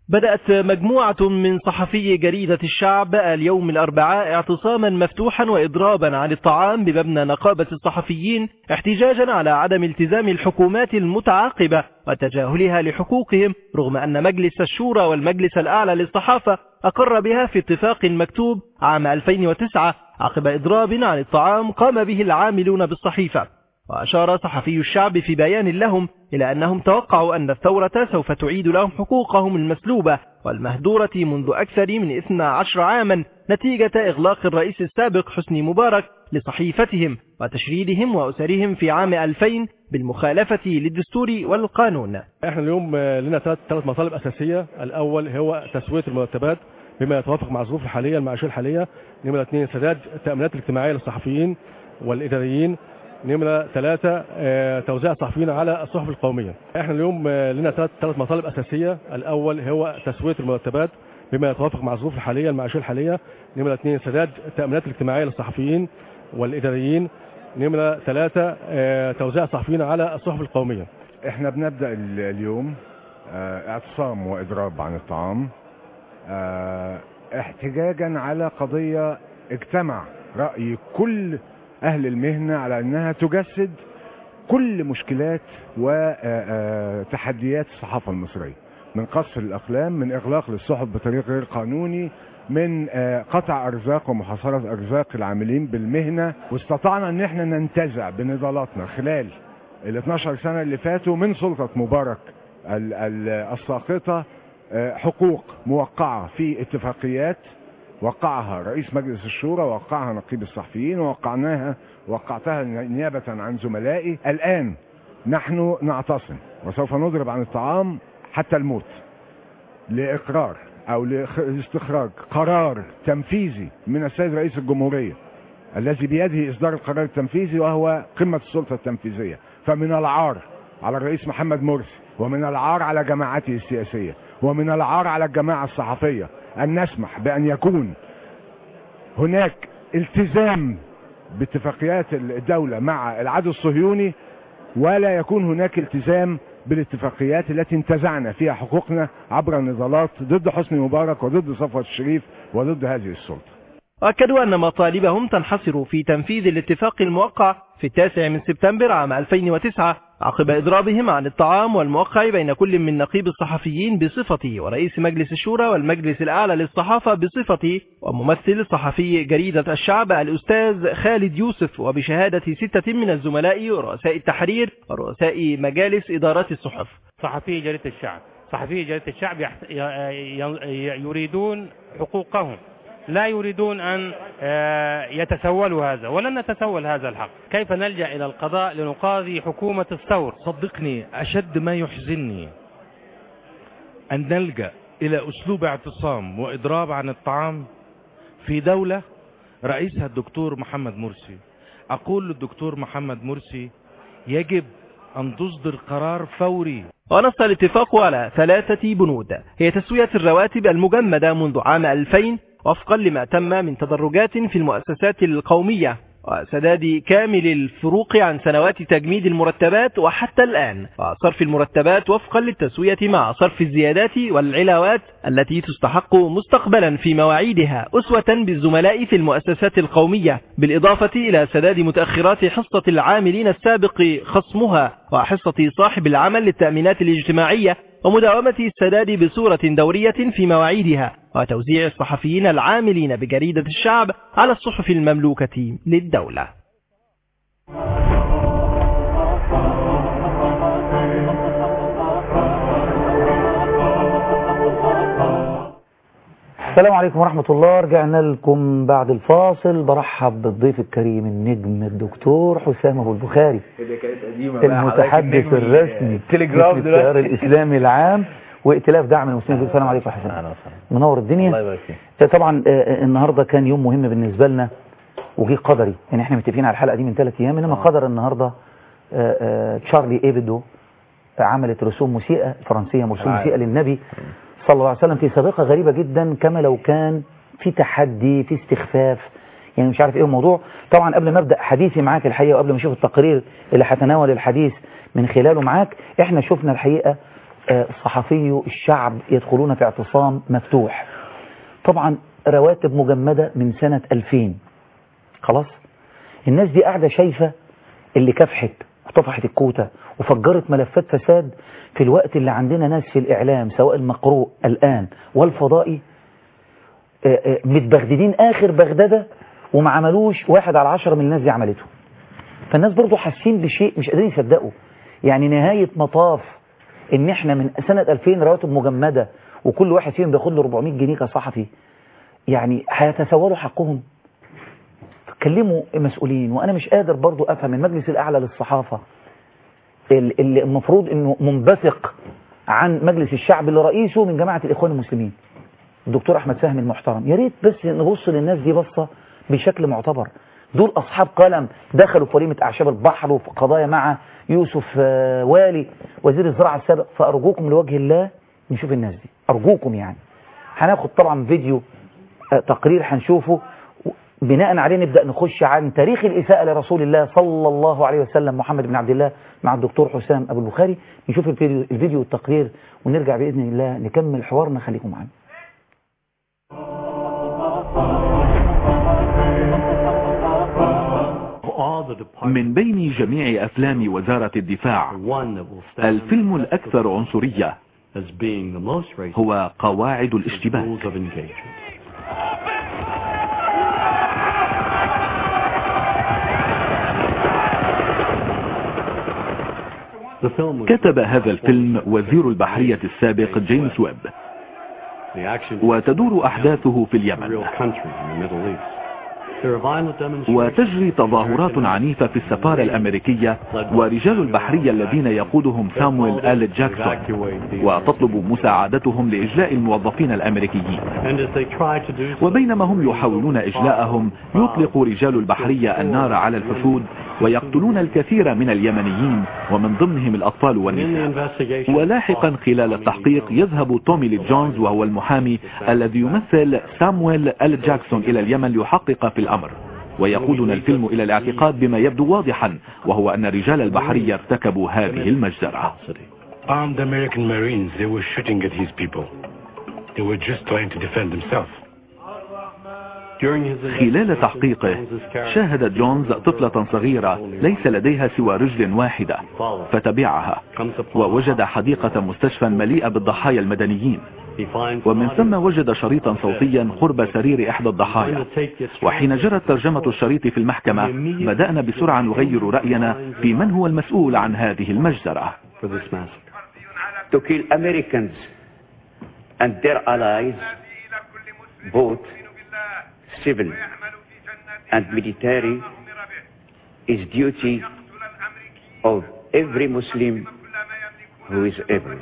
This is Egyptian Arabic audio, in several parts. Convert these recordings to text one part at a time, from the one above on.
بدأت مجموعة من صحفي جريدة الشعب اليوم الأربعاء اعتصاما مفتوحا وإضرابا عن الطعام بمبنى نقابة الصحفيين احتجاجا على عدم التزام الحكومات المتعاقبة وتجاهلها لحقوقهم رغم أن مجلس الشورى والمجلس الأعلى للصحافة أقر بها في اتفاق مكتوب عام 2009 عقب إضراب عن الطعام قام به العاملون بالصحيفة وأشار صحفي الشعب في بيان لهم إلى أنهم توقعوا أن الثورة سوف تعيد لهم حقوقهم المسلوبة والمهدورة منذ أكثر من 12 عاما نتيجة إغلاق الرئيس السابق حسني مبارك لصحيفتهم وتشريدهم وأسرهم في عام 2000 بالمخالفة للدستور والقانون احنا اليوم لنا ثلاث مطالب أساسية الأول هو تسوية المرتبات بما يتوافق مع الظروف الحالية المعاشية الحالية نمرة اثنين سداد التأمينات الاجتماعية للصحفيين والإداريين نمرة ثلاثة اه توزيع الصحفيين على الصحف القومية احنا اليوم اه لنا ثلاث مطالب أساسية الأول هو تسوية المرتبات بما يتوافق مع الظروف الحالية المعاشية الحالية نمرة اثنين سداد التأمينات الاجتماعية للصحفيين والإداريين نمرة ثلاثة اه توزيع الصحفيين على الصحف القومية احنا بنبدأ اليوم اعتصام وإضراب عن الطعام احتجاجا على قضية اجتمع رأي كل أهل المهنة على أنها تجسد كل مشكلات وتحديات الصحافة المصرية من قصف الأقلام من إغلاق للصحف بطريق غير قانوني من قطع أرزاق ومحاصرة أرزاق العاملين بالمهنة واستطعنا أن احنا ننتزع بنضالاتنا خلال ال 12 سنة اللي فاتوا من سلطة مبارك الساقطة حقوق موقعة في اتفاقيات وقعها رئيس مجلس الشورى وقعها نقيب الصحفيين ووقعناها وقعتها نيابة عن زملائي الآن نحن نعتصم وسوف نضرب عن الطعام حتى الموت لإقرار أو لاستخراج قرار تنفيذي من السيد رئيس الجمهورية الذي بيده إصدار القرار التنفيذي وهو قمة السلطة التنفيذية فمن العار على الرئيس محمد مرسي ومن العار على جماعته السياسية ومن العار على الجماعة الصحفية أن نسمح بأن يكون هناك التزام باتفاقيات الدولة مع العدو الصهيوني ولا يكون هناك التزام بالاتفاقيات التي انتزعنا فيها حقوقنا عبر النضالات ضد حسني مبارك وضد صفوة الشريف وضد هذه السلطة وأكدوا أن مطالبهم تنحصر في تنفيذ الاتفاق الموقع في التاسع من سبتمبر عام 2009 عقب إضرابهم عن الطعام والموقع بين كل من نقيب الصحفيين بصفته ورئيس مجلس الشورى والمجلس الأعلى للصحافة بصفته وممثل صحفي جريدة الشعب الأستاذ خالد يوسف وبشهادة ستة من الزملاء ورؤساء التحرير ورؤساء مجالس إدارات الصحف صحفي جريدة الشعب صحفي جريدة الشعب يريدون حقوقهم لا يريدون أن يتسولوا هذا ولن نتسول هذا الحق كيف نلجأ إلى القضاء لنقاضي حكومة الثور صدقني أشد ما يحزنني أن نلجأ إلى أسلوب اعتصام وإضراب عن الطعام في دولة رئيسها الدكتور محمد مرسي أقول للدكتور محمد مرسي يجب أن تصدر قرار فوري ونص الاتفاق على ثلاثة بنود هي تسوية الرواتب المجمدة منذ عام 2000 وفقا لما تم من تدرجات في المؤسسات القومية وسداد كامل الفروق عن سنوات تجميد المرتبات وحتى الآن وصرف المرتبات وفقا للتسوية مع صرف الزيادات والعلاوات التي تستحق مستقبلا في مواعيدها أسوة بالزملاء في المؤسسات القومية بالإضافة إلى سداد متأخرات حصة العاملين السابق خصمها وحصة صاحب العمل للتأمينات الاجتماعية ومداومة السداد بصورة دورية في مواعيدها وتوزيع الصحفيين العاملين بجريدة الشعب على الصحف المملوكة للدولة السلام عليكم ورحمة الله رجعنا لكم بعد الفاصل برحب بالضيف الكريم النجم الدكتور حسام أبو البخاري المتحدث الرسمي التليجراف باسم التيار الإسلامي العام وائتلاف دعم المسلمين السلام عليكم يا حسام منور الدنيا الله يبارك فيك طبعا النهاردة كان يوم مهم بالنسبة لنا وجه قدري يعني احنا متفقين على الحلقة دي من ثلاث أيام إنما قدر النهاردة تشارلي إيبدو عملت رسوم موسيقى فرنسية رسوم موسيقى للنبي صلى الله عليه وسلم في سابقة غريبة جدا كما لو كان في تحدي في استخفاف يعني مش عارف ايه الموضوع طبعا قبل ما ابدا حديثي معاك الحقيقه وقبل ما اشوف التقرير اللي هتناول الحديث من خلاله معاك احنا شفنا الحقيقه آه، صحفي الشعب يدخلون في اعتصام مفتوح طبعا رواتب مجمدة من سنة 2000 خلاص الناس دي قاعدة شايفة اللي كافحت وطفحت الكوتة وفجرت ملفات فساد في الوقت اللي عندنا ناس في الإعلام سواء المقروء الآن والفضائي آه، آه، متبغددين آخر بغددة وما عملوش واحد على عشرة من الناس دي عملته فالناس برضو حاسين بشيء مش قادرين يصدقوا يعني نهاية مطاف ان احنا من سنة 2000 رواتب مجمدة وكل واحد فيهم بياخد له 400 جنيه كصحفي يعني هيتسولوا حقهم كلموا المسؤولين وانا مش قادر برضو افهم المجلس الاعلى للصحافة ال- اللي المفروض انه منبثق عن مجلس الشعب اللي رئيسه من جماعة الاخوان المسلمين الدكتور احمد فهمي المحترم يا ريت بس نبص للناس دي بصة بشكل معتبر دول اصحاب قلم دخلوا في وليمة اعشاب البحر وفي قضايا مع يوسف آه، والي وزير الزراعة السابق فارجوكم لوجه الله نشوف الناس دي ارجوكم يعني هناخد طبعا فيديو آه، تقرير هنشوفه بناء عليه نبدأ نخش عن تاريخ الإساءة لرسول الله صلى الله عليه وسلم محمد بن عبد الله مع الدكتور حسام أبو البخاري نشوف الفيديو, الفيديو والتقرير ونرجع بإذن الله نكمل حوارنا خليكم معانا من بين جميع أفلام وزارة الدفاع الفيلم الأكثر عنصرية هو قواعد الاشتباك كتب هذا الفيلم وزير البحرية السابق جيمس ويب وتدور أحداثه في اليمن وتجري تظاهرات عنيفة في السفارة الأمريكية ورجال البحرية الذين يقودهم سامويل آل جاكسون وتطلب مساعدتهم لإجلاء الموظفين الأمريكيين وبينما هم يحاولون إجلاءهم يطلق رجال البحرية النار على الحشود ويقتلون الكثير من اليمنيين ومن ضمنهم الأطفال والنساء ولاحقا خلال التحقيق يذهب تومي لي جونز وهو المحامي الذي يمثل سامويل آل جاكسون إلى اليمن ليحقق في الأمر ويقودنا الفيلم إلى الاعتقاد بما يبدو واضحا وهو أن رجال البحرية ارتكبوا هذه المجزرة Armed American Marines, they were shooting at his people. They were just trying to defend themselves. خلال تحقيقه شاهد جونز طفلة صغيرة ليس لديها سوى رجل واحدة فتبعها ووجد حديقة مستشفى مليئة بالضحايا المدنيين ومن ثم وجد شريطا صوتيا قرب سرير إحدى الضحايا وحين جرت ترجمة الشريط في المحكمة بدأنا بسرعة نغير رأينا في من هو المسؤول عن هذه المجزرة to kill Americans and their allies, both civil and military, is duty of every Muslim who is able.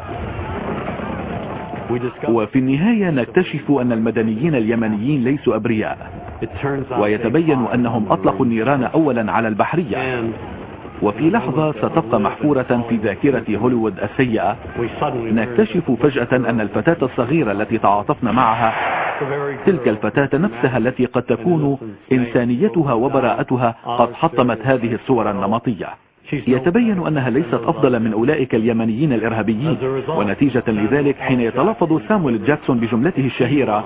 وفي النهاية نكتشف أن المدنيين اليمنيين ليسوا أبرياء ويتبين أنهم أطلقوا النيران أولا على البحرية وفي لحظة ستبقى محفورة في ذاكرة هوليوود السيئة نكتشف فجأة أن الفتاة الصغيرة التي تعاطفنا معها تلك الفتاة نفسها التي قد تكون إنسانيتها وبراءتها قد حطمت هذه الصور النمطية يتبين أنها ليست أفضل من أولئك اليمنيين الإرهابيين ونتيجة لذلك حين يتلفظ سامويل جاكسون بجملته الشهيرة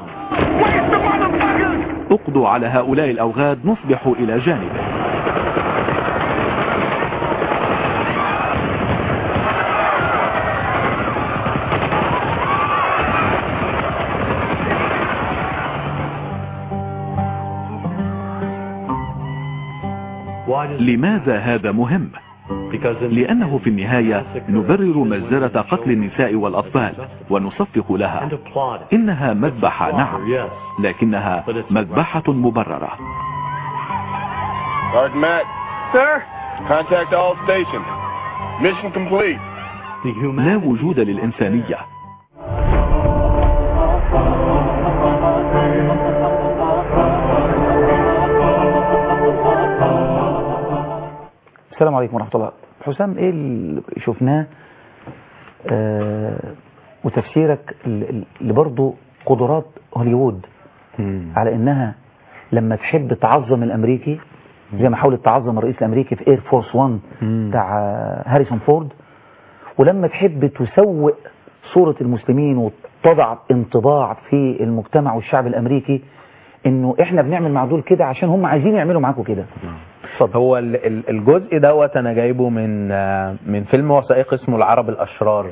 اقضوا على هؤلاء الأوغاد نصبح إلى جانبه لماذا هذا مهم؟ لأنه في النهاية نبرر مجزرة قتل النساء والأطفال ونصفق لها إنها مذبحة نعم لكنها مذبحة مبررة Sergeant Matt. Sir. Contact all stations. Mission complete. لا وجود للإنسانية السلام عليكم ورحمة الله حسام ايه اللي شفناه آه وتفسيرك اللي برضه قدرات هوليوود على انها لما تحب تعظم الامريكي زي ما حاولت تعظم الرئيس الامريكي في اير فورس 1 بتاع هاريسون فورد ولما تحب تسوق صورة المسلمين وتضع انطباع في المجتمع والشعب الامريكي انه احنا بنعمل مع دول كده عشان هم عايزين يعملوا معاكم كده هو ال- ال- الجزء دوت انا جايبه من آه، من فيلم وثائقي اسمه العرب الاشرار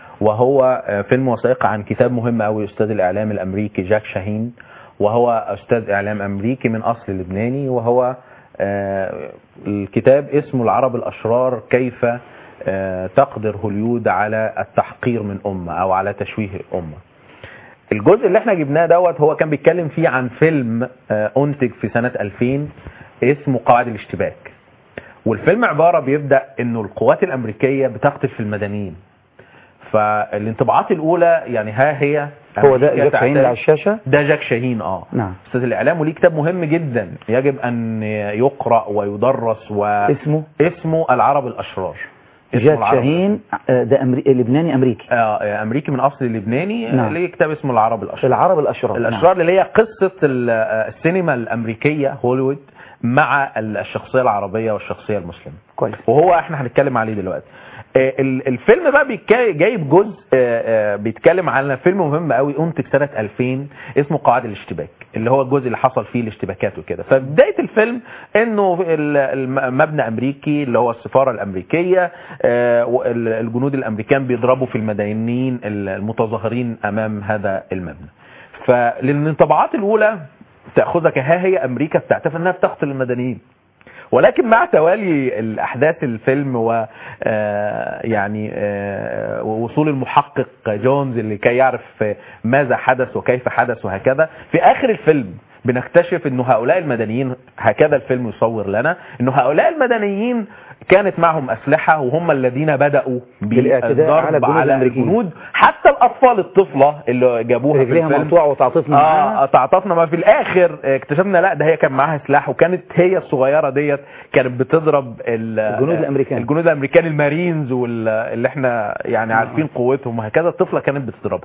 وهو آه، فيلم وثائقي عن كتاب مهم قوي استاذ الاعلام الامريكي جاك شاهين وهو استاذ اعلام امريكي من اصل لبناني وهو آه، الكتاب اسمه العرب الاشرار كيف آه، تقدر هوليود على التحقير من امه او على تشويه امه الجزء اللي احنا جبناه دوت هو كان بيتكلم فيه عن فيلم آه، انتج في سنة 2000 اسمه قواعد الاشتباك والفيلم عبارة بيبدأ انه القوات الامريكية بتقتل في المدنيين فالانطباعات الاولى يعني ها هي هو ده أمريكا جاك شاهين اللي على تعترف- الشاشة ده جاك شاهين اه نعم استاذ الاعلام وليه كتاب مهم جدا يجب ان يقرأ ويدرس و اسمه اسمه العرب الاشرار اسمه جاك العرب شاهين آه، ده أمري... لبناني امريكي آه، امريكي من اصل لبناني نعم. ليه كتاب اسمه العرب الاشرار العرب الاشرار الاشرار اللي هي قصه ال- آه، السينما الامريكيه هوليوود مع الشخصيه العربيه والشخصيه المسلمه كويس وهو احنا هنتكلم عليه دلوقتي آه، ال- الفيلم بقى بيتكا- جايب جزء آه، آه، بيتكلم عن فيلم مهم قوي انتج سنه 2000 اسمه قواعد الاشتباك اللي هو الجزء اللي حصل فيه الاشتباكات وكده فبدايه الفيلم انه ال- الم- مبنى امريكي اللي هو السفاره الامريكيه آه، وال- الجنود الامريكان بيضربوا في المدنيين المتظاهرين امام هذا المبنى فللانطباعات الاولى تاخذك ها هي امريكا بتعترف انها بتقتل المدنيين ولكن مع توالي الاحداث الفيلم و آه، يعني آه، وصول المحقق جونز لكي يعرف ماذا حدث وكيف حدث وهكذا في اخر الفيلم بنكتشف انه هؤلاء المدنيين هكذا الفيلم يصور لنا انه هؤلاء المدنيين كانت معهم اسلحه وهم الذين بداوا بالاعتداء على بالضرب الجنود على الأمريكيين. الجنود حتى الاطفال الطفله اللي جابوها في رجليها الفيلم مقطوعه وتعاطفنا معاها اه تعاطفنا ما في الاخر اكتشفنا لا ده هي كان معاها سلاح وكانت هي الصغيره ديت كانت بتضرب ال- الجنود الأمريكان. الجنود الامريكان المارينز واللي احنا يعني عارفين قوتهم وهكذا الطفله كانت بتضربها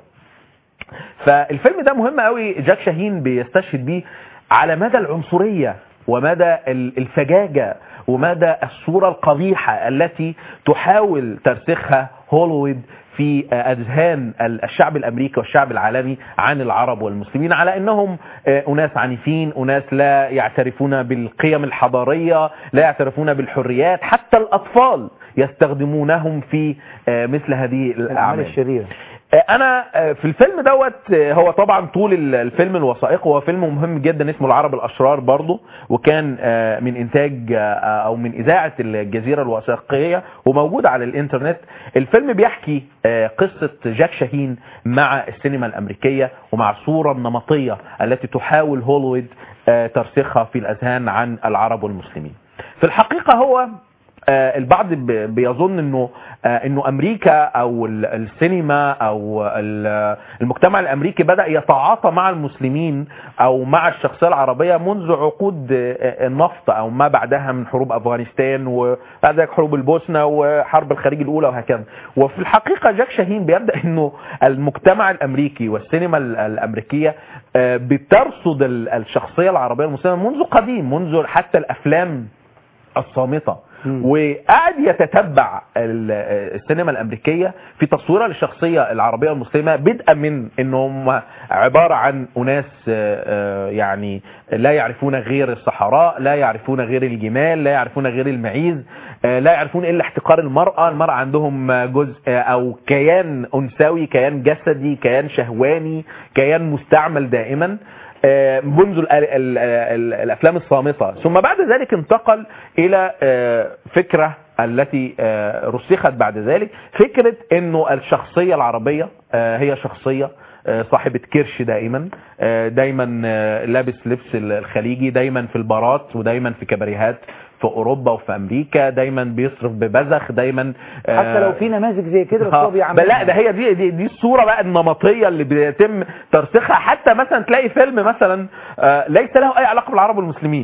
فالفيلم ده مهم قوي جاك شاهين بيستشهد بيه على مدى العنصريه ومدى ال- الفجاجه ومدى الصوره القبيحه التي تحاول ترسخها هوليوود في اذهان الشعب الامريكي والشعب العالمي عن العرب والمسلمين على انهم آه، اناس عنيفين اناس لا يعترفون بالقيم الحضاريه لا يعترفون بالحريات حتى الاطفال يستخدمونهم في آه، مثل هذه الاعمال الاعمال الشريره انا في الفيلم دوت هو طبعا طول ال- الفيلم الوثائقي هو فيلم مهم جدا اسمه العرب الاشرار برضه وكان آه، من انتاج آه، او من اذاعه الجزيره الوثائقيه وموجود على الانترنت الفيلم بيحكي آه، قصه جاك شاهين مع السينما الامريكيه ومع الصوره النمطيه التي تحاول هوليوود آه، ترسيخها في الاذهان عن العرب والمسلمين في الحقيقه هو آه، البعض ب- بيظن انه آه، انه امريكا او ال- السينما او ال- المجتمع الامريكي بدا يتعاطى مع المسلمين او مع الشخصيه العربيه منذ عقود آه، النفط او ما بعدها من حروب افغانستان وبعد ذلك حروب البوسنه وحرب الخليج الاولى وهكذا وفي الحقيقه جاك شاهين بيبدا انه المجتمع الامريكي والسينما ال- الامريكيه آه، بترصد ال- الشخصيه العربيه المسلمه منذ قديم منذ حتى الافلام الصامته وقعد يتتبع ال- السينما الامريكيه في تصويرها للشخصيه العربيه المسلمه بدءا من ان هم عباره عن اناس آه، آه، يعني لا يعرفون غير الصحراء لا يعرفون غير الجمال لا يعرفون غير المعيز آه، لا يعرفون الا احتقار المراه المراه عندهم جزء آه، او كيان انثوي كيان جسدي كيان شهواني كيان مستعمل دائما آه، منذ ال- ال- ال- الافلام الصامته ثم بعد ذلك انتقل الى آه، فكره التي آه، رسخت بعد ذلك فكره انه الشخصيه العربيه آه، هي شخصيه آه، صاحبة كرش دائما آه، دايما آه، لابس لبس الخليجي دايما في البارات ودايما في كباريهات في اوروبا وفي امريكا دايما بيصرف ببذخ دايما آه، حتى لو في نماذج زي كده بس هو آه، بيعملها لا ده هي دي دي, دي الصوره بقى النمطيه اللي بيتم ترسيخها حتى مثلا تلاقي فيلم مثلا آه، ليس له اي علاقه بالعرب والمسلمين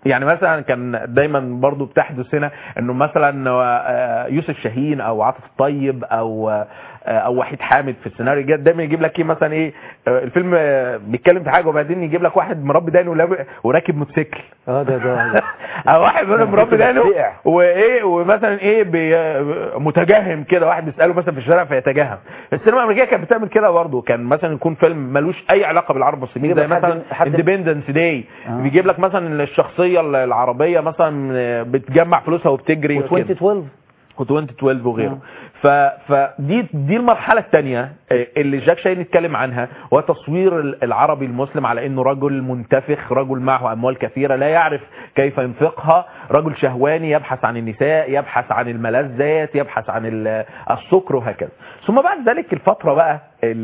يعني مثلا كان دايما برضو بتحدث هنا انه مثلا آه، يوسف شاهين او عاطف الطيب او آه، او وحيد حامد في السيناريو جد دايما يجيب لك ايه مثلا ايه آه، الفيلم آه، بيتكلم في حاجه وبعدين يجيب لك واحد مربي دقنه ولاب- وراكب موتوسيكل اه ده ده او واحد منهم مربي دقنه بتفقع. وايه ومثلا ايه بي متجهم كده واحد بيساله مثلا في الشارع فيتجهم السينما الامريكيه كانت بتعمل كده برضه كان مثلا يكون فيلم ملوش اي علاقه بالعرب والمسلمين يجيب زي لك حد- مثلا حد- اندبندنس داي آه. بيجيب لك مثلا الشخصيه العربيه مثلا بتجمع فلوسها وبتجري وكده. و2012 و2012 وغيره ف... فدي دي المرحله الثانيه اللي جاك شاهين اتكلم عنها هو تصوير العربي المسلم على انه رجل منتفخ رجل معه اموال كثيره لا يعرف كيف ينفقها رجل شهواني يبحث عن النساء يبحث عن الملذات يبحث عن ال- السكر وهكذا ثم بعد ذلك الفتره بقى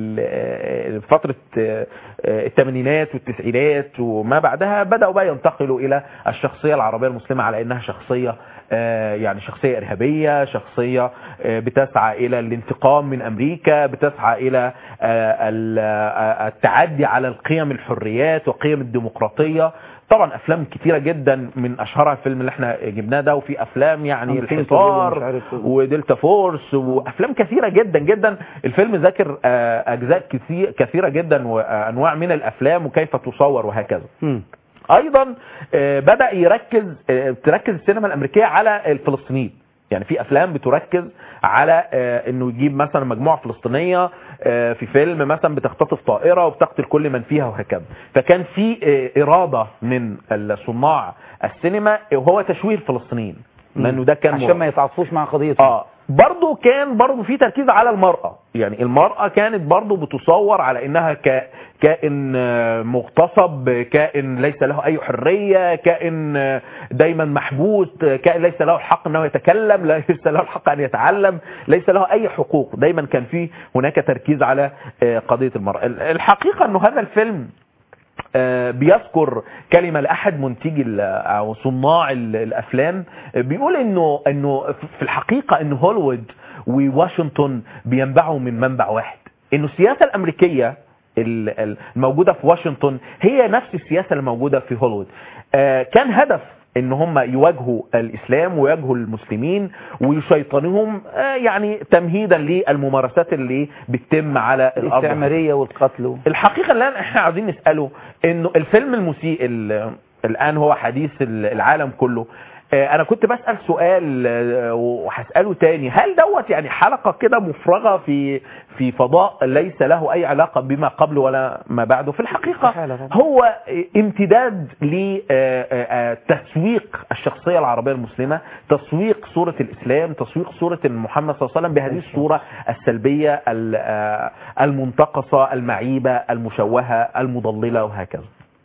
ال- فتره الثمانينات والتسعينات وما بعدها بداوا بقى ينتقلوا الى الشخصيه العربيه المسلمه على انها شخصيه آه، يعني شخصية إرهابية شخصية آه، بتسعى إلى الانتقام من أمريكا بتسعى إلى آه، ال- آه، التعدي على القيم الحريات وقيم الديمقراطية طبعا افلام كتيره جدا من اشهرها الفيلم اللي احنا جبناه ده وفي افلام يعني أنفينيتي ومش الحصار عارف إيه. ودلتا فورس وافلام كثيره جدا جدا الفيلم ذاكر آه، اجزاء كثير كثيره جدا وانواع من الافلام وكيف تصور وهكذا ايضا آه، بدا يركز آه، تركز السينما الامريكيه على الفلسطينيين يعني في افلام بتركز على آه، انه يجيب مثلا مجموعه فلسطينيه آه، في فيلم مثلا بتختطف طائره وبتقتل كل من فيها وهكذا فكان في آه، اراده من صناع السينما وهو تشويه الفلسطينيين لانه ده كان عشان ما يتعاطفوش مع قضيتهم اه برضه كان برضه في تركيز على المرأة يعني المرأة كانت برضه بتصور على انها ك... كائن آه، مغتصب كائن ليس له اي حرية كائن آه، دايما محبوس آه، كائن ليس له الحق انه يتكلم ليس له الحق ان يتعلم ليس له اي حقوق دايما كان في هناك تركيز على آه، قضية المرأة الحقيقة انه هذا الفيلم آه، بيذكر كلمة لأحد منتجي ال- أو صناع ال- الأفلام آه، بيقول إنه إنه في الحقيقة إن هوليوود وواشنطن بينبعوا من منبع واحد إنه السياسة الأمريكية ال- ال- الموجودة في واشنطن هي نفس السياسة اللي موجودة في هوليوود آه، كان هدف ان هم يواجهوا الاسلام ويواجهوا المسلمين ويشيطنوهم آه، يعني تمهيدا للممارسات اللي بتتم على الارض الاستعمارية والقتل الحقيقه اللي احنا عاوزين نساله انه الفيلم المسيء ال- الان هو حديث ال- العالم كله آه، انا كنت بسال سؤال آه، وهساله تاني هل دوت يعني حلقه كده مفرغه في في فضاء ليس له اي علاقه بما قبل ولا ما بعده في الحقيقه هو امتداد لتسويق الشخصيه العربيه المسلمه تسويق صوره الاسلام تسويق صوره محمد صلى الله عليه وسلم بهذه الصوره السلبيه ال- آه، المنتقصه المعيبه المشوهه المضلله وهكذا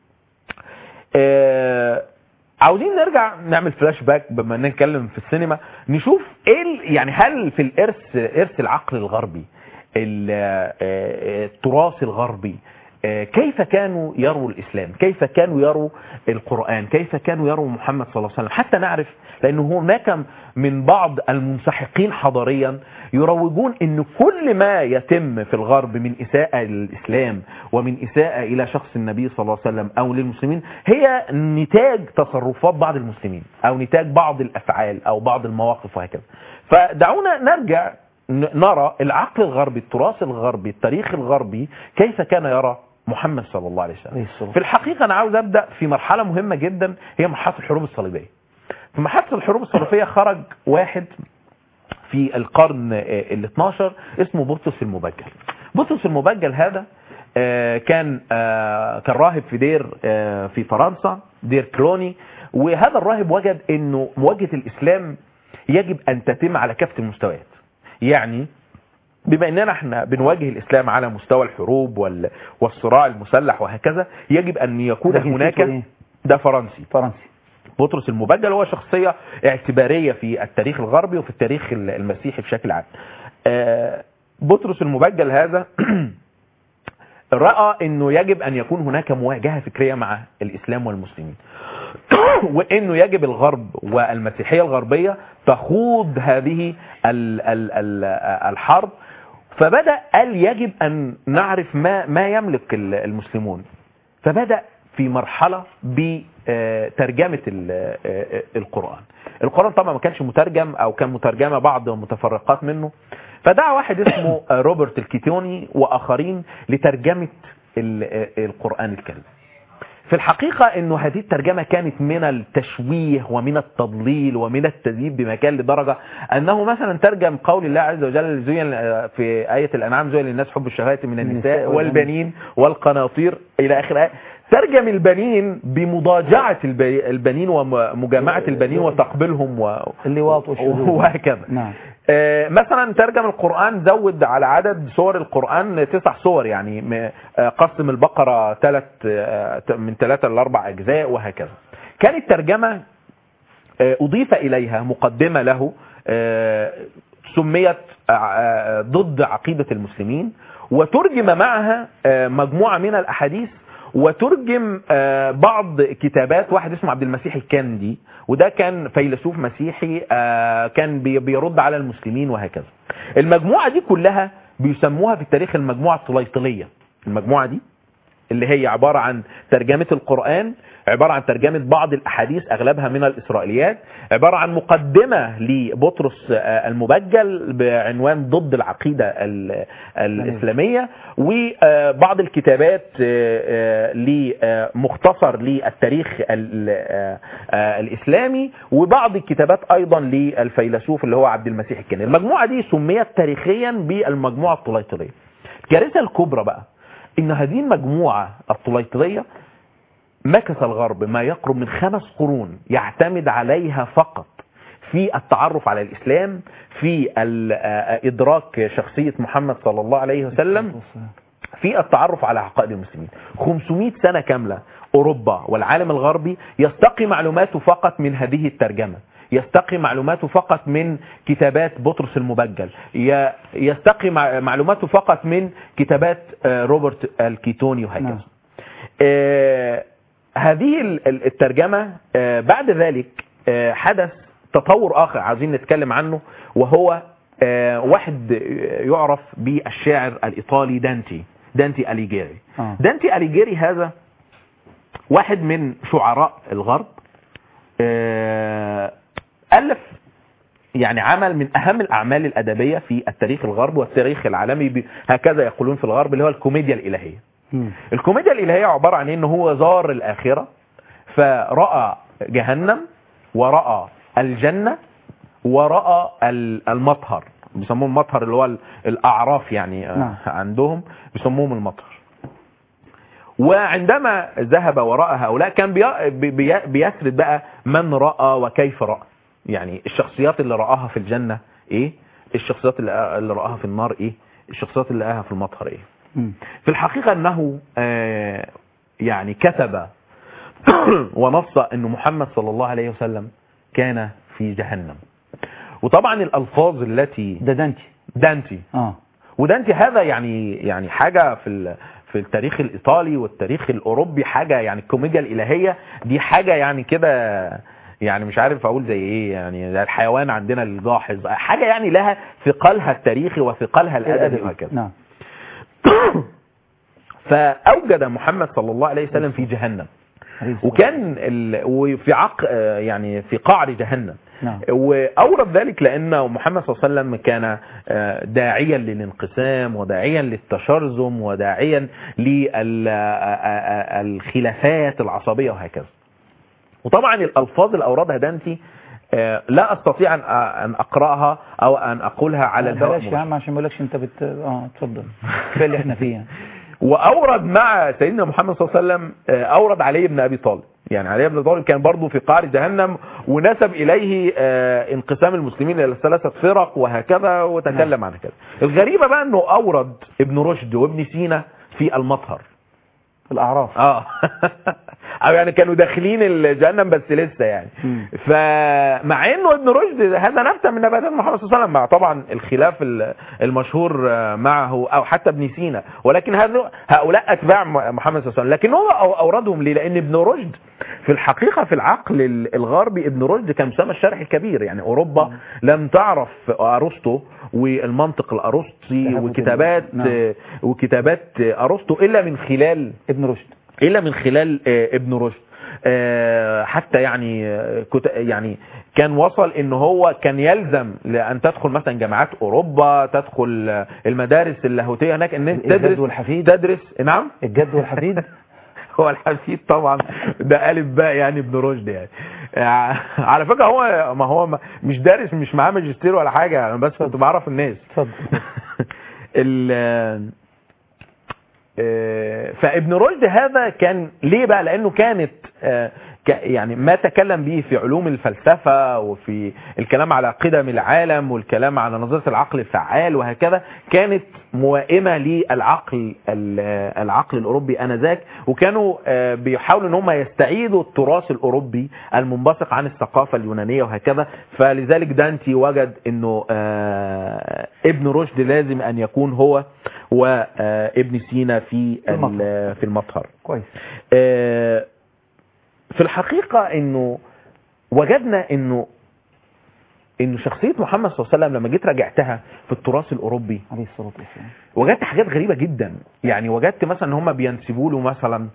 آه، عاوزين نرجع نعمل فلاش باك بما إننا نتكلم في السينما نشوف ايه ال- يعني هل في الارث ارث العقل الغربي ال- آه، التراث الغربي آه، كيف كانوا يروا الاسلام كيف كانوا يروا القران كيف كانوا يروا محمد صلى الله عليه وسلم حتى نعرف لانه هناك من بعض المنسحقين حضاريا يروجون ان كل ما يتم في الغرب من اساءه للاسلام ومن اساءه الى شخص النبي صلى الله عليه وسلم او للمسلمين هي نتاج تصرفات بعض المسلمين او نتاج بعض الافعال او بعض المواقف وهكذا فدعونا نرجع ن- نرى العقل الغربي التراث الغربي التاريخ الغربي كيف كان يرى محمد صلى الله عليه وسلم في الحقيقة أنا عاوز أبدأ في مرحلة مهمة جدا هي مرحلة الحروب الصليبية في مرحلة الحروب الصليبية خرج واحد في القرن ال 12 اسمه بطرس المبجل بطرس المبجل هذا آه، كان آه، كان راهب في دير آه، في فرنسا دير كلوني وهذا الراهب وجد انه مواجهة الاسلام يجب ان تتم على كافة المستويات يعني بما اننا احنا بنواجه الاسلام على مستوى الحروب وال- والصراع المسلح وهكذا يجب ان يكون ده جنسيته هناك إيه؟ ده فرنسي فرنسي بطرس المبجل هو شخصية اعتبارية في التاريخ الغربي وفي التاريخ المسيحي بشكل عام آه، بطرس المبجل هذا رأى انه يجب ان يكون هناك مواجهة فكرية مع الاسلام والمسلمين وانه يجب الغرب والمسيحية الغربية تخوض هذه ال ال ال الحرب فبدأ قال يجب ان نعرف ما ما يملك ال- المسلمون فبدأ في مرحلة آه، ترجمة ال- آه، آه، القرآن القرآن طبعا ما كانش مترجم او كان مترجمة بعض متفرقات منه فدعا واحد اسمه آه، روبرت الكيتوني واخرين لترجمة ال- آه، القرآن الكريم في الحقيقة انه هذه الترجمة كانت من التشويه ومن التضليل ومن التذييب بمكان لدرجة انه مثلا ترجم قول الله عز وجل زين في آية الانعام زين للناس حب الشهوات من النساء والبنين والقناطير الى اخر آية ترجم البنين بمضاجعة الب- البنين ومجامعة البنين وتقبيلهم و... اللواط والشذوذ وهكذا نعم آه، مثلا ترجم القرآن زود على عدد سور القرآن تسع سور يعني م- آه، قسم البقرة ثلاث من ثلاثة لأربع أجزاء وهكذا كانت ترجمة آه، أضيف إليها مقدمة له آه، سميت آه، آه، ضد عقيدة المسلمين وترجم معها آه، مجموعة من الأحاديث وترجم آه، بعض كتابات واحد اسمه عبد المسيح الكندي وده كان فيلسوف مسيحي آه، كان بي- بيرد على المسلمين وهكذا المجموعة دي كلها بيسموها في التاريخ المجموعة الطليطلية المجموعة دي اللي هي عبارة عن ترجمة القرآن عبارة عن ترجمة بعض الأحاديث أغلبها من الإسرائيليات عبارة عن مقدمة لبطرس آه، المبجل بعنوان ضد العقيدة ال- الإسلامية وبعض الكتابات آه، آه، لمختصر للتاريخ ال- آه، آه، الإسلامي وبعض الكتابات أيضا للفيلسوف اللي هو عبد المسيح الكندي المجموعة دي سميت تاريخيا بالمجموعة الطليطلية الكارثة الكبرى بقى ان هذه المجموعة الطليطلية مكث الغرب ما يقرب من خمس قرون يعتمد عليها فقط في التعرف على الإسلام في ال- آه، إدراك شخصية محمد صلى الله عليه وسلم في التعرف على عقائد المسلمين 500 سنة كاملة أوروبا والعالم الغربي يستقي معلوماته فقط من هذه الترجمة يستقي معلوماته فقط من كتابات بطرس المبجل ي- يستقي مع- معلوماته فقط من كتابات آه، روبرت الكيتوني وهكذا نعم. آه، هذه ال- ال- الترجمة آه، بعد ذلك آه، حدث تطور آخر عايزين نتكلم عنه وهو آه، واحد يعرف بالشاعر الإيطالي دانتي دانتي أليجيري آه. دانتي أليجيري هذا واحد من شعراء الغرب آه، ألف يعني عمل من أهم الأعمال الأدبية في التاريخ الغربي والتاريخ العالمي ب- هكذا يقولون في الغرب اللي هو الكوميديا الإلهية مم. الكوميديا الإلهية عبارة عن إنه هو زار الآخرة فرأى جهنم ورأى الجنة ورأى ال- المطهر بيسموه المطهر اللي هو ال- الأعراف يعني آه، نعم. عندهم بيسموهم المطهر وعندما ذهب وراء هؤلاء كان بي- بي- بيسرد بقى من رأى وكيف رأى يعني الشخصيات اللي رآها في الجنة ايه الشخصيات اللي اللي رآها في النار ايه الشخصيات اللي رآها في المطهر ايه مم. في الحقيقة انه آه، يعني كتب ونص انه محمد صلى الله عليه وسلم كان في جهنم وطبعا الالفاظ التي ده دانتي دانتي اه ودانتي هذا يعني يعني حاجة في ال- في التاريخ الايطالي والتاريخ الاوروبي حاجة يعني الكوميديا الالهية دي حاجة يعني كده يعني مش عارف اقول زي ايه يعني زي الحيوان عندنا الجاحظ حاجة يعني لها ثقلها التاريخي وثقلها الادبي وهكذا نعم فأوجد محمد صلى الله عليه وسلم في جهنم وكان ال... وفي عق آه، يعني في قعر جهنم نعم وأورد ذلك لأن محمد صلى الله عليه وسلم كان آه، داعيا للانقسام وداعيا للتشرذم وداعيا للخلافات العصبية وهكذا وطبعا الألفاظ اللي أوردها دانتي آه، لا أستطيع أن أن أقرأها أو أن أقولها على الهواء بلاش يا مباشرة. عم عشان ما يقولكش انت بت اه اتفضل كفايه اللي احنا فيه يعني. واورد مع سيدنا محمد صلى الله عليه وسلم آه، اورد علي بن ابي طالب يعني علي بن ابي طالب كان برضه في قعر جهنم ونسب اليه آه، انقسام المسلمين الى ثلاثه فرق وهكذا وتكلم عن كده الغريبه بقى انه اورد ابن رشد وابن سينا في المطهر في الاعراف اه او يعني كانوا داخلين الجهنم بس لسه يعني مم. فمع انه ابن رشد هذا نبته من نباتات محمد صلى الله عليه وسلم مع طبعا الخلاف ال- المشهور آه، معه او حتى ابن سينا ولكن هذا هؤلاء اتباع م- محمد صلى الله عليه وسلم لكن هو أو- اوردهم ليه لان ابن رشد في الحقيقه في العقل ال- الغربي ابن رشد كان مسمى الشرح الكبير يعني اوروبا لم تعرف ارسطو والمنطق الارسطي تهافت وكتابات نعم. آه، وكتابات آه، ارسطو الا من خلال ابن رشد الا من خلال آه، ابن رشد آه، حتى يعني آه، كت- يعني كان وصل ان هو كان يلزم لان تدخل مثلا جامعات اوروبا تدخل آه، المدارس اللاهوتيه هناك ان انت الجد تدرس والحفيد تدرس نعم الجد والحفيد هو الحفيد طبعا ده قالب بقى يعني ابن رشد يعني آه، على فكره هو ما هو ما- مش دارس مش معاه ماجستير ولا حاجه انا بس كنت بعرف الناس اتفضل ال آه، فابن رشد هذا كان ليه بقى لانه كانت آه، ك- يعني ما تكلم به في علوم الفلسفة وفي الكلام على قدم العالم والكلام على نظرية العقل الفعال وهكذا كانت موائمة للعقل ال- العقل الأوروبي آنذاك وكانوا آه، بيحاولوا ان هم يستعيدوا التراث الأوروبي المنبثق عن الثقافة اليونانية وهكذا فلذلك دانتي وجد انه آه، ابن رشد لازم ان يكون هو وابن سينا في ال- في المطهر كويس آه، في الحقيقة انه وجدنا انه انه شخصية محمد صلى الله عليه وسلم لما جيت راجعتها في التراث الاوروبي عليه الصلاة والسلام وجدت حاجات غريبة جدا يعني وجدت مثلا ان هم بينسبوا له مثلا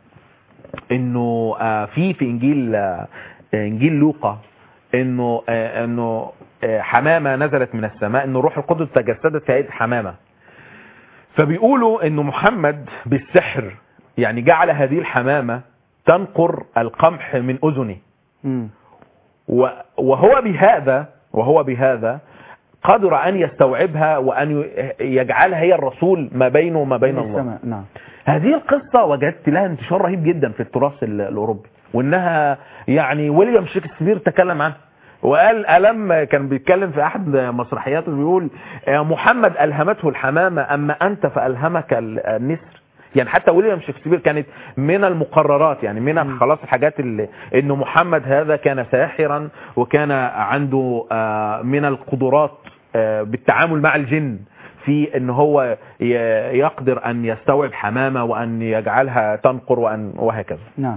انه آه، في في انجيل آه، انجيل لوقا انه آه، انه آه، حمامة نزلت من السماء انه روح القدس تجسدت في هيئة حمامة فبيقولوا انه محمد بالسحر يعني جعل هذه الحمامة تنقر القمح من اذنه مم. و- وهو بهذا وهو بهذا قدر ان يستوعبها وان ي- يجعلها هي الرسول ما بينه وما بين الله السماء نعم هذه القصة وجدت لها انتشار رهيب جدا في التراث ال- الأوروبي وإنها يعني ويليام شكسبير تكلم عنها وقال ألم كان بيتكلم في أحد مسرحياته بيقول آه، محمد ألهمته الحمامة أما أنت فألهمك ال- النسر يعني حتى ويليام شكسبير كانت من المقررات يعني من خلاص الحاجات اللي انه محمد هذا كان ساحرا وكان عنده آه، من القدرات آه، بالتعامل مع الجن في ان هو ي- يقدر ان يستوعب حمامة وان يجعلها تنقر وان وهكذا نعم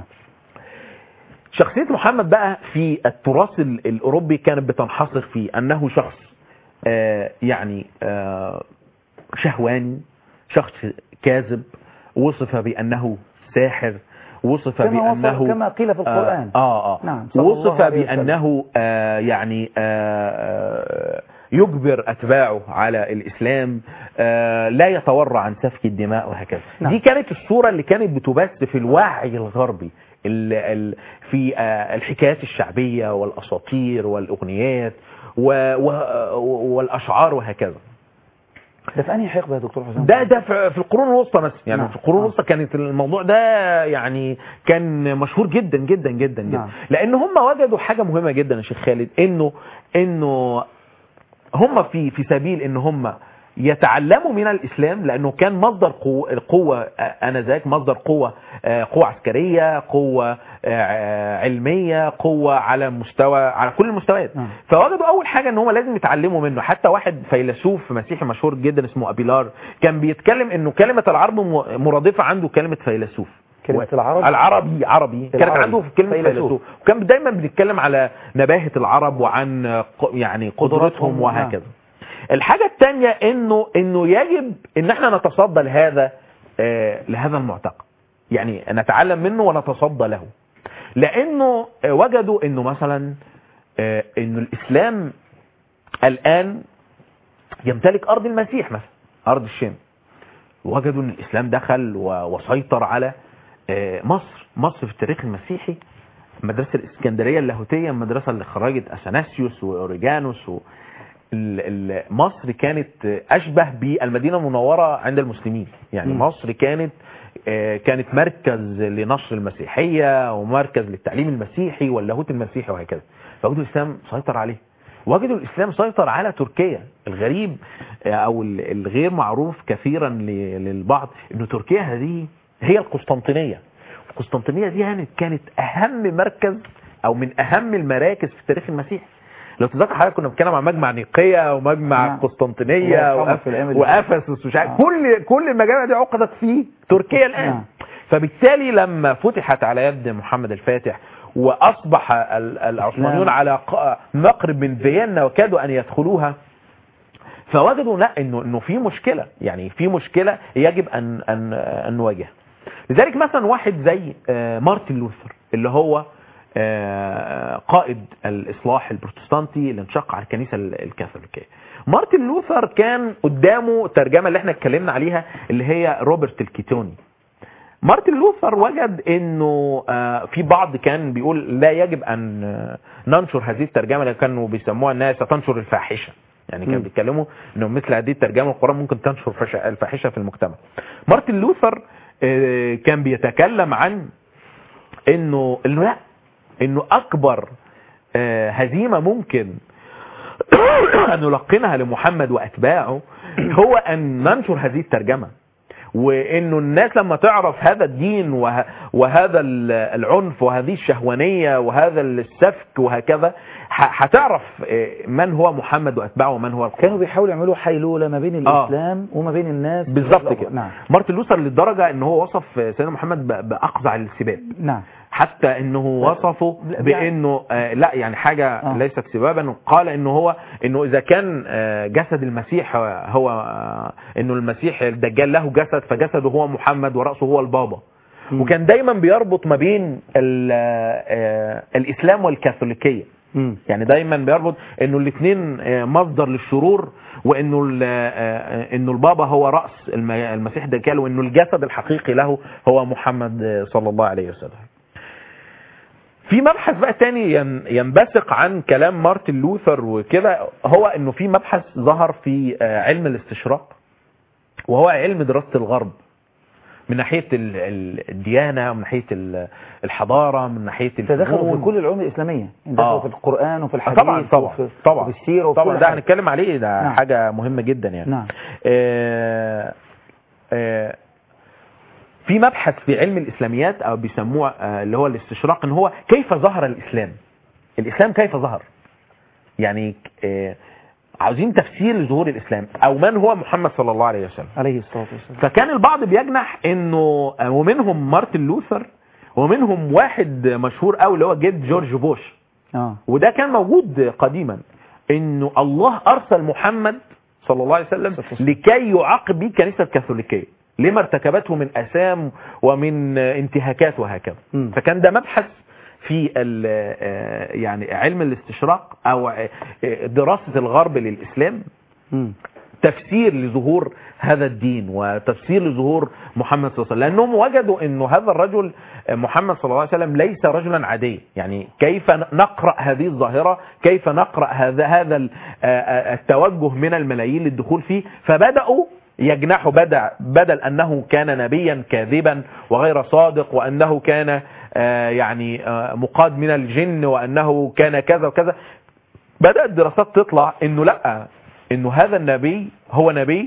شخصية محمد بقى في التراث ال- الأوروبي كانت بتنحصر في أنه شخص آه، يعني آه، شهواني شخص كاذب وصف بأنه ساحر وصف كما وصف- بأنه كما قيل في القرآن. آه آه, آه نعم، صلى الله وصف عليه وسلم. بأنه آه يعني آه آه، يجبر أتباعه على الإسلام آه لا يتورع عن سفك الدماء وهكذا نعم. دي كانت الصورة اللي كانت بتبث في الوعي الغربي ال ال في آه، الحكايات الشعبية والأساطير والأغنيات و و والأشعار وهكذا ده في أنهي حقبة يا دكتور حسام ده ده في في القرون الوسطى مثلا يعني نعم. في القرون الوسطى كانت الموضوع ده يعني كان مشهور جدا جدا جدا جدا نعم. لان هم وجدوا حاجه مهمه جدا يا شيخ خالد انه انه هم في في سبيل ان هم يتعلموا من الاسلام لانه كان مصدر قوه القوه انذاك مصدر قوه آه، قوه عسكريه قوه آه، علميه قوه على مستوى على كل المستويات نعم. فوجدوا اول حاجه ان هم لازم يتعلموا منه حتى واحد فيلسوف مسيحي مشهور جدا اسمه ابيلار كان بيتكلم انه كلمه العرب م- مرادفه عنده كلمه فيلسوف كلمة العرب العربي عربي كانت العربي. عنده في كلمه فيلسوف. فيلسوف وكان دايما بنتكلم على نباهه العرب وعن ق- يعني قدرتهم قدراتهم، وهكذا الحاجه الثانيه انه انه يجب ان احنا نتصدى لهذا آه، لهذا المعتقد يعني نتعلم منه ونتصدى له لانه آه، وجدوا انه مثلا آه، انه الاسلام الان يمتلك ارض المسيح مثلا ارض الشام وجدوا ان الاسلام دخل و- وسيطر على آه، مصر مصر في التاريخ المسيحي المدرسه الاسكندريه اللاهوتيه المدرسه اللي خرجت اثناسيوس واوريجانوس و ال- ال- مصر كانت آه، اشبه بالمدينه المنوره عند المسلمين يعني مم. مصر كانت آه، كانت مركز لنشر المسيحيه ومركز للتعليم المسيحي واللاهوت المسيحي وهكذا فوجدوا الاسلام سيطر عليه وجدوا الاسلام سيطر على تركيا الغريب آه، او ال- الغير معروف كثيرا ل- للبعض ان تركيا هذه هي القسطنطينيه القسطنطينيه دي يعني كانت اهم مركز او من اهم المراكز في التاريخ المسيحي لو تذكر حضرتك كنا بنتكلم عن مجمع نيقيا ومجمع نعم. قسطنطينيه الله يرحمه وأف- في الأيام اللي وافسس ومش عارف آه. كل كل المجامع دي عقدت في تركيا الان نعم. فبالتالي لما فتحت على يد محمد الفاتح واصبح ال- العثمانيون على ق- مقرب من فيينا وكادوا ان يدخلوها فوجدوا لا انه انه في مشكله يعني في مشكله يجب ان ان ان نواجهها لذلك مثلا واحد زي آه، مارتن لوثر اللي هو آه، قائد الإصلاح البروتستانتي اللي انشق على الكنيسة الكاثوليكية مارتن لوثر كان قدامه الترجمة اللي احنا اتكلمنا عليها اللي هي روبرت الكيتوني مارتن لوثر وجد انه آه، في بعض كان بيقول لا يجب ان آه، ننشر هذه الترجمه اللي كانوا بيسموها انها ستنشر الفاحشه يعني كانوا مم. بيتكلموا انه مثل هذه الترجمه القران ممكن تنشر فش- الفاحشه في المجتمع مارتن لوثر آه، كان بيتكلم عن انه انه لا انه اكبر آه، هزيمه ممكن ان نلقنها لمحمد واتباعه هو ان ننشر هذه الترجمه وانه الناس لما تعرف هذا الدين وه... وهذا ال- العنف وهذه الشهوانيه وهذا السفك وهكذا ح... هتعرف آه، من هو محمد واتباعه ومن هو القرآن. كانوا بيحاولوا يعملوا حيلولة ما بين آه. الإسلام وما بين الناس بالظبط كده نعم مارتن لوثر للدرجه ان هو وصف سيدنا محمد ب- باقزع السباب نعم حتى انه وصفه لا، بانه آه لا يعني حاجه آه. ليست سبابا قال انه هو انه اذا كان آه جسد المسيح هو آه انه المسيح الدجال له جسد فجسده هو محمد وراسه هو البابا مم. وكان دايما بيربط ما بين ال- آه الاسلام والكاثوليكيه مم. يعني دايما بيربط انه الاثنين مصدر للشرور وانه ال- آه، انه البابا هو راس الم- المسيح الدجال وانه الجسد الحقيقي له هو محمد آه، صلى الله عليه وسلم في مبحث بقى تاني ين- ينبثق عن كلام مارتن لوثر وكده هو انه في مبحث ظهر في آه، علم الاستشراق وهو علم دراسة الغرب من ناحية ال- ال- الديانة من ناحية ال- الحضارة من ناحية تدخلوا في الفنون. كل العلوم الإسلامية دخلوا آه. في القرآن وفي آه، الحديث طبعا طبعا وفي, طبعا وفي السيرة وفي طبعا كل ده حاجة. هنتكلم عليه ده نعم. حاجة مهمة جدا يعني نعم آه، آه، في مبحث في علم الإسلاميات أو بيسموه آه، اللي هو الاستشراق إن هو كيف ظهر الإسلام الإسلام كيف ظهر يعني آه، عاوزين تفسير لظهور الإسلام أو من هو محمد صلى الله عليه وسلم عليه الصلاة والسلام فكان البعض بيجنح انه ومنهم مارتن لوثر ومنهم واحد مشهور قوي اللي هو جد جورج بوش اه وده كان موجود قديما انه الله ارسل محمد صلى الله عليه وسلم لكي يعاقب به الكنيسه الكاثوليكيه لما ارتكبته من اثام ومن انتهاكات وهكذا مم. فكان ده مبحث في ال- آه، يعني علم الاستشراق او آه، دراسه الغرب للاسلام مم. تفسير لظهور هذا الدين وتفسير لظهور محمد صلى الله عليه وسلم لانهم وجدوا انه هذا الرجل محمد صلى الله عليه وسلم ليس رجلا عاديا يعني كيف نقرا هذه الظاهره كيف نقرا هذا هذا ال- آه، آه، التوجه من الملايين للدخول فيه فبداوا يجنحوا بدع بدل انه كان نبيا كاذبا وغير صادق وانه كان آه، يعني آه، مقاد من الجن وانه كان كذا وكذا بدأت دراسات تطلع انه لا انه هذا النبي هو نبي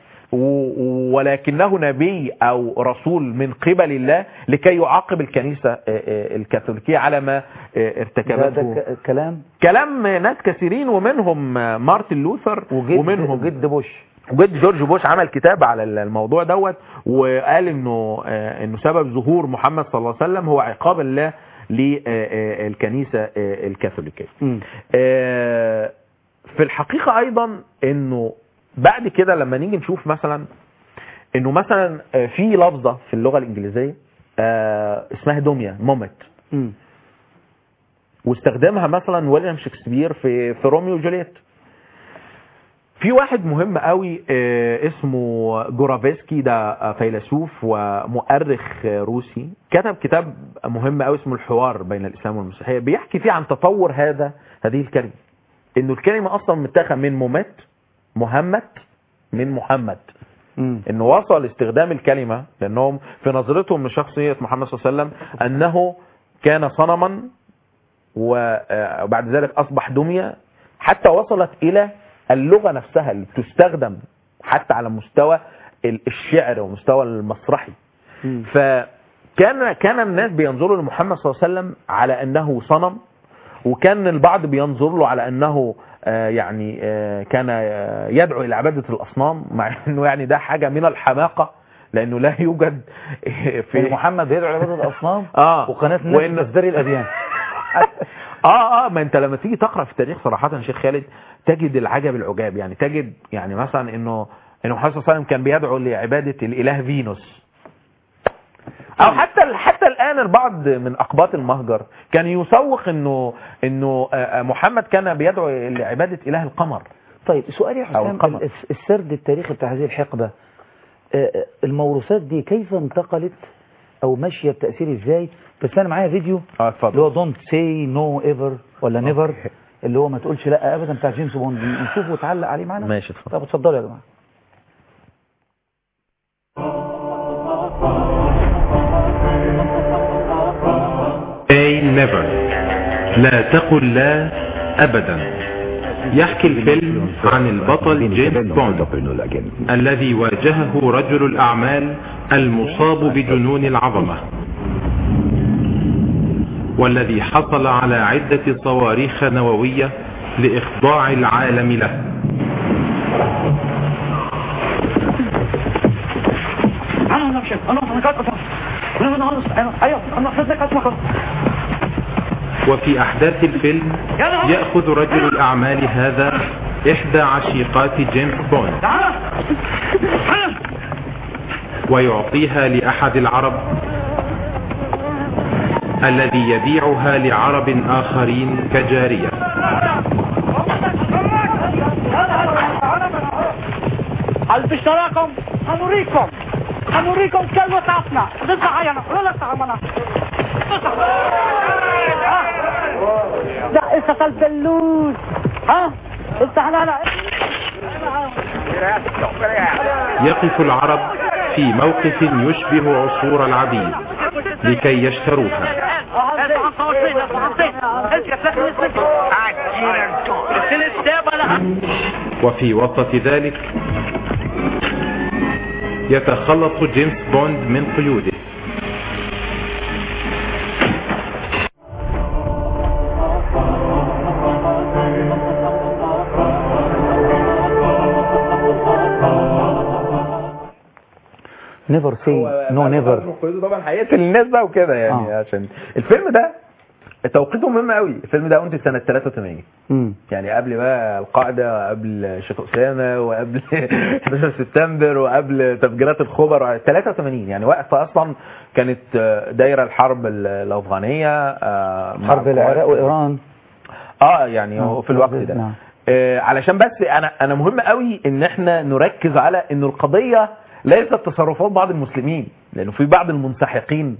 و- ولكنه نبي او رسول من قبل الله لكي يعاقب الكنيسة آه، آه، الكاثوليكية على ما آه، ده, ده ارتكبته ك- كلام كلام ناس كثيرين ومنهم آه، مارتن لوثر وجد ومنهم جد بوش وجد جورج بوش عمل كتاب على الموضوع دوت وقال انه آه، انه سبب ظهور محمد صلى الله عليه وسلم هو عقاب الله للكنيسة الكاثوليكية مم. آه، في الحقيقة ايضا انه بعد كده لما نيجي نشوف مثلا انه مثلا آه، في لفظة في اللغة الانجليزية آه، اسمها دمية مومت مم. واستخدمها مثلا ويليام شكسبير في في روميو وجولييت في واحد مهم قوي آه، اسمه جورافسكي ده آه، فيلسوف ومؤرخ آه، روسي كتب كتاب مهم قوي اسمه الحوار بين الاسلام والمسيحيه بيحكي فيه عن تطور هذا هذه الكلمه انه الكلمه اصلا متاخده من مومت مهمت من محمد مم. انه وصل استخدام الكلمة لانهم في نظرتهم لشخصية محمد صلى الله عليه وسلم انه كان صنما و- وبعد ذلك اصبح دمية حتى وصلت الى اللغة نفسها اللي بتستخدم حتى على مستوى ال- الشعر ومستوى المسرحي مم. فكان كان الناس بينظروا لمحمد صلى الله عليه وسلم على انه صنم وكان البعض بينظر له على انه آه، يعني آه، كان آه، يدعو الى عباده الاصنام مع انه يعني ده حاجه من الحماقه لانه لا يوجد في في محمد بيدعو لعبادة الأصنام اه وقناة الناس وإن- تزدري الأديان اه اه ما انت لما تيجي تقرا في التاريخ صراحه يا شيخ خالد تجد العجب العجاب يعني تجد يعني مثلا انه انه محمد صلى الله عليه وسلم كان بيدعو لعباده الاله فينوس او حتى حتى الان البعض من اقباط المهجر كان يسوق انه انه آه، آه، محمد كان بيدعو لعباده اله القمر طيب سؤالي يا أو حسام القمر. الس- السرد التاريخي بتاع هذه الحقبة آه، آه، الموروثات دي كيف انتقلت او ماشية بتأثير ازاي بس انا معايا فيديو اه اللي اتفضل هو دونت سي نو ايفر ولا نيفر اللي هو ما تقولش لا ابدا بتاع جيمس بوند نشوفه وتعلق عليه معانا ماشي اتفضل طب اتفضلوا يا جماعة Say never لا تقل لا أبدا يحكي الفيلم عن البطل جيمس بوند الذي واجهه رجل الأعمال المصاب بجنون العظمة والذي حصل على عدة صواريخ نووية لإخضاع العالم له انا انا شيخ انا انا قاعد انا انا انا ايوه انا حضرتك اسمع وفي أحداث الفيلم يأخذ رجل الأعمال هذا إحدى عشيقات جيمس بوند تعال تعال ويعطيها لأحد العرب الذي يبيعها لعرب آخرين كجارية هل باشتراكم هنوريكم هنوريكم كلمة عفنا نطلع عينا ولا تعمنا دقة البلوز ها افتح لنا يقف العرب في موقف يشبه عصور العبيد لكي يشتروها وفي وسط ذلك يتخلص جيمس بوند من قيوده نيفر سي نو نيفر طبعا هيقتل الناس بقى وكده يعني آه. عشان الفيلم ده توقيته مهم قوي الفيلم ده انتج سنه 83 مم. يعني قبل بقى القاعده وقبل شيخ اسامه وقبل 11 سبتمبر وقبل تفجيرات الخبر 83 يعني وقت اصلا كانت آه، دايره الحرب ال- الافغانيه آه، مع حرب العراق القوات- وايران اه يعني هو آه، في الوقت ده نعم. آه، علشان بس انا انا مهم قوي ان احنا نركز على ان القضيه ليست تصرفات بعض المسلمين لانه في بعض المنسحقين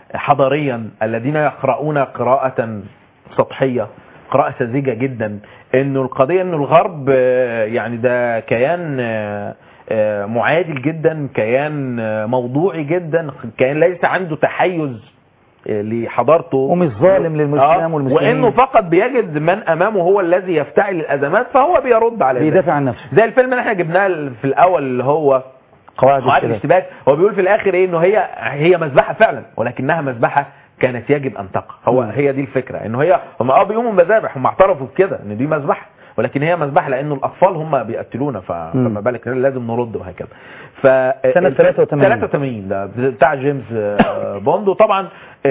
حضاريا الذين يقرؤون قراءه سطحيه قراءه ساذجه جدا انه القضيه انه الغرب آه، يعني ده كيان آه، آه، معادل جدا كيان آه، موضوعي جدا كيان ليس عنده تحيز آه، لحضارته ومش ظالم للإسلام والمسلمين. وانه فقط بيجد من امامه هو الذي يفتعل الازمات فهو بيرد على ذلك. بيدافع عن نفسه زي الفيلم اللي احنا جبناه في الاول اللي هو قواعد قواعد الاشتباك. الاشتباك هو بيقول في الاخر ايه انه هي هي مذبحه فعلا ولكنها مذبحه كانت يجب ان تقع هو مم. هي دي الفكره انه هي هم اه بيقوموا بمذابح هم اعترفوا بكده ان دي مذبحه ولكن هي مذبحه لانه الاطفال هم بيقتلونا ف- مم. فما بالك لازم نرد وهكذا ف سنة 83. 83 ده بتاع جيمس آه، بوند وطبعا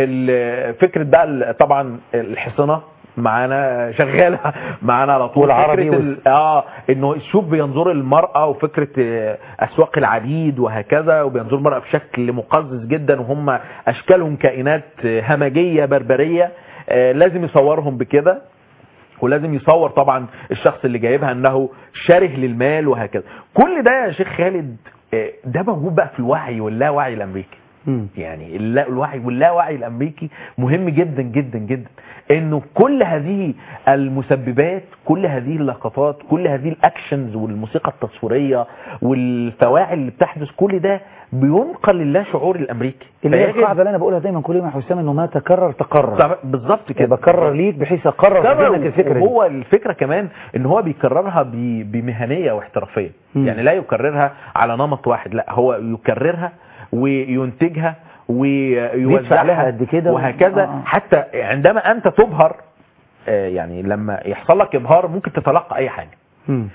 ال- فكره بقى ال- طبعا الحصنه معانا شغاله معانا على طول والعربي فكرة وال- ال- اه انه شوف بينظر المراه وفكره آه، اسواق العبيد وهكذا وبينظر المراه بشكل مقزز جدا وهم اشكالهم كائنات آه، همجيه بربريه آه، لازم يصورهم بكده ولازم يصور طبعا الشخص اللي جايبها انه شره للمال وهكذا كل ده يا شيخ خالد آه، ده موجود بقى في الوعي واللاوعي الامريكي مم. يعني اللا- الوعي واللاوعي الامريكي مهم جدا جدا جدا انه كل هذه المسببات كل هذه اللقطات كل هذه الاكشنز والموسيقى التصويريه والفواعل اللي بتحدث كل ده بينقل لله شعور الامريكي اللي هي فيجب- القاعدة اللي انا بقولها دايما كل يوم يا حسام انه ما تكرر تقرر طب- بالظبط كده بكرر ليك بحيث اقرر في كرر ذهنك الفكرة دي وهو الفكره كمان ان هو بيكررها ب- بمهنيه واحترافيه مم. يعني لا يكررها على نمط واحد لا هو يكررها وينتجها بيدفع ويوزعها لها قد كده و- وهكذا آه، آه. حتى عندما انت تبهر آه، يعني لما يحصل لك ابهار ممكن تتلقى اي حاجه مم.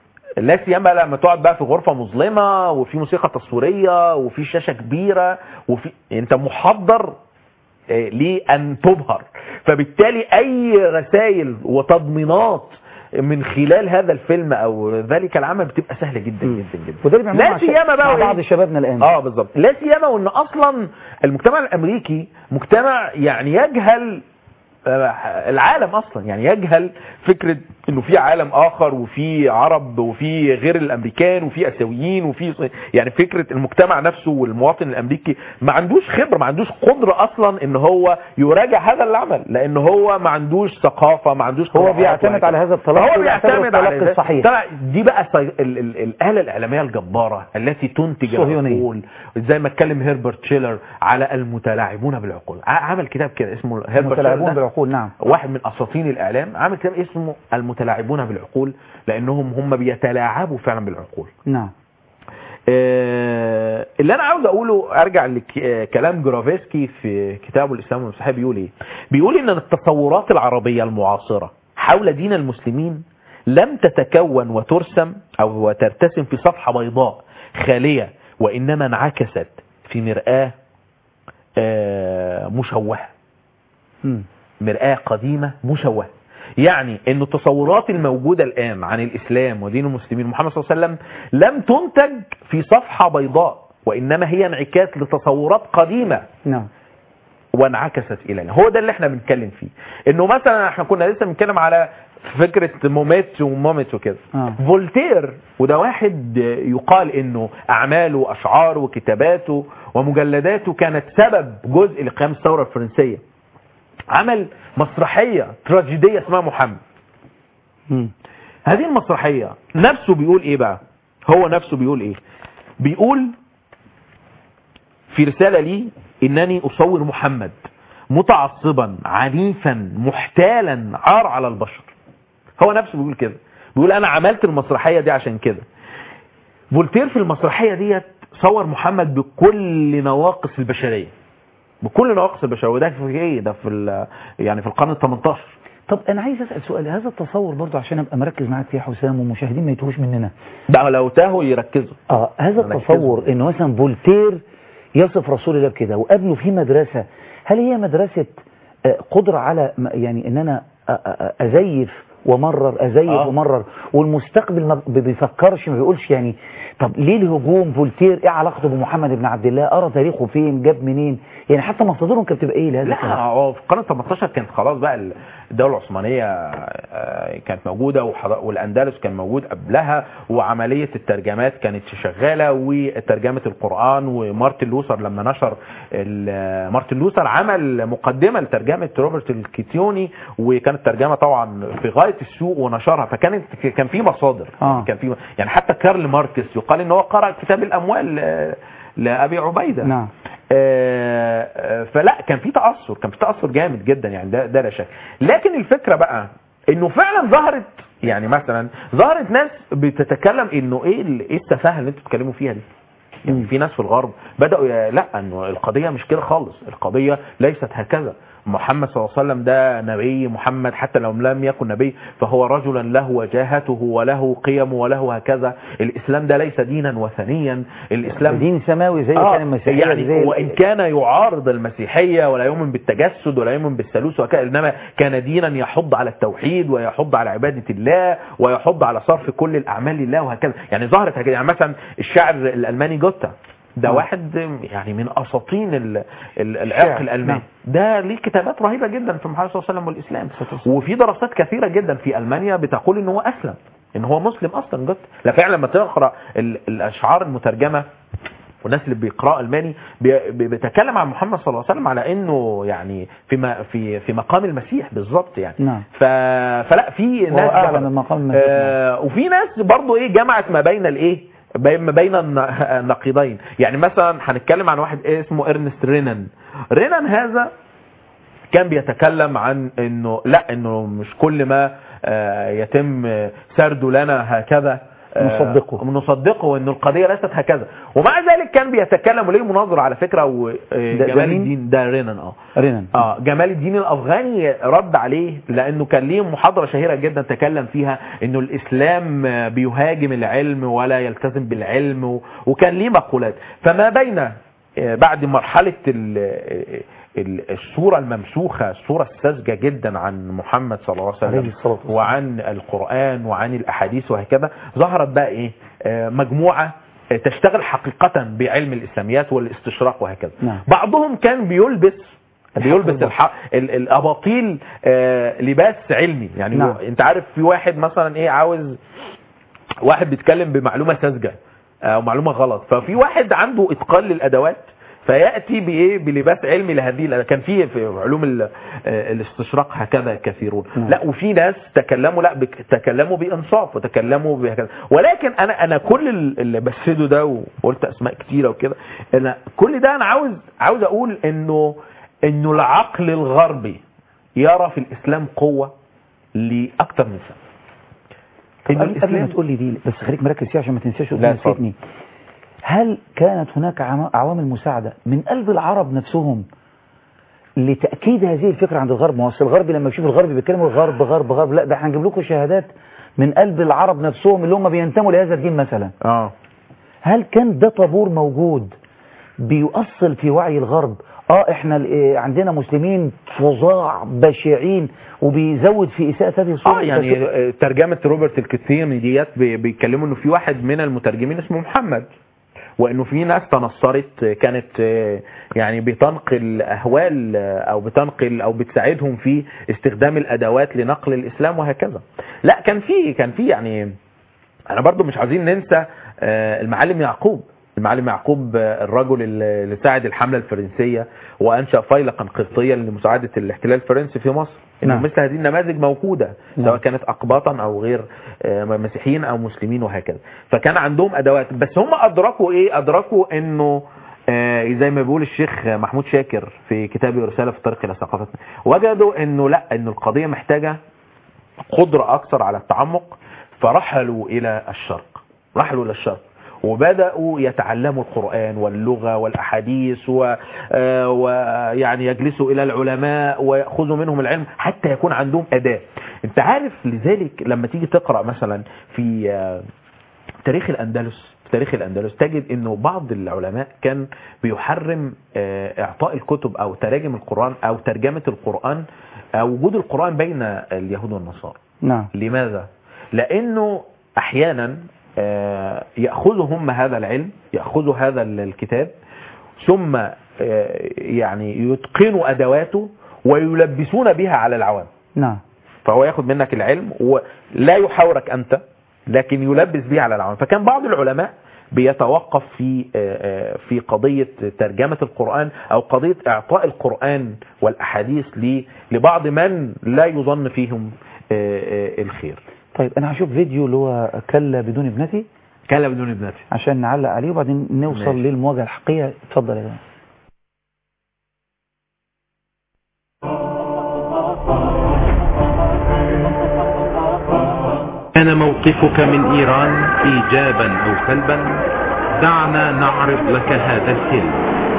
لا سيما لما تقعد بقى في غرفه مظلمه وفي موسيقى تصويريه وفي شاشه كبيره وفي انت محضر آه، لان تبهر فبالتالي اي رسائل وتضمينات من خلال هذا الفيلم او ذلك العمل بتبقى سهله جدا جدا جدا وده اللي بنعمله لا مع شا- سيما بقى مع وإيه؟ بعض شبابنا الآن اه بالظبط لا سيما وان اصلا المجتمع الامريكي مجتمع يعني يجهل آه، العالم اصلا يعني يجهل فكره انه في عالم اخر وفي عرب وفي غير الامريكان وفي اسيويين وفي يعني فكره المجتمع نفسه والمواطن الامريكي ما عندوش خبره ما عندوش قدره اصلا ان هو يراجع هذا العمل لان هو ما عندوش ثقافه ما عندوش هو قراءات بيعتمد وهكذا. على هذا التلقي هو ويعتبره بيعتمد على التلقي ده. الصحيح. طبعا دي بقى السي- ال- ال- الاله الاعلاميه الجباره التي تنتج صهيونية. العقول زي ما اتكلم هيربرت شيلر على المتلاعبون بالعقول ع- عمل كتاب كده اسمه هيربرت المتلاعبون شيلر ده بالعقول نعم واحد من اساطين الاعلام عامل كتاب اسمه المتلاعبون بالعقول لانهم هم بيتلاعبوا فعلا بالعقول نعم آه، اللي انا عاوز اقوله ارجع لكلام جرافيسكي في كتابه الاسلام والمسيحيه بيقول ايه بيقول ان التصورات العربيه المعاصره حول دين المسلمين لم تتكون وترسم او وترتسم في صفحه بيضاء خاليه وانما انعكست في مرآة آه، مشوهه مم. مرآة قديمة مشوهة يعني ان التصورات الموجودة الان عن الاسلام ودين المسلمين محمد صلى الله عليه وسلم لم تنتج في صفحة بيضاء وانما هي انعكاس لتصورات قديمة نعم وانعكست الينا هو ده اللي احنا بنتكلم فيه انه مثلا احنا كنا لسه بنتكلم على فكرة موميت ومامت وكده آه. فولتير وده واحد يقال انه اعماله واشعاره وكتاباته ومجلداته كانت سبب جزء لقيام الثورة الفرنسية عمل مسرحية تراجيدية اسمها محمد مم. هذه المسرحية نفسه بيقول ايه بقى هو نفسه بيقول ايه بيقول في رسالة لي انني اصور محمد متعصبا عنيفا محتالا عار على البشر هو نفسه بيقول كده بيقول انا عملت المسرحية دي عشان كده فولتير في المسرحية ديت صور محمد بكل نواقص البشرية بكل نواقص البشرية وده في ايه ده في ال- يعني في القرن ال 18 طب انا عايز اسال سؤال هذا التصور برضو عشان ابقى مركز معاك فيه يا حسام والمشاهدين ما يتوهوش مننا ده لو تاهوا يركزوا اه هذا ركزوا. التصور ان مثلا فولتير يصف رسول الله بكده وقابله في مدرسه هل هي مدرسه آه، قدره على م- يعني ان انا آه، آه، ازيف ومرر ازيف آه. ومرر والمستقبل ما ب- بيفكرش ما بيقولش يعني طب ليه الهجوم فولتير ايه علاقته بمحمد بن عبد الله قرا تاريخه فين جاب منين يعني حتى مصادرهم كانت بتبقى ايه لهذا لا الكلام؟ هو في القرن ال 18 كانت خلاص بقى الدولة العثمانية آه، كانت موجودة وحض- والأندلس كان موجود قبلها وعملية الترجمات كانت شغالة وترجمة القرآن ومارتن لوثر لما نشر ال- مارتن لوثر عمل مقدمة لترجمة روبرت الكيتيوني وكانت ترجمة طبعا في غاية السوق ونشرها فكانت كان في مصادر آه. كان في يعني حتى كارل ماركس يقال ان هو قرأ كتاب الأموال آه، لأبي عبيدة نعم آه، آه، فلا كان في تاثر كان في تاثر جامد جدا يعني ده ده لا شك لكن الفكره بقى انه فعلا ظهرت يعني مثلا ظهرت ناس بتتكلم انه ايه ال- ايه السفاهه اللي انتوا بتتكلموا فيها دي يعني في ناس في الغرب بداوا ي- لا انه القضيه مش كده خالص القضيه ليست هكذا محمد صلى الله عليه وسلم ده نبي محمد حتى لو لم يكن نبي فهو رجلا له وجاهته وله قيم وله هكذا الاسلام ده ليس دينا وثنيا الاسلام دين سماوي زي آه كان المسيحيه يعني زي وان كان يعارض المسيحيه ولا يؤمن بالتجسد ولا يؤمن بالثالوث وكذا انما كان دينا يحض على التوحيد ويحض على عباده الله ويحض على صرف كل الاعمال لله وهكذا يعني ظهرت هكذا يعني مثلا الشاعر الالماني جوتا ده آه. واحد يعني من اساطين ال- ال- العرق الشعر، الالماني نعم. ده ليه كتابات رهيبه جدا في محمد صلى الله عليه وسلم والاسلام وفي دراسات كثيره جدا في المانيا بتقول ان هو اسلم ان هو مسلم اصلا جوتا لا فعلا لما تقرا ال- الاشعار المترجمه والناس اللي بيقرأوا الماني بي- بي- بيتكلم عن محمد صلى الله عليه وسلم على انه يعني في ما في في مقام المسيح بالظبط يعني نعم ف... فلا في وهو ناس اعلى جمعت- من مقام المسيح آه وفي ناس برضو ايه جمعت ما بين الايه بين- ما بين الن- النقيضين يعني مثلا هنتكلم عن واحد إيه اسمه ارنست رينان رينان هذا كان بيتكلم عن انه لا انه مش كل ما آه، يتم سرده لنا هكذا آه، نصدقه. نصدقه وان القضيه ليست هكذا ومع ذلك كان بيتكلم وليه مناظره على فكره ده- ده وجمال مين؟ الدين ده رينان اه رينان اه جمال الدين الافغاني رد عليه لانه كان ليه محاضره شهيره جدا تكلم فيها انه الاسلام بيهاجم العلم ولا يلتزم بالعلم و- وكان ليه مقولات فما بين آه، بعد مرحله ال- ال- الصورة الممسوخة الصورة الساذجة جدا عن محمد صلى الله عليه عليه وسلم الصلاة والسلام. وعن القرآن وعن الأحاديث وهكذا ظهرت بقى إيه آه، مجموعة آه، تشتغل حقيقة بعلم الإسلاميات والاستشراق وهكذا نعم. بعضهم كان بيلبس بيلبس والباطل. الح... ال- الاباطيل آه، لباس علمي يعني نعم. هو- انت عارف في واحد مثلا ايه عاوز واحد بيتكلم بمعلومه ساذجه او معلومه غلط ففي واحد عنده اتقان للادوات فياتي بايه بلباس علمي لهذه الأدوات. كان في في علوم ال- آه، الاستشراق هكذا كثيرون نعم. لا وفي ناس تكلموا لا بك- تكلموا بانصاف وتكلموا بهكذا ولكن انا انا كل ال- اللي بسده ده وقلت اسماء كتيره وكده انا كل ده انا عاوز عاوز اقول انه انه العقل الغربي يرى في الاسلام قوه لاكثر من سنه طب إنه قبل قبل ما الإسلام- تقول لي دي بس خليك مركز فيها عشان ما تنساش لا، قدام اتفضل. نسيتني هل كانت هناك عم- عوامل مساعدة من قلب العرب نفسهم لتأكيد هذه الفكرة عند الغرب ما هو أصل الغرب لما يشوف الغرب بيتكلموا الغرب غرب غرب لا ده احنا هنجيب لكم شهادات من قلب العرب نفسهم اللي هم بينتموا لهذا الدين مثلا اه هل كان ده طابور موجود بيؤصل في وعي الغرب اه احنا ال- إيه، عندنا مسلمين فظاع بشعين وبيزود في اساءة هذه الصورة اه يعني آه، ترجمه روبرت الكثير ديت بي- بيتكلموا انه في واحد من المترجمين اسمه محمد وانه في ناس تنصرت آه، كانت آه، يعني بتنقل اهوال آه، او بتنقل او بتساعدهم في استخدام الادوات لنقل الاسلام وهكذا لا كان في كان في يعني انا برضو مش عايزين ننسى آه، المعلم يعقوب المعلم يعقوب آه، الرجل اللي اللي ساعد الحملة الفرنسية وأنشأ فيلقا قبطيا لمساعدة الاحتلال الفرنسي في مصر إنه نعم. مثل هذه النماذج موجودة نعم. سواء كانت أقباطا أو غير آه، مسيحيين أو مسلمين وهكذا فكان عندهم أدوات بس هم أدركوا إيه أدركوا إنه آه، زي ما بيقول الشيخ محمود شاكر في كتابه رسالة في الطريق إلى ثقافتنا وجدوا إنه لا إنه القضية محتاجة قدرة أكثر على التعمق فرحلوا إلى الشرق رحلوا إلى الشرق وبدأوا يتعلموا القرآن واللغة والأحاديث و- آه، ويعني يجلسوا إلى العلماء ويأخذوا منهم العلم حتى يكون عندهم أداة أنت عارف لذلك لما تيجي تقرأ مثلا في آه، تاريخ الأندلس في تاريخ الأندلس تجد أنه بعض العلماء كان بيحرم آه، إعطاء الكتب أو تراجم القرآن أو ترجمة القرآن أو وجود القرآن بين اليهود والنصارى نعم لماذا؟ لأنه أحيانا آه، يأخذوا هم هذا العلم يأخذوا هذا الكتاب ثم آه، يعني يتقنوا أدواته ويلبسون بها على العوام نعم فهو ياخد منك العلم ولا يحاورك أنت لكن يلبس به على العوام فكان بعض العلماء بيتوقف في آه، آه، في قضية ترجمة القرآن أو قضية إعطاء القرآن والأحاديث ل- لبعض من لا يظن فيهم آه، آه، الخير طيب انا هشوف فيديو اللي هو كلا بدون ابنتي كلا بدون ابنتي عشان نعلق عليه وبعدين نوصل ماشي. للمواجهة الحقيقية اتفضل يا جماعة كان موقفك من إيران إيجابا أو سلبا دعنا نعرض لك هذا الفيلم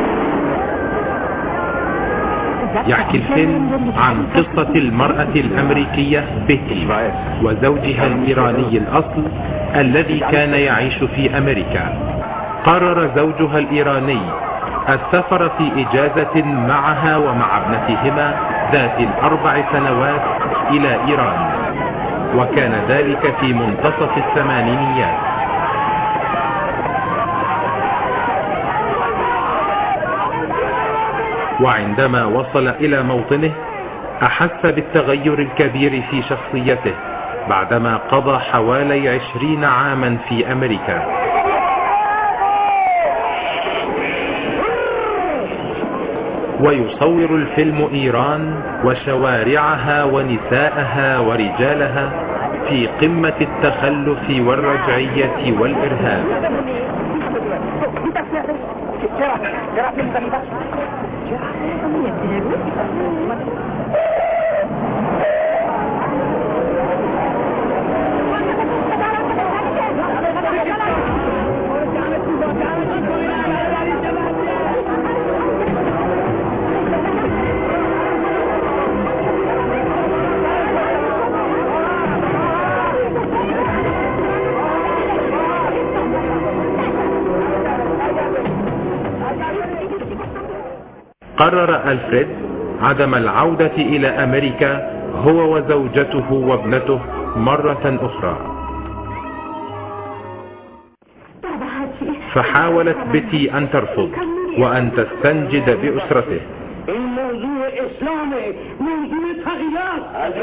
يحكي الفيلم عن قصة المرأة الأمريكية بيتي وزوجها الإيراني الأصل الذي كان يعيش في أمريكا قرر زوجها الإيراني السفر في إجازة معها ومع ابنتهما ذات الأربع سنوات إلى إيران وكان ذلك في منتصف الثمانينيات وعندما وصل إلى موطنه أحس بالتغير الكبير في شخصيته بعدما قضى حوالي عشرين عاما في أمريكا ويصور الفيلم إيران وشوارعها ونساءها ورجالها في قمة التخلف والرجعية والإرهاب قرر ألفريد عدم العودة إلى أمريكا هو وزوجته وابنته مرة أخرى فحاولت بيتي أن ترفض وأن تستنجد بأسرته این موضوع اسلامه موضوع تغییرات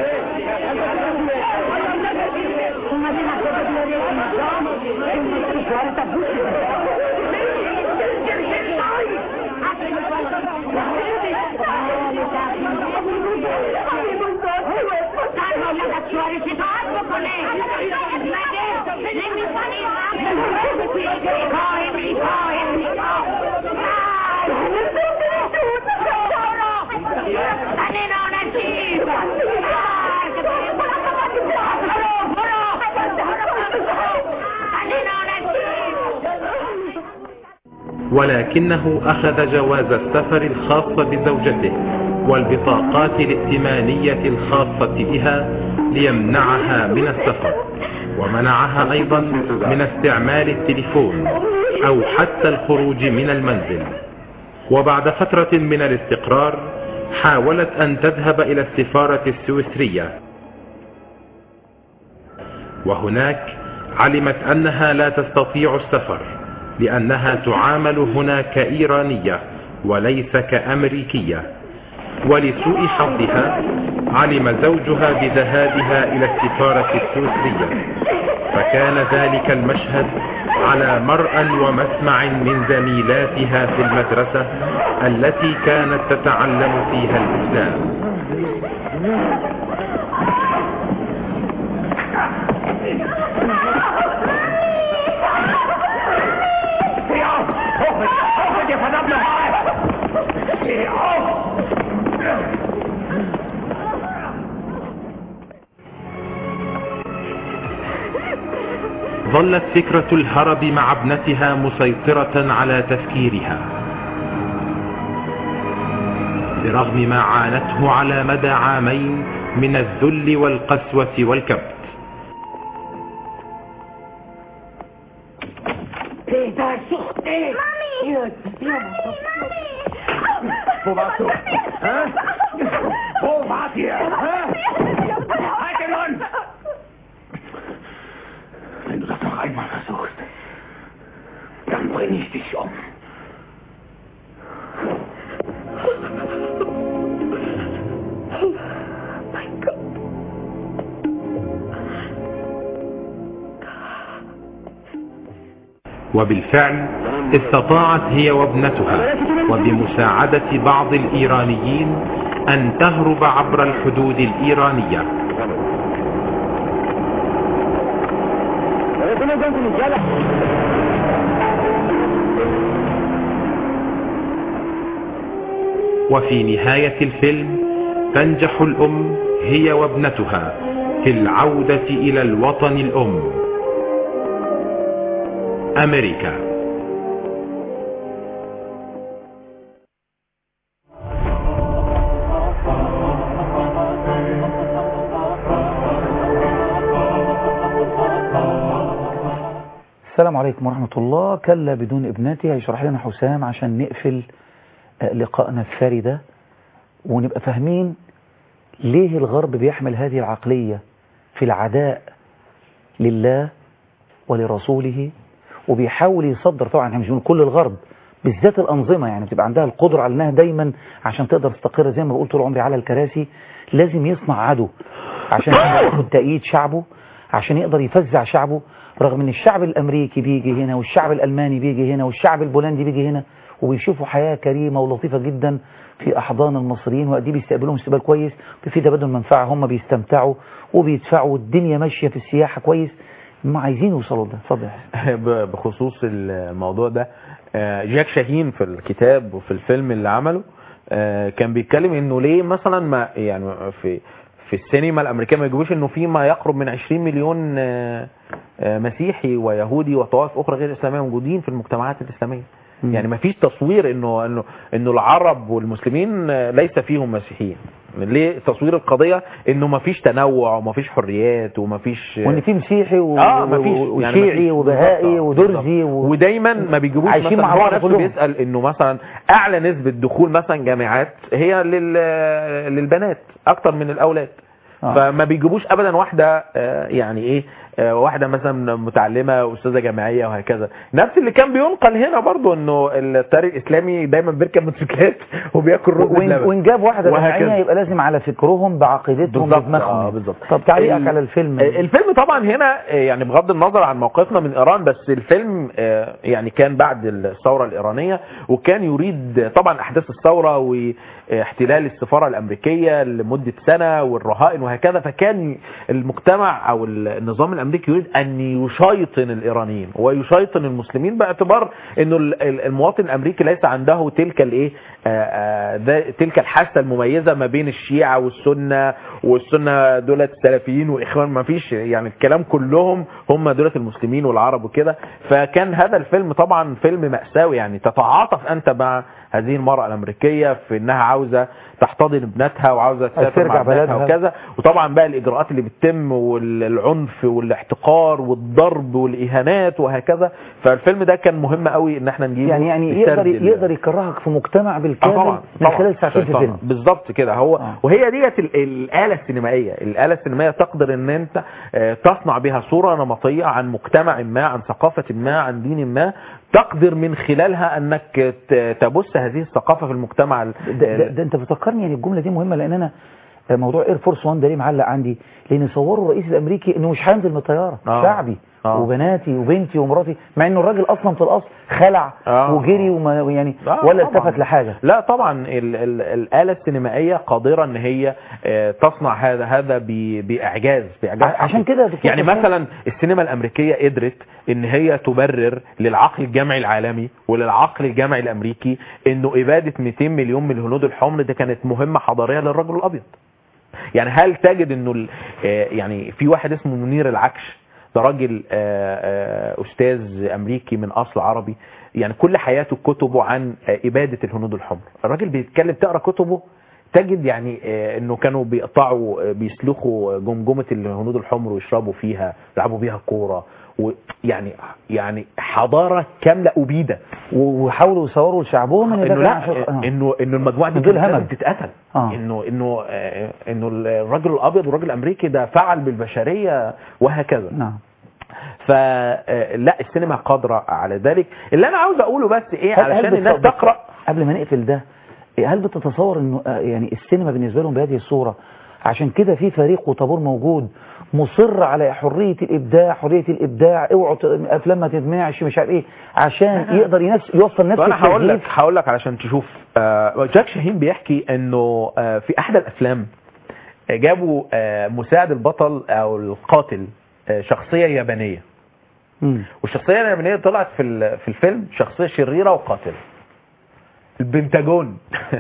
اومدین از کجا بیاری اسلام این شوهرت هم گوش ولكنه أخذ جواز السفر الخاص بزوجته والبطاقات الائتمانية الخاصة بها ليمنعها من السفر ومنعها أيضا من استعمال التليفون أو حتى الخروج من المنزل وبعد فترة من الاستقرار حاولت أن تذهب إلى السفارة السويسرية وهناك علمت أنها لا تستطيع السفر لأنها تعامل هنا كإيرانية وليس كأمريكية ولسوء حظها علم زوجها بذهابها إلى السفارة السويسرية فكان ذلك المشهد على مرأى ومسمع من زميلاتها في المدرسة التي كانت تتعلم فيها الإسلام ظلت فكرة الهرب مع ابنتها مسيطرة على تفكيرها برغم ما عانته على مدى عامين من الذل والقسوة والكبت پدر سوخته مامی Wo warst du? Hä? Wo wart ihr? Hä? Halt den Mund! Wenn du das noch einmal versuchst, dann bringe ich dich um. mein Gott. وبالفعل استطاعت هي وابنتها وبمساعدة بعض الإيرانيين أن تهرب عبر الحدود الإيرانية وفي نهاية الفيلم تنجح الأم هي وابنتها في العودة إلى الوطن الأم أمريكا السلام عليكم ورحمة الله كلا بدون ابنتي هيشرح لنا حسام عشان نقفل آه، لقائنا الثري ده ونبقى فاهمين ليه الغرب بيحمل هذه العقلية في العداء لله ولرسوله وبيحاول يصدر طبعا احنا مش بنقول كل الغرب بالذات الأنظمة يعني بتبقى عندها القدرة على انها دايما عشان تقدر تستقر زي ما بقول طول عمري على الكراسي لازم يصنع عدو عشان ياخد تأييد شعبه عشان يقدر يفزع شعبه رغم ان الشعب الامريكي بيجي هنا والشعب الالماني بيجي هنا والشعب البولندي بيجي هنا وبيشوفوا حياة كريمة ولطيفة جدا في احضان المصريين وقد إيه بيستقبلوهم استقبال كويس في تبادل منفعة هم بيستمتعوا وبيدفعوا والدنيا ماشية في السياحة كويس ما عايزين يوصلوا لده اتفضل ب- بخصوص الموضوع ده آه، جاك شاهين في الكتاب وفي الفيلم اللي عمله آه، كان بيتكلم انه ليه مثلا ما يعني في في السينما الامريكيه ما يجيبوش انه في ما يقرب من 20 مليون آه، آه، مسيحي ويهودي وطوائف اخرى غير اسلاميه موجودين في المجتمعات الاسلاميه يعني ما فيش تصوير انه انه انه العرب والمسلمين ليس فيهم مسيحيين ليه تصوير القضيه انه ما فيش تنوع وما فيش حريات وما فيش وان في مسيحي و... اه ما فيش وشيعي وبهائي ودرزي و... ودايما ما بيجيبوش عايشين مثلا مع هو بعض نفسه كلهم. بيسال انه مثلا اعلى نسبه دخول مثلا جامعات هي لل... للبنات اكتر من الاولاد آه. فما بيجيبوش ابدا واحده آه، يعني ايه آه، واحده مثلا متعلمه استاذه جامعيه وهكذا نفس اللي كان بينقل هنا برضو انه التيار الاسلامي دايما بيركب موتوسيكلات وبياكل رز وإن, بلبن وإن جاب واحدة وهكذا. جماعية يبقى لازم على فكرهم بعقيدتهم بالظبط بدماغهم اه يعني. بالظبط طب تعليقك ال- على الفيلم الفيلم طبعا هنا آه، يعني بغض النظر عن موقفنا من ايران بس الفيلم آه، يعني كان بعد الثوره الايرانيه وكان يريد طبعا احداث الثوره واحتلال السفاره الامريكيه لمده سنه والرهائن وهكذا فكان المجتمع او النظام الامريكي يريد ان يشيطن الايرانيين ويشيطن المسلمين باعتبار انه ال- ال- المواطن الامريكي ليس عنده تلك الايه آه، آه، ذا- تلك الحاسه المميزه ما بين الشيعه والسنه والسنه دولت السلفيين واخوان ما فيش يعني الكلام كلهم هم دولت المسلمين والعرب وكده فكان هذا الفيلم طبعا فيلم مأساوي يعني تتعاطف انت مع هذه المرأة الأمريكية في إنها عاوزة تحتضن ابنتها وعاوزة تسافر ترجع مع ابنتها بلدها. وكذا وطبعا بقى الإجراءات اللي بتتم والعنف والاحتقار والضرب والإهانات وهكذا فالفيلم ده كان مهم قوي إن احنا نجيبه يعني يعني يسترد يقدر ال- يقدر يكرهك في مجتمع آه بالكامل طبعا من طبعا. خلال ساعتين في طبعا. فيلم بالظبط كده هو وهي ديت ال- الآلة السينمائية الآلة السينمائية تقدر ان انت آه، تصنع بها صورة نمطية عن مجتمع ما عن ثقافة ما عن دين ما تقدر من خلالها انك ت- تبث هذه الثقافة في المجتمع ال- ده, ده, ده انت بتفكرني يعني الجمله دي مهمه لان انا موضوع اير فورس 1 ده ليه معلق عندي لان صوروا الرئيس الامريكي انه مش هينزل من الطياره آه. شعبي آه. وبناتي وبنتي ومراتي مع انه الراجل اصلا في الاصل خلع آه. وجري وما يعني آه، ولا طبعاً. التفت لحاجه لا طبعا ال ال الآلة السينمائية قادرة ان هي آه، تصنع هذا هذا ب- بإعجاز بإعجاز ع- عشان كده يا دكتور يعني حسام- مثلا السينما الأمريكية قدرت ان هي تبرر للعقل الجمعي العالمي وللعقل الجمعي الأمريكي انه إبادة 200 مليون من الهنود الحمر ده كانت مهمة حضارية للرجل الأبيض يعني هل تجد انه ال- آه، يعني في واحد اسمه منير العكش ده راجل آه، آه، استاذ امريكي من اصل عربي يعني كل حياته كتبه عن آه، اباده الهنود الحمر الراجل بيتكلم تقرا كتبه تجد يعني آه، انه كانوا بيقطعوا آه، بيسلخوا جمجمه الهنود الحمر ويشربوا فيها يلعبوا بيها كوره ويعني يعني حضاره كامله ابيدت وحاولوا يصوروا لشعبهم ان ده انه كان لا عشان- آه. انه انه المجموعه دي دول كانت لازم همج. تتقتل آه. انه انه آه، انه الرجل الابيض والراجل الامريكي ده فعل بالبشريه وهكذا نعم فلا السينما قادره على ذلك اللي انا عاوز اقوله بس ايه هل- هل علشان بت- الناس بت- تقرا قبل ما نقفل ده هل بتتصور انه آه، يعني السينما بالنسبه لهم بهذه الصوره عشان كده في فريق وطابور موجود مصر على حريه الابداع حريه الابداع اوعوا ت- افلام ما تتمنعش مش عارف ايه عشان يقدر ينفس يوصل نفس فانا هقول لك التكليف. هقول لك علشان تشوف آه، جاك شاهين بيحكي انه آه، في احدى الافلام آه، جابوا آه، مساعد البطل او القاتل آه، شخصيه يابانيه مم. والشخصيه اليابانيه طلعت في ال- في الفيلم شخصيه شريره وقاتله البنتاجون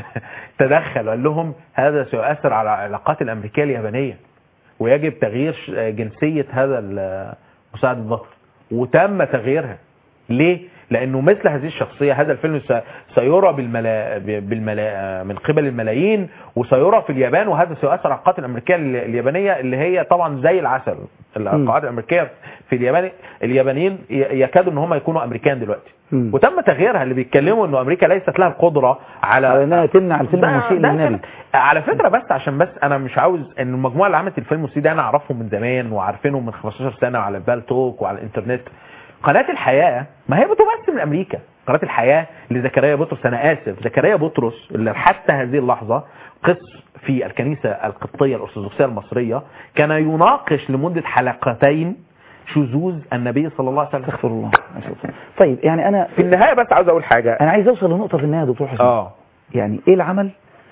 تدخل وقال لهم هذا سيؤثر على العلاقات الامريكيه اليابانيه ويجب تغيير ش- جنسيه هذا ال- مساعد البطل وتم تغييرها ليه لانه مثل هذه الشخصيه هذا الفيلم س- سيرى بالملا... بالملا... من قبل الملايين وسيرى في اليابان وهذا سيؤثر على القاعات الامريكيه ال- اليابانيه اللي هي طبعا زي العسل القاعات الامريكيه في اليابان اليابانيين ي- يكادوا ان هم يكونوا امريكان دلوقتي مم. وتم تغييرها اللي بيتكلموا انه امريكا ليست لها القدره على على انها تمنع الفيلم ده- المسيء ده للنبي كان- على فكره بس عشان بس انا مش عاوز ان المجموعه اللي عملت الفيلم المسيء ده انا اعرفهم من زمان وعارفينهم من 15 سنه على البالتوك وعلى الانترنت قناه الحياه ما هي بتمثل من امريكا قناه الحياه لزكريا بطرس انا اسف زكريا بطرس اللي حتى هذه اللحظه قس في الكنيسه القبطيه الارثوذكسيه المصريه كان يناقش لمده حلقتين شذوذ النبي صلى الله عليه وسلم استغفر الله طيب يعني انا في النهايه بس عاوز اقول حاجه انا عايز اوصل لنقطه في النهايه يا دكتور حسين اه يعني ايه العمل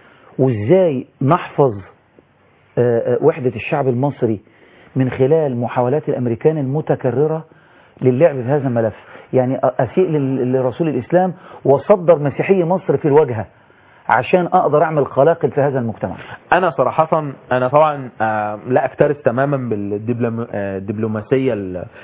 وازاي نحفظ آه، آه، وحدة الشعب المصري من خلال محاولات الامريكان المتكررة للعب في هذا الملف يعني اسيء لل- لرسول الاسلام وصدر مسيحي مصر في الواجهة عشان اقدر اعمل قلاقل في هذا المجتمع انا صراحة انا طبعا آه، لا اكترث تماما بالدبلوماسية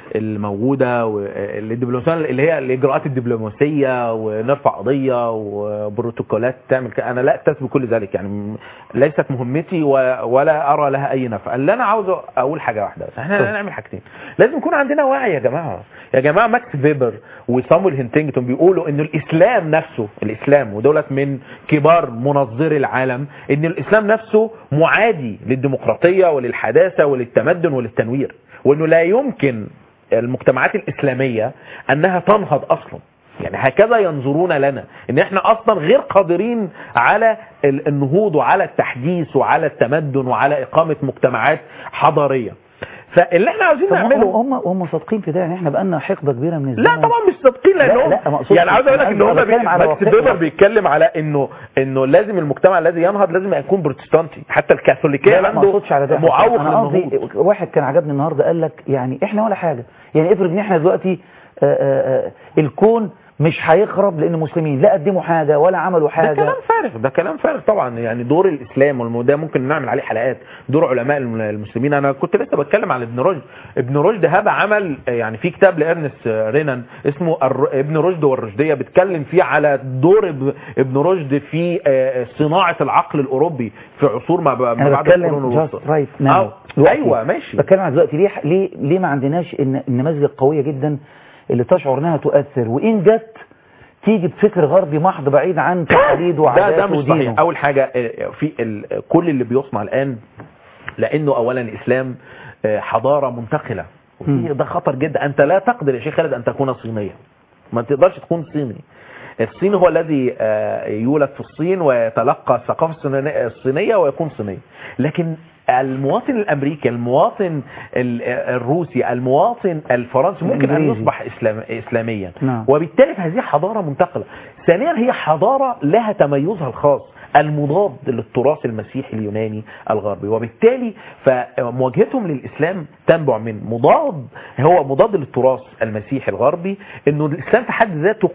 الموجوده والدبلوماسيه اللي هي الاجراءات الدبلوماسيه ونرفع قضيه وبروتوكولات تعمل كده انا لا اكتسب بكل ذلك يعني م- ليست مهمتي و- ولا ارى لها اي نفع اللي انا عاوز اقول حاجه واحده بس احنا نعمل حاجتين لازم يكون عندنا وعي يا جماعه يا جماعه ماكس فيبر وصامويل هنتنجتون بيقولوا ان الاسلام نفسه الاسلام ودولت من كبار منظري العالم ان الاسلام نفسه معادي للديمقراطيه وللحداثه وللتمدن وللتنوير وانه لا يمكن المجتمعات الاسلاميه انها تنهض اصلا يعني هكذا ينظرون لنا ان احنا اصلا غير قادرين على ال- النهوض وعلى التحديث وعلى التمدن وعلى اقامه مجتمعات حضاريه فاللي احنا عاوزين طب نعمله هم هم هم صادقين في ده يعني احنا بقالنا حقبه كبيره من الزمن لا طبعا مش صادقين لان لا هم لا ما اقصدش يعني عاوز اقول لك ان أنا هم بتكلم على ماكس واقعنا. فيبر بيتكلم على انه انه لازم المجتمع الذي ينهض لازم يكون بروتستانتي حتى الكاثوليكيه لا لا ما عنده اقصدش على ده معوق انا للنهوض قصدي واحد كان عجبني النهارده قال لك يعني احنا ولا حاجه يعني افرض ان احنا دلوقتي آه، آه، آه، الكون مش هيخرب لان مسلمين لا قدموا حاجه ولا عملوا ده حاجه كلام فارغ ده كلام فارغ طبعا يعني دور الاسلام والموضوع ممكن نعمل عليه حلقات دور علماء الم- المسلمين انا كنت لسه بتكلم على ابن رشد ابن رشد هذا عمل آه، يعني في كتاب لارنست آه، رينان اسمه الر- ابن رشد والرشديه بيتكلم فيه على دور اب- ابن رشد في آه، صناعه العقل الاوروبي في عصور ما ب- ما انا بعد بتكلم القرون جاست الوسطى رايت أو- ايوه ماشي بتكلم عن دلوقتي ليه ليه ليه ما عندناش ان النماذج القويه جدا اللي تشعر انها تؤثر وان جت تيجي بفكر غربي محض بعيد عن تقاليد ده وعادات ده مش ودينه صحيح اول حاجه آه، في ال- كل اللي بيصنع الان لانه اولا الاسلام آه، حضاره منتقله وفي ده خطر جدا انت لا تقدر يا شيخ خالد ان تكون صينيا ما تقدرش تكون صيني الصيني هو الذي آه، يولد في الصين ويتلقى الثقافه الصينية- الصينيه ويكون صيني لكن المواطن الامريكي المواطن ال- الروسي المواطن الفرنسي ممكن ان الإنجليزي. يصبح إسلام اسلاميا نعم. وبالتالي هذه حضاره منتقله ثانيا هي حضاره لها تميزها الخاص المضاد للتراث المسيحي اليوناني الغربي وبالتالي فمواجهتهم للاسلام تنبع من مضاد هو مضاد للتراث المسيحي الغربي انه الاسلام في حد ذاته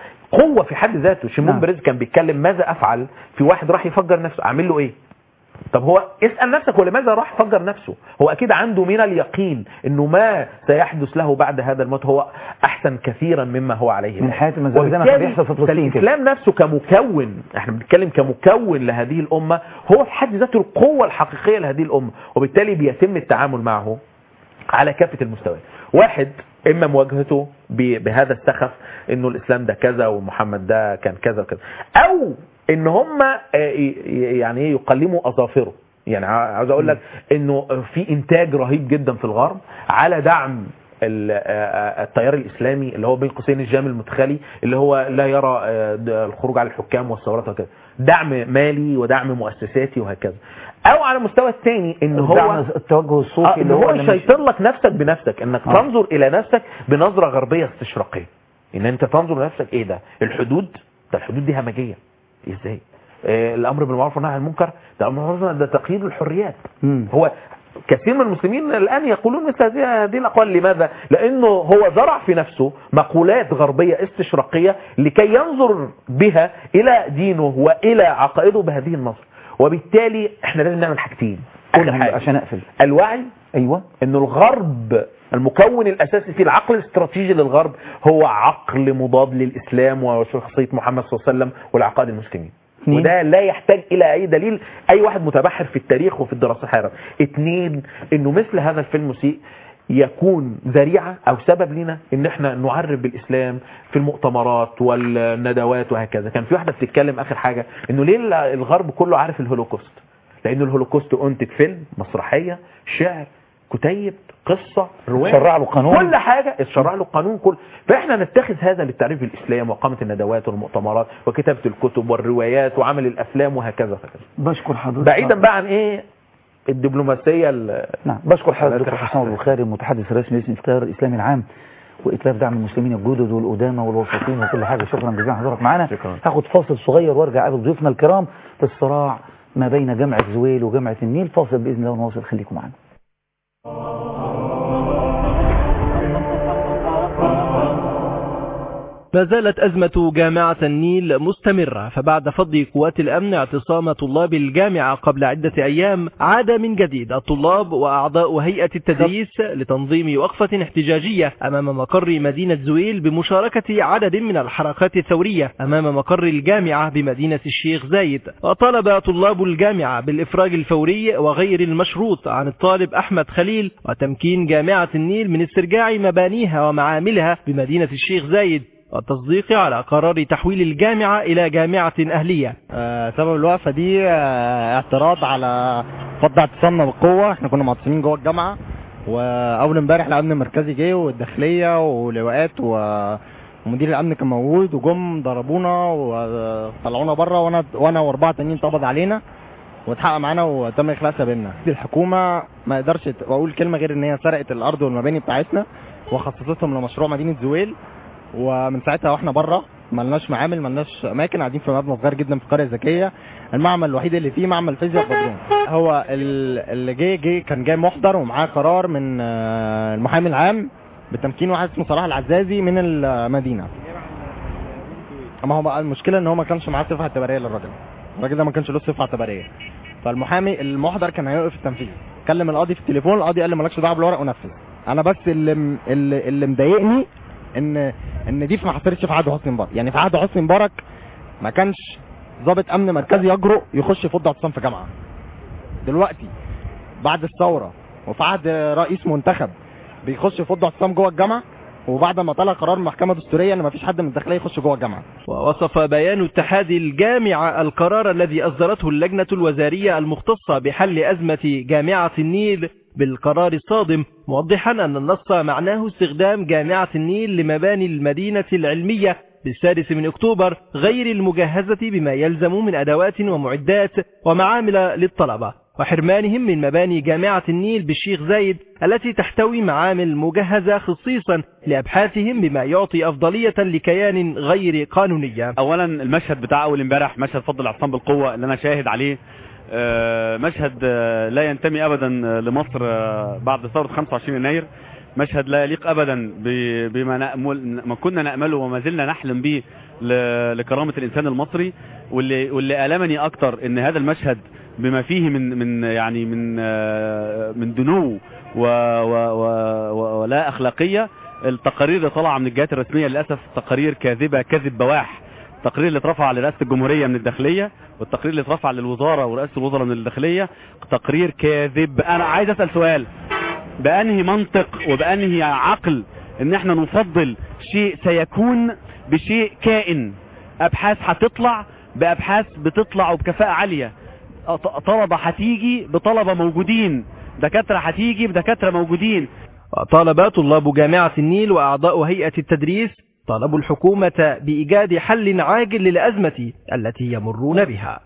قوه في حد ذاته شيمون نعم. بريز كان بيتكلم ماذا افعل في واحد راح يفجر نفسه اعمل له ايه طب هو اسأل نفسك هو لماذا راح فجر نفسه هو أكيد عنده من اليقين أنه ما سيحدث له بعد هذا الموت هو أحسن كثيرا مما هو عليه من الآن. حياة المزاج زي ما كان وبالتالي بيحصل في فلسطين كده. فالإسلام نفسه كمكون احنا بنتكلم كمكون لهذه الأمة هو في حد ذاته القوة الحقيقية لهذه الأمة وبالتالي بيتم التعامل معه على كافة المستويات واحد اما مواجهته ب- بهذا السخف انه الاسلام ده كذا ومحمد ده كان كذا وكذا او ان هم آه، ي- يعني ايه يقلموا اظافره يعني ع- عاوز اقول لك انه في انتاج رهيب جدا في الغرب على دعم ال- آه، آه، التيار الاسلامي اللي هو بين قوسين الجامع المدخلي اللي هو لا يرى آه، د- الخروج على الحكام والثورات وكذا دعم مالي ودعم مؤسساتي وهكذا او على المستوى الثاني ان هو دعم التوجه الصوفي آه، اللي ان هو هو اللي مش- يسيطر لك نفسك بنفسك انك آه. تنظر الى نفسك بنظره غربيه استشراقيه ان انت تنظر لنفسك ايه ده الحدود ده الحدود دي همجيه ازاي آه الامر بالمعروف والنهي عن المنكر ده الامر بالمعروف والنهي- ده تقييد الحريات مم. هو كثير من المسلمين الان يقولون مثل هذه هذه الاقوال لماذا؟ لانه هو زرع في نفسه مقولات غربيه استشراقيه لكي ينظر بها الى دينه والى عقائده بهذه النظره وبالتالي احنا لازم نعمل حاجتين قول اخر حاجه عشان اقفل الوعي ايوه انه الغرب المكون الاساسي في العقل الاستراتيجي للغرب هو عقل مضاد للاسلام وشخصيه محمد صلى الله عليه وسلم والعقائد المسلمين اثنين. وده لا يحتاج الى اي دليل اي واحد متبحر في التاريخ وفي الدراسات هيعرف اثنين انه مثل هذا الفيلم مسيء يكون ذريعة او سبب لنا ان احنا نعرف بالاسلام في المؤتمرات والندوات وهكذا كان في واحدة بتتكلم اخر حاجة انه ليه الغرب كله عارف الهولوكوست لان الهولوكوست انتج فيلم مسرحية شعر كتيب قصة رواية شرع له قانون. كل حاجة اتشرع له قانون كل فاحنا نتخذ هذا للتعريف بالاسلام واقامة الندوات والمؤتمرات وكتابة الكتب والروايات وعمل الافلام وهكذا وهكذا بشكر حضرتك بعيدا بقى عن ايه الدبلوماسية ال- نعم بشكر حضرتك التي دكتور حسام البخاري المتحدث الرسمي باسم التيار الاسلامي العام واتلاف دعم المسلمين الجدد والقدامى والوسطين وكل حاجه شكرا جزيلا حضرتك معانا شكرا. هاخد فاصل صغير وارجع اقابل ضيوفنا الكرام في الصراع ما بين جامعه زويل وجامعه النيل فاصل باذن الله ونواصل خليكم معانا ما زالت أزمة جامعة النيل مستمرة فبعد فض قوات الأمن اعتصام طلاب الجامعة قبل عدة أيام عاد من جديد الطلاب وأعضاء هيئة التدريس لتنظيم وقفة احتجاجية أمام مقر مدينة زويل بمشاركة عدد من الحركات الثورية أمام مقر الجامعة بمدينة الشيخ زايد وطلب طلاب الجامعة بالإفراج الفوري وغير المشروط عن الطالب أحمد خليل وتمكين جامعة النيل من استرجاع مبانيها ومعاملها بمدينة الشيخ زايد والتصديق على قرار تحويل الجامعة إلى جامعة أهلية آه، سبب الوقفة دي آه، اعتراض على فض اعتصامنا بالقوة احنا كنا معتصمين جوه الجامعة وأول امبارح الأمن المركزي جه والداخلية ولواءات و- ومدير الأمن كان موجود وجم ضربونا وطلعونا بره وأنا وأنا وأربعة تانيين اتقبض علينا واتحقق معانا وتم إخلاء سبيلنا الحكومة ما يقدرش ت- أقول كلمة غير إن هي سرقت الأرض والمباني بتاعتنا وخصصتهم لمشروع مدينة زويل ومن ساعتها واحنا بره ملناش معامل ملناش اماكن قاعدين في مبنى صغير جدا في القريه الذكيه المعمل الوحيد اللي فيه معمل فيزياء بدرون هو ال- اللي جه جه كان جاي محضر ومعاه قرار من آه، المحامي العام بتمكين واحد اسمه صلاح العزازي من المدينه اما هو بقى المشكله ان هو ما كانش معاه صفه اعتباريه للراجل الراجل ده ما كانش له صفه اعتباريه فالمحامي المحضر كان هيوقف التنفيذ كلم القاضي في التليفون القاضي قال لي مالكش دعوه بالورق ونفذ انا بس اللي م- اللي, اللي مضايقني ان ان دي ما حصلتش في عهد حسني مبارك يعني في عهد حسني مبارك ما كانش ضابط امن مركزي يجرؤ يخش يفض اعتصام في جامعه دلوقتي بعد الثوره وفي عهد رئيس منتخب بيخش يفض اعتصام جوه الجامعه وبعد ما طلع قرار محكمه دستوريه ان ما فيش حد من الداخليه يخش جوه الجامعه ووصف بيان اتحاد الجامعة القرار الذي أصدرته اللجنة الوزارية المختصة بحل أزمة جامعة النيل بالقرار الصادم موضحا أن النص معناه استخدام جامعة النيل لمباني المدينة العلمية بالسادس من أكتوبر غير المجهزة بما يلزم من أدوات ومعدات ومعامل للطلبة وحرمانهم من مباني جامعة النيل بالشيخ زايد التي تحتوي معامل مجهزة خصيصا لأبحاثهم بما يعطي أفضلية لكيان غير قانونية اولا المشهد بتاع اول امبارح مشهد فضل الاعتصام بالقوه اللي انا شاهد عليه آه، مشهد آه، لا ينتمي ابدا آه، لمصر آه، بعد ثوره 25 يناير مشهد لا يليق ابدا ب- بما نأمل ما كنا نامله وما زلنا نحلم به ل- لكرامه الانسان المصري واللي واللي المني اكتر ان هذا المشهد بما فيه من من يعني من آه، من دنو و و و و ولا اخلاقيه التقارير اللي طالعه من الجهات الرسميه للاسف تقارير كاذبه كذب بواح التقرير اللي اترفع لرئاسه الجمهوريه من الداخليه والتقرير اللي اترفع للوزاره ورئاسه الوزراء من الداخليه تقرير كاذب انا عايز اسال سؤال بانهي منطق وبانهي عقل ان احنا نفضل شيء سيكون بشيء كائن ابحاث هتطلع بابحاث بتطلع وبكفاءه عاليه أط- طلبه هتيجي بطلبه موجودين دكاتره هتيجي بدكاتره موجودين وطالب طلاب جامعة النيل وأعضاء هيئة التدريس طالبوا الحكومة بإيجاد حل عاجل للأزمة التي يمرون بها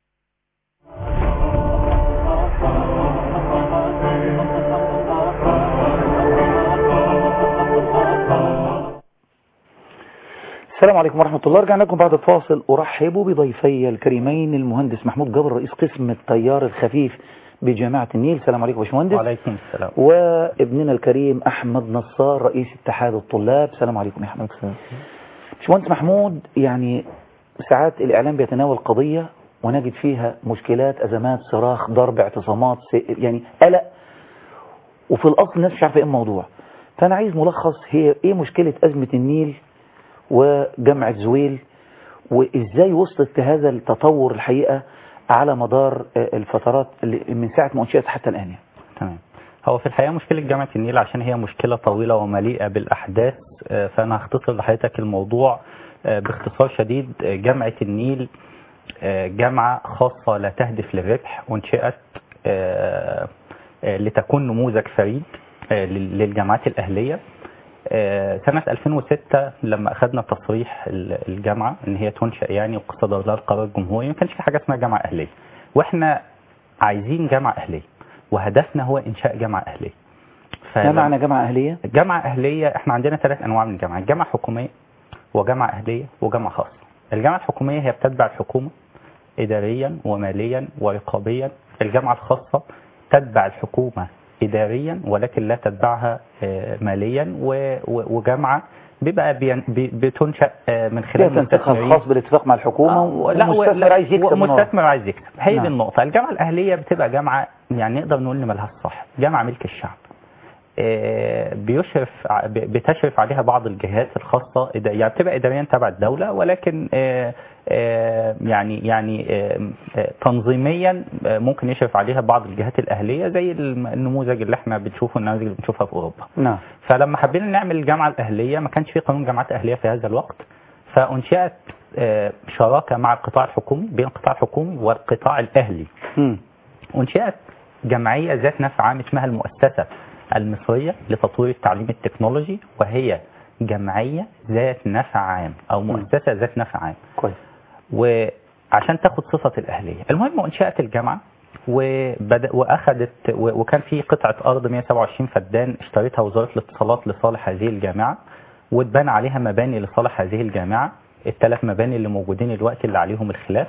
السلام عليكم ورحمة الله رجعنا لكم بعد الفاصل أرحب بضيفي الكريمين المهندس محمود جبر رئيس قسم التيار الخفيف بجامعة النيل السلام عليكم يا باشمهندس وعليكم السلام وابننا الكريم أحمد نصار رئيس اتحاد الطلاب السلام عليكم يا أحمد باشمهندس محمود يعني ساعات الإعلام بيتناول قضية ونجد فيها مشكلات أزمات صراخ ضرب اعتصامات س- يعني قلق وفي الأصل الناس مش عارفة إيه الموضوع فأنا عايز ملخص هي إيه مشكلة أزمة النيل وجامعة زويل وإزاي وصلت لهذا التطور الحقيقة على مدار آه، الفترات اللي من ساعة ما أنشئت حتى الآن يعني. تمام هو في الحقيقة مشكلة جامعة النيل عشان هي مشكلة طويلة ومليئة بالأحداث آه، فأنا هختصر لحضرتك الموضوع آه، باختصار شديد آه، جامعة النيل آه، جامعة خاصة لا تهدف للربح وانشئت آه، آه، لتكون نموذج فريد آه، لل- للجامعات الأهلية آه، سنة 2006 لما أخذنا تصريح ال- الجامعة إن هي تنشأ يعني وقصد لها القرار الجمهوري ما كانش في حاجة اسمها جامعة أهلية وإحنا عايزين جامعة أهلية وهدفنا هو إنشاء جامعة أهلية ما معنى جامعة أهلية؟ جامعة أهلية إحنا عندنا ثلاث أنواع من الجامعة جامعة حكومية وجامعة أهلية وجامعة خاصة الجامعة الحكومية هي بتتبع الحكومة إداريا وماليا ورقابيا الجامعة الخاصة تتبع الحكومة إداريا ولكن لا تتبعها آه، ماليا و- و- وجامعة بيبقى بين- بي- بتنشأ آه، من فيها خلال تنسيقها مستثمرين. الخاص بالاتفاق مع الحكومة آه، لا والمستثمر لا، عايز يكسب من ورا. مستثمر عايز يكسب هي نعم. دي النقطة الجامعة الأهلية بتبقى جامعة يعني نقدر نقول إن ملهاش صاحب جامعة ملك الشعب آه، بيشرف ع- ب- بتشرف عليها بعض الجهات الخاصة إدا- يعني بتبقى إداريا تبع الدولة ولكن آه، آه، يعني يعني آه، آه، تنظيميا آه، ممكن يشرف عليها بعض الجهات الأهلية زي الم- النموذج اللي احنا بنشوفه النماذج اللي بنشوفها في أوروبا نعم فلما حبينا نعمل الجامعة الأهلية ما كانش في قانون جامعات أهلية في هذا الوقت فأنشئت آه، شراكة مع القطاع الحكومي بين القطاع الحكومي والقطاع الأهلي مم. أنشئت جمعية ذات نفع عام اسمها المؤسسة المصرية لتطوير التعليم التكنولوجي وهي جمعية ذات نفع عام أو مؤسسة ذات نفع عام كويس وعشان تاخد صفة الأهلية المهم أنشأت الجامعة وبدأ وأخذت و- وكان في قطعة أرض 127 فدان اشترتها وزارة الاتصالات لصالح هذه الجامعة واتبنى عليها مباني لصالح هذه الجامعة الثلاث مباني اللي موجودين دلوقتي اللي عليهم الخلاف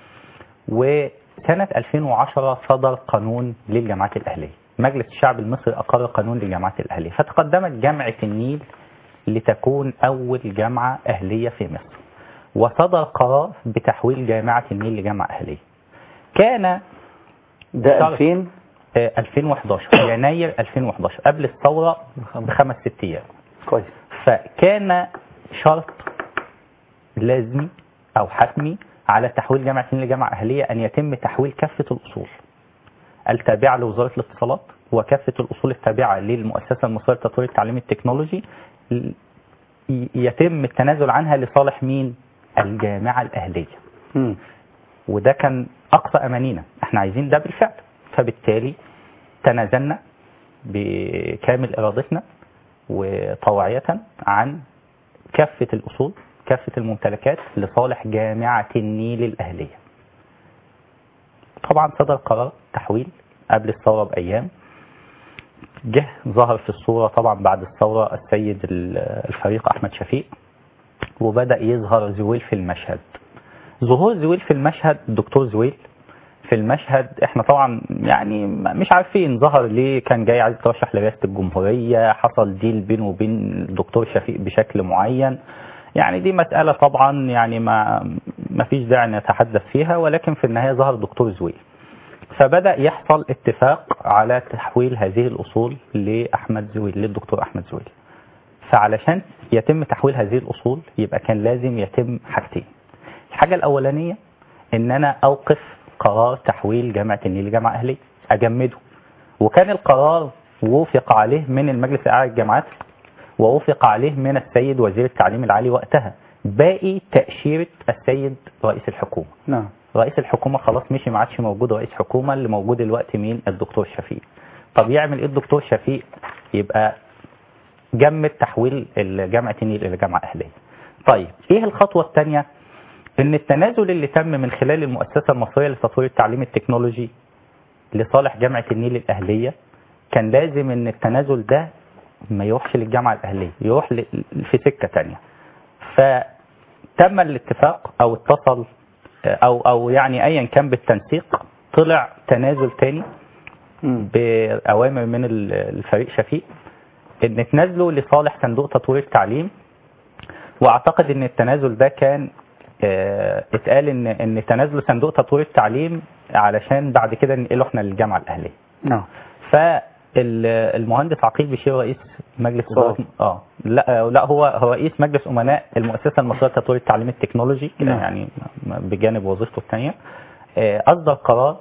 وسنة 2010 صدر قانون للجامعات الأهلية مجلس الشعب المصري أقر قانون للجامعات الأهلية فتقدمت جامعة النيل لتكون أول جامعة أهلية في مصر وصدر قرار بتحويل جامعة النيل لجامعة أهلية كان ده 2000 آه، 2011 يناير 2011 قبل الثورة بخمس ست أيام كويس فكان شرط لازمي أو حتمي على تحويل جامعة النيل لجامعة أهلية أن يتم تحويل كافة الأصول التابعة لوزارة الاتصالات وكافة الأصول التابعة للمؤسسة المصرية لتطوير التعليم التكنولوجي ي- يتم التنازل عنها لصالح مين؟ الجامعة الأهلية مم. وده كان أقصى أمانينا احنا عايزين ده بالفعل فبالتالي تنازلنا بكامل إرادتنا وطوعية عن كافة الأصول كافة الممتلكات لصالح جامعة النيل الأهلية طبعا صدر قرار تحويل قبل الثورة بأيام جه ظهر في الصورة طبعا بعد الثورة السيد ال- الفريق أحمد شفيق وبدأ يظهر زويل في المشهد ظهور زويل في المشهد الدكتور زويل في المشهد احنا طبعا يعني مش عارفين ظهر ليه كان جاي عايز يترشح لرئاسة الجمهورية حصل ديل بينه وبين الدكتور شفيق بشكل معين يعني دي مسألة طبعا يعني ما ما فيش داعي نتحدث فيها ولكن في النهاية ظهر الدكتور زويل فبدأ يحصل اتفاق على تحويل هذه الأصول لأحمد زويل للدكتور أحمد زويل فعلشان يتم تحويل هذه الأصول يبقى كان لازم يتم حاجتين الحاجة الأولانية إن أنا أوقف قرار تحويل جامعة النيل لجامعة أهلية أجمده وكان القرار وافق عليه من المجلس الأعلى للجامعات ووافق عليه من السيد وزير التعليم العالي وقتها باقي تأشيرة السيد رئيس الحكومة نعم رئيس الحكومة خلاص مشي ما عادش موجود رئيس حكومة اللي موجود دلوقتي مين الدكتور شفيق طب يعمل ايه الدكتور شفيق يبقى جمد تحويل جامعة النيل إلى جامعة أهلية طيب ايه الخطوة الثانية ان التنازل اللي تم من خلال المؤسسة المصرية لتطوير التعليم التكنولوجي لصالح جامعة النيل الأهلية كان لازم ان التنازل ده ما يروحش للجامعة الأهلية يروح ل- في سكة تانية فتم الاتفاق او اتصل او او يعني ايا كان بالتنسيق طلع تنازل تاني باوامر من ال- الفريق شفيق ان تنازلوا لصالح صندوق تطوير التعليم واعتقد ان التنازل ده كان آه، اتقال ان ان تنازل صندوق تطوير التعليم علشان بعد كده ننقله احنا للجامعه الاهليه نعم فالمهندس عقيل بشير رئيس مجلس إدارة اه لا آه، لا هو هو رئيس مجلس امناء المؤسسه المصريه لتطوير التعليم التكنولوجي نعم. يعني بجانب وظيفته الثانيه اصدر قرار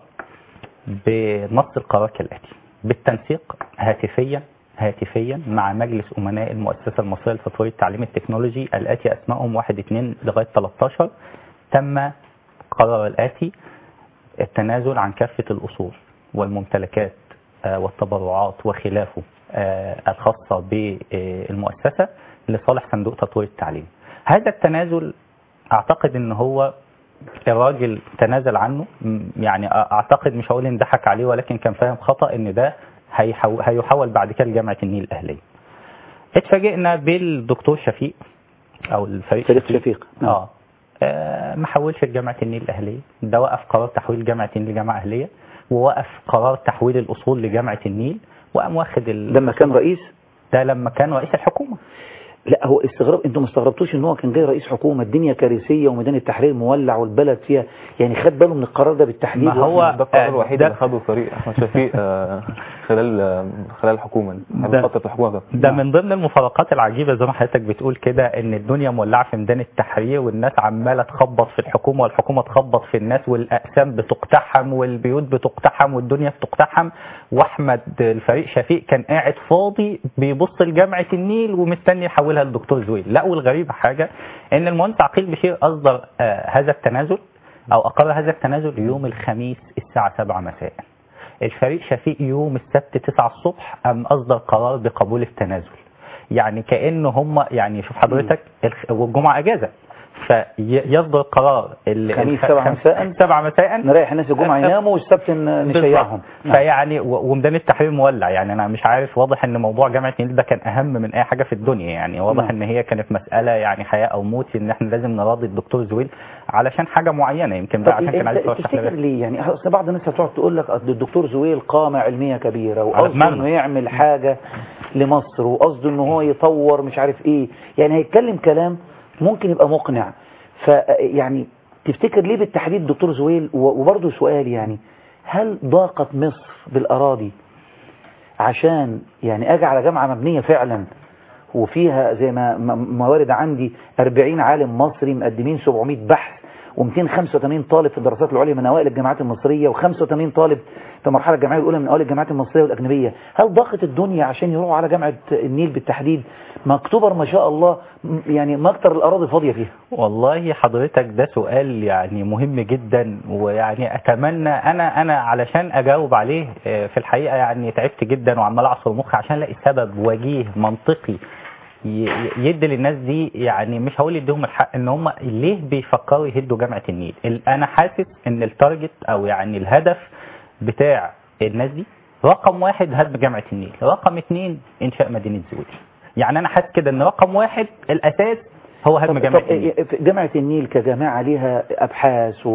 بنص القرار كالاتي بالتنسيق هاتفيا هاتفيا مع مجلس امناء المؤسسه المصريه لتطوير التعليم التكنولوجي الاتي اسمائهم 1 2 لغايه 13 تم قرار الاتي التنازل عن كافه الاصول والممتلكات آه، والتبرعات وخلافه آه، الخاصه بالمؤسسه لصالح صندوق تطوير التعليم. هذا التنازل اعتقد ان هو الراجل تنازل عنه م- يعني أ- اعتقد مش هقول ان ضحك عليه ولكن كان فاهم خطا ان ده هيحو- هيحول بعد كده لجامعه النيل الاهليه. اتفاجئنا بالدكتور شفيق او الفريق فريق شفيق نعم. اه آه، ما حولش لجامعه النيل الاهليه ده وقف قرار تحويل جامعه النيل لجامعه اهليه ووقف قرار تحويل الاصول لجامعه النيل وقام واخد ال... لما كان رئيس ده لما كان رئيس الحكومه لا هو استغرب انتوا ما استغربتوش ان هو كان جاي رئيس حكومه الدنيا كارثيه وميدان التحرير مولع والبلد فيها يعني خد باله من القرار ده بالتحديد ما هو وإحنا- ده القرار الوحيد اللي خده فريق احمد شفيق آه، خلال آه، خلال الحكومه ده- خلال فتره الحكومه ده ده من ضمن المفارقات العجيبه زي ما حضرتك بتقول كده ان الدنيا مولعه في ميدان التحرير والناس عماله تخبط في الحكومه والحكومه تخبط في الناس والاقسام بتقتحم والبيوت بتقتحم والدنيا بتقتحم واحمد الفريق شفيق كان قاعد فاضي بيبص لجامعه النيل ومستني يحولها للدكتور زويل لا والغريبه حاجه ان المهندس عقيل بشير اصدر آه هذا التنازل او اقر هذا التنازل يوم الخميس الساعه 7 مساء الفريق شفيق يوم السبت 9 الصبح أم أصدر قرار بقبول التنازل يعني كأنه هم يعني شوف حضرتك الخ- والجمعة أجازة فيصدر قرار ال- خميس الخ- سبعة خم- مساء سبعة مساء نريح الناس الجمعه يناموا والسبت ن- نشيعهم بالظبط. فيعني و- وميدان التحرير مولع يعني انا مش عارف واضح ان موضوع جامعه النيل ده كان اهم من اي حاجه في الدنيا يعني واضح نعم. ان هي كانت مساله يعني حياه او موت ان احنا لازم نراضي الدكتور زويل علشان حاجه معينه يمكن طب بقى عشان كان عايز انت يترشح تفتكر لرئاسة. ليه يعني اصل بعض الناس هتقعد تقول لك أصل الدكتور زويل قامه علميه كبيره على وقصده دماغنا. انه يعمل حاجه لمصر وقصده ان هو يطور مش عارف ايه يعني هيتكلم كلام ممكن يبقى مقنع فيعني تفتكر ليه بالتحديد الدكتور زويل و- وبرضه سؤال يعني هل ضاقت مصر بالاراضي عشان يعني اجي على جامعه مبنيه فعلا وفيها زي ما م- موارد عندي 40 عالم مصري مقدمين 700 بحث و285 طالب في الدراسات العليا من اوائل الجامعات المصريه و85 طالب في المرحله الجامعيه الاولى من اوائل الجامعات المصريه والاجنبيه هل ضاقت الدنيا عشان يروحوا على جامعه النيل بالتحديد ما اكتوبر ما شاء الله م- يعني ما اكتر الاراضي فاضيه فيها والله حضرتك ده سؤال يعني مهم جدا ويعني اتمنى انا انا علشان اجاوب عليه آه، في الحقيقه يعني تعبت جدا وعمال اعصر مخي عشان الاقي سبب وجيه منطقي ي- يدي للناس دي يعني مش هقول يديهم الحق ان هم ليه بيفكروا يهدوا جامعه النيل ال- انا حاسس ان التارجت او يعني الهدف بتاع الناس دي رقم واحد هدم جامعه النيل رقم اتنين انشاء مدينه زويل يعني انا حاسس كده ان رقم واحد الاساس هو هدم طب- جامعه طب النيل إيه- جامعة النيل كجامعة ليها أبحاث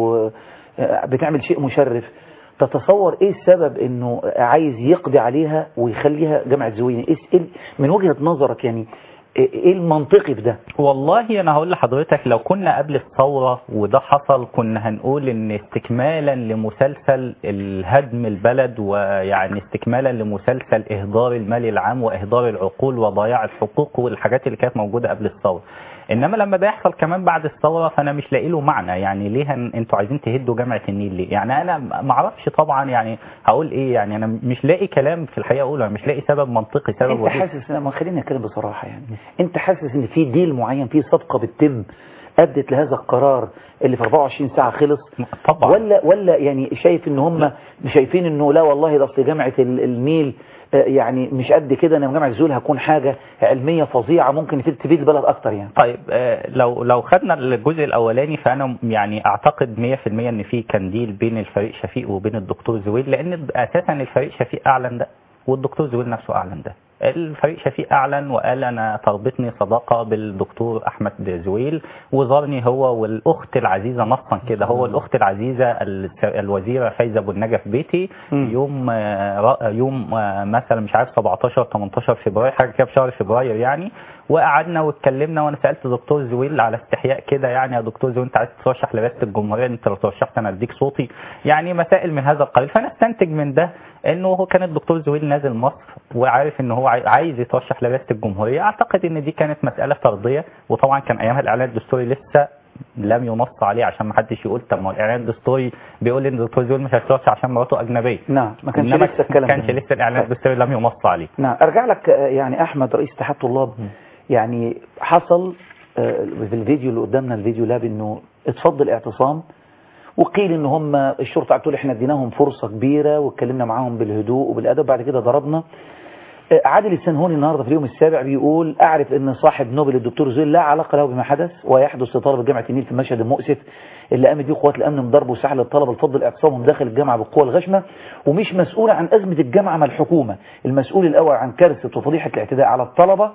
وبتعمل شيء مشرف تتصور ايه السبب انه عايز يقضي عليها ويخليها جامعة زوينة ايه إيه من وجهة نظرك يعني ايه المنطقي في ده والله انا هقول لحضرتك لو كنا قبل الثوره وده حصل كنا هنقول ان استكمالا لمسلسل الهدم البلد ويعني استكمالا لمسلسل اهدار المال العام واهدار العقول وضياع الحقوق والحاجات اللي كانت موجوده قبل الثوره انما لما ده يحصل كمان بعد الثوره فانا مش لاقي له معنى يعني ليه هن... انتوا عايزين تهدوا جامعه النيل ليه يعني انا ما اعرفش طبعا يعني هقول ايه يعني انا مش لاقي كلام في الحقيقه اقوله أنا مش لاقي سبب منطقي سبب انت وجيه. حاسس ما خليني اتكلم بصراحة يعني انت حاسس ان في ديل معين في صفقة بتتم ادت لهذا القرار اللي في 24 ساعة خلص طبعا ولا ولا يعني شايف ان هم شايفين انه لا والله ده اصل جامعة ال- النيل آه، يعني مش قد كده ان جامعة زول هتكون حاجة علمية فظيعة ممكن تفيد تفيد البلد اكتر يعني طيب آه، لو لو خدنا الجزء الاولاني فانا يعني اعتقد 100% ان في كان ديل بين الفريق شفيق وبين الدكتور زويل لان اساسا الفريق شفيق اعلن ده والدكتور زويل نفسه اعلن ده الفريق شفيق اعلن وقال انا تربطني صداقه بالدكتور احمد زويل وزارني هو والاخت العزيزه نصا كده هو الاخت العزيزه الس- الوزيره فايزه ابو النجف بيتي يوم آه، را- يوم آه، مثلا مش عارف 17 18 فبراير حاجه كده في شهر فبراير يعني وقعدنا واتكلمنا وانا سالت دكتور زويل على استحياء كده يعني يا دكتور زويل انت عايز ترشح لرئاسه الجمهوريه انت لو ترشحت انا اديك صوتي يعني مسائل من هذا القبيل فانا استنتج من ده انه هو كان الدكتور زويل نازل مصر وعارف ان هو عاي- عايز يترشح لرئاسه الجمهوريه اعتقد ان دي كانت مساله فرديه وطبعا كان ايامها الاعلان الدستوري لسه لم ينص عليه عشان ما حدش يقول طب ما هو الاعلان الدستوري بيقول ان الدكتور زويل مش هيترشح عشان مراته اجنبيه نعم ما كانش إنما لسه الكلام ما كانش ده. لسه الاعلان الدستوري لم ينص عليه نعم ارجع لك آه، يعني احمد رئيس اتحاد طلاب يعني حصل آه، في الفيديو اللي قدامنا الفيديو لاب انه اتفضل اعتصام وقيل ان هم الشرطه قالت له احنا اديناهم فرصه كبيره واتكلمنا معاهم بالهدوء وبالادب بعد كده ضربنا آه، عادل السنهوني النهارده في اليوم السابع بيقول اعرف ان صاحب نوبل الدكتور زويل لا علاقه له بما حدث ويحدث لطلبه جامعه النيل في المشهد المؤسف اللي قامت بيه قوات الامن من ضرب وسحل الطلبه لفضل اعتصامهم داخل الجامعه بالقوه الغشمه ومش مسؤول عن ازمه الجامعه مع الحكومه المسؤول الاول عن كارثه وفضيحه الاعتداء على الطلبه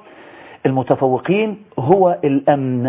المتفوقين هو الامن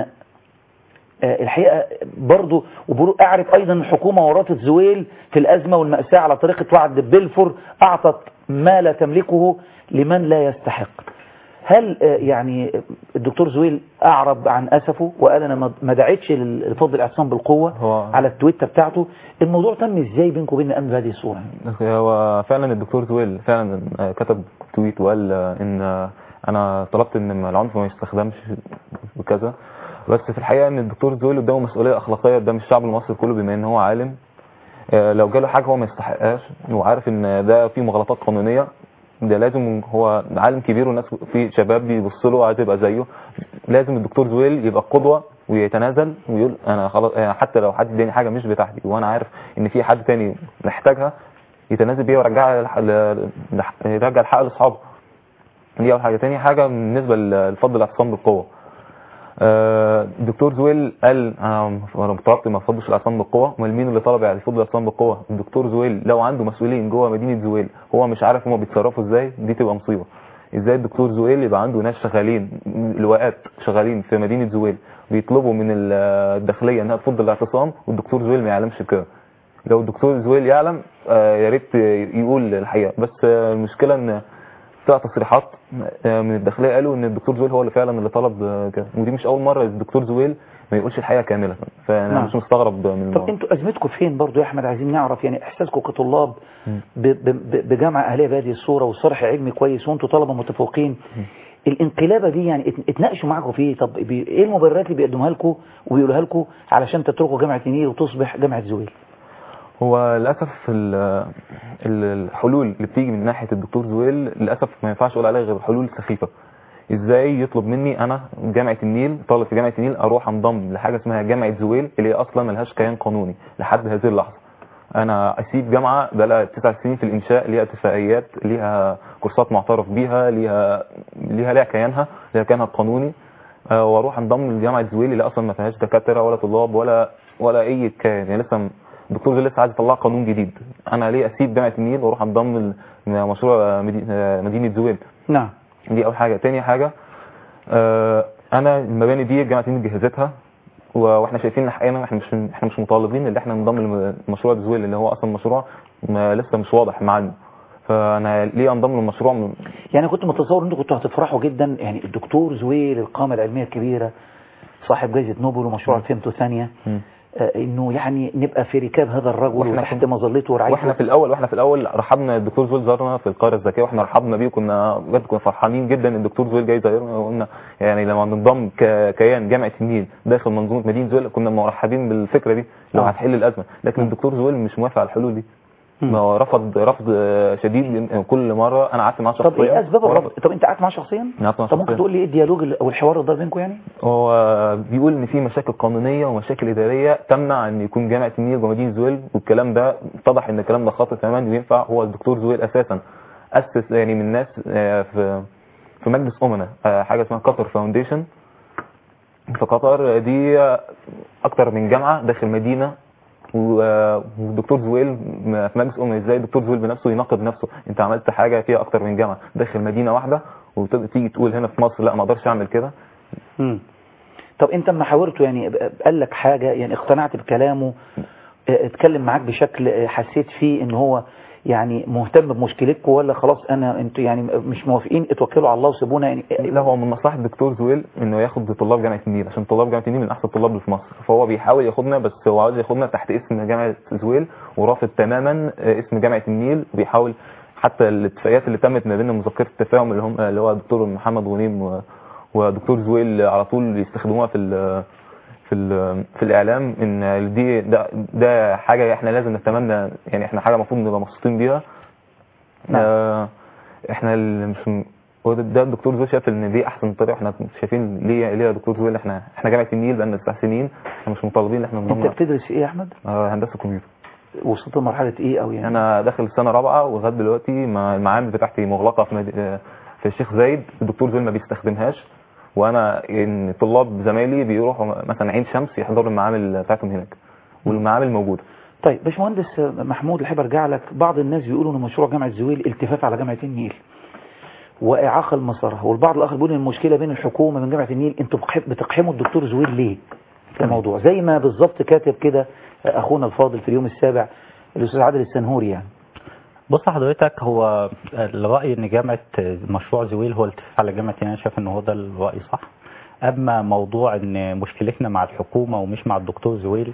آه، الحقيقة برضو وبرو أعرف أيضا الحكومة ورطت زويل في الأزمة والمأساة على طريقة وعد بلفور أعطت ما لا تملكه لمن لا يستحق هل آه، يعني الدكتور زويل اعرب عن اسفه وقال انا ما- ما دعيتش للفضل الاعتصام بالقوه هو على التويتر بتاعته الموضوع تم ازاي بينكم وبين الامن بهذه الصوره هو فعلا الدكتور زويل فعلا آه، كتب تويت وقال آه، ان آه، انا طلبت ان العنف ما يستخدمش وكذا بس في الحقيقه ان الدكتور زويل قدامه مسؤوليه اخلاقيه قدام الشعب المصري كله بما ان هو عالم آه، لو جاله حاجه هو ما يستحقهاش وعارف ان ده فيه مغالطات قانونيه ده لازم هو عالم كبير والناس في شباب بيبص له عايز يبقى زيه لازم الدكتور زويل يبقى قدوه ويتنازل ويقول انا خلاص آه، حتى لو حد اداني حاجه مش بتاعتي وانا عارف ان في حد تاني محتاجها يتنازل بيها ويرجعها للح- ل- لح- يرجع الحق لاصحابه دي اول حاجه تاني حاجه بالنسبه للفضل الاعتصام بالقوه آه، الدكتور زويل قال انا طلبت ما افضلش الاعتصام بالقوه امال مين اللي طلب يعني يفضل الاعتصام بالقوه الدكتور زويل لو عنده مسؤولين جوه مدينه زويل هو مش عارف هما بيتصرفوا ازاي دي تبقى مصيبه ازاي الدكتور زويل يبقى عنده ناس شغالين لواءات شغالين في مدينه زويل بيطلبوا من ال- الداخليه انها تفضل الاعتصام والدكتور زويل ما يعلمش كده لو الدكتور زويل يعلم آه، يا ريت يقول الحقيقه بس آه، المشكله ان طلع تصريحات آه، من الداخليه قالوا ان الدكتور زويل هو اللي فعلا اللي طلب آه، كده ودي مش اول مره الدكتور زويل ما يقولش الحقيقه كامله فانا نعم. مش مستغرب من طب الموضوع انتوا ازمتكم فين برضو يا احمد عايزين نعرف يعني احساسكم كطلاب ب- ب- ب- بجامعه اهليه بهذه الصوره وصرح علمي كويس وانتوا طلبه متفوقين الانقلابه دي يعني ات- اتناقشوا معاكم في ايه طب بي- ايه المبررات اللي بيقدموها لكم وبيقولوها لكم علشان تتركوا جامعه النيل وتصبح جامعه زويل هو للاسف ال- ال- الحلول اللي بتيجي من ناحيه الدكتور زويل للاسف ما ينفعش اقول عليها غير حلول سخيفه ازاي يطلب مني انا جامعه النيل طالب في جامعه النيل اروح انضم لحاجه اسمها جامعه زويل اللي هي اصلا ملهاش كيان قانوني لحد هذه اللحظه انا اسيب جامعه بقى تسع سنين في الانشاء ليها اتفاقيات ليها كورسات معترف بيها ليها ليها ليها كيانها ليها كيانها القانوني آه، واروح انضم لجامعه زويل اللي اصلا ما فيهاش دكاتره ولا طلاب ولا ولا اي كيان يعني لسه الدكتور ده لسه عايز يطلع قانون جديد انا ليه اسيب جامعه النيل واروح انضم لمشروع مدي- آه، مدينه زويل نعم دي اول حاجه تاني حاجه آه، انا المباني دي جامعه النيل جهزتها و- واحنا شايفين حقيقة احنا مش احنا مش مطالبين ان احنا ننضم لمشروع زويل اللي هو اصلا مشروع ما لسه مش واضح معانا فانا ليه انضم للمشروع من- يعني كنت متصور انتوا كنتوا هتفرحوا جدا يعني الدكتور زويل القامه العلميه الكبيره صاحب جائزه نوبل ومشروع فهمته ثانيه مم. آه، انه يعني نبقى في ركاب هذا الرجل وإحنا وتحت مظلته ورعايته واحنا في الاول واحنا في الاول رحبنا الدكتور زويل زارنا في القريه الذكيه واحنا رحبنا بيه وكنا بجد كنا فرحانين جدا ان الدكتور زويل جاي زارنا وقلنا يعني لما ننضم ككيان جامعه النيل داخل منظومه مدينه زويل كنا مرحبين بالفكره دي لو آه. هتحل الازمه لكن الدكتور زويل مش موافق على الحلول دي ما هو رفض رفض شديد كل مره انا قعدت معاه شخصيا طب ايه اسباب ورفض. الرفض طب انت قعدت معاه شخصيا قعدت معاه طب ممكن شخصياً. تقول لي ايه الديالوج ال- او الحوار اللي دار بينكم يعني هو بيقول ان في مشاكل قانونيه ومشاكل اداريه تمنع ان يكون جامعه النيل ومدينه زويل والكلام ده اتضح ان الكلام ده خاطئ تماما وينفع هو الدكتور زويل اساسا اسس يعني من ناس آه، في في مجلس امنا آه، حاجه اسمها قطر فاونديشن في قطر دي آه، اكتر من جامعه داخل مدينه و- آه، والدكتور زويل م- في مجلس امنا ازاي الدكتور زويل بنفسه يناقض نفسه انت عملت حاجه فيها اكتر من جامعه داخل مدينه واحده وتيجي تقول هنا في مصر لا ما اقدرش اعمل كده مم. طب انت لما حاورته يعني ب- قال لك حاجه يعني اقتنعت بكلامه اه، اتكلم معاك بشكل اه، حسيت فيه ان هو يعني مهتم بمشكلتكم ولا خلاص انا انتوا يعني مش موافقين اتوكلوا على الله وسيبونا يعني لا هو من مصلحه الدكتور زويل انه ياخد طلاب جامعه النيل عشان طلاب جامعه النيل من احسن الطلاب اللي في مصر فهو بيحاول ياخدنا بس هو عاوز ياخدنا تحت اسم جامعه زويل ورافض تماما آه، اسم جامعه النيل وبيحاول حتى الاتفاقيات اللي تمت ما بين مذكره التفاهم اللي هم اللي هو الدكتور محمد غنيم و- ودكتور زويل على طول يستخدموها في ال في ال في الاعلام ان دي ده, ده حاجه احنا لازم نتمنى يعني احنا حاجه المفروض نبقى مبسوطين بيها آه، احنا اللي مش م- هو ده, ده الدكتور زويل شايف ان دي احسن طريقه احنا شايفين ليه ليه يا دكتور زويل احنا احنا جامعه النيل بقالنا تسع سنين احنا مش مطالبين ان احنا انت نضمن بتدرس ايه يا احمد آه، هندسه كمبيوتر وصلت لمرحله ايه او يعني انا داخل سنه رابعه ولغايه دلوقتي ما- المعامل بتاعتي مغلقه في مد... آه، في الشيخ زايد الدكتور زويل ما بيستخدمهاش وانا ان طلاب زمايلي بيروحوا مثلا عين شمس يحضروا المعامل بتاعتهم هناك والمعامل موجوده طيب باشمهندس محمود الحب ارجع لك بعض الناس بيقولوا ان مشروع جامعه زويل التفاف على جامعه النيل واعاقه لمسارها والبعض الاخر بيقول ان المشكله بين الحكومه من جامعه النيل انتوا بتح- بتقحموا الدكتور زويل ليه في الموضوع زي ما بالظبط كاتب كده اخونا الفاضل في اليوم السابع الاستاذ عادل السنهوري يعني بص حضرتك هو الرأي ان جامعة مشروع زويل هو التفاف على جامعة انا شايف ان هو ده الرأي صح اما موضوع ان مشكلتنا مع الحكومة ومش مع الدكتور زويل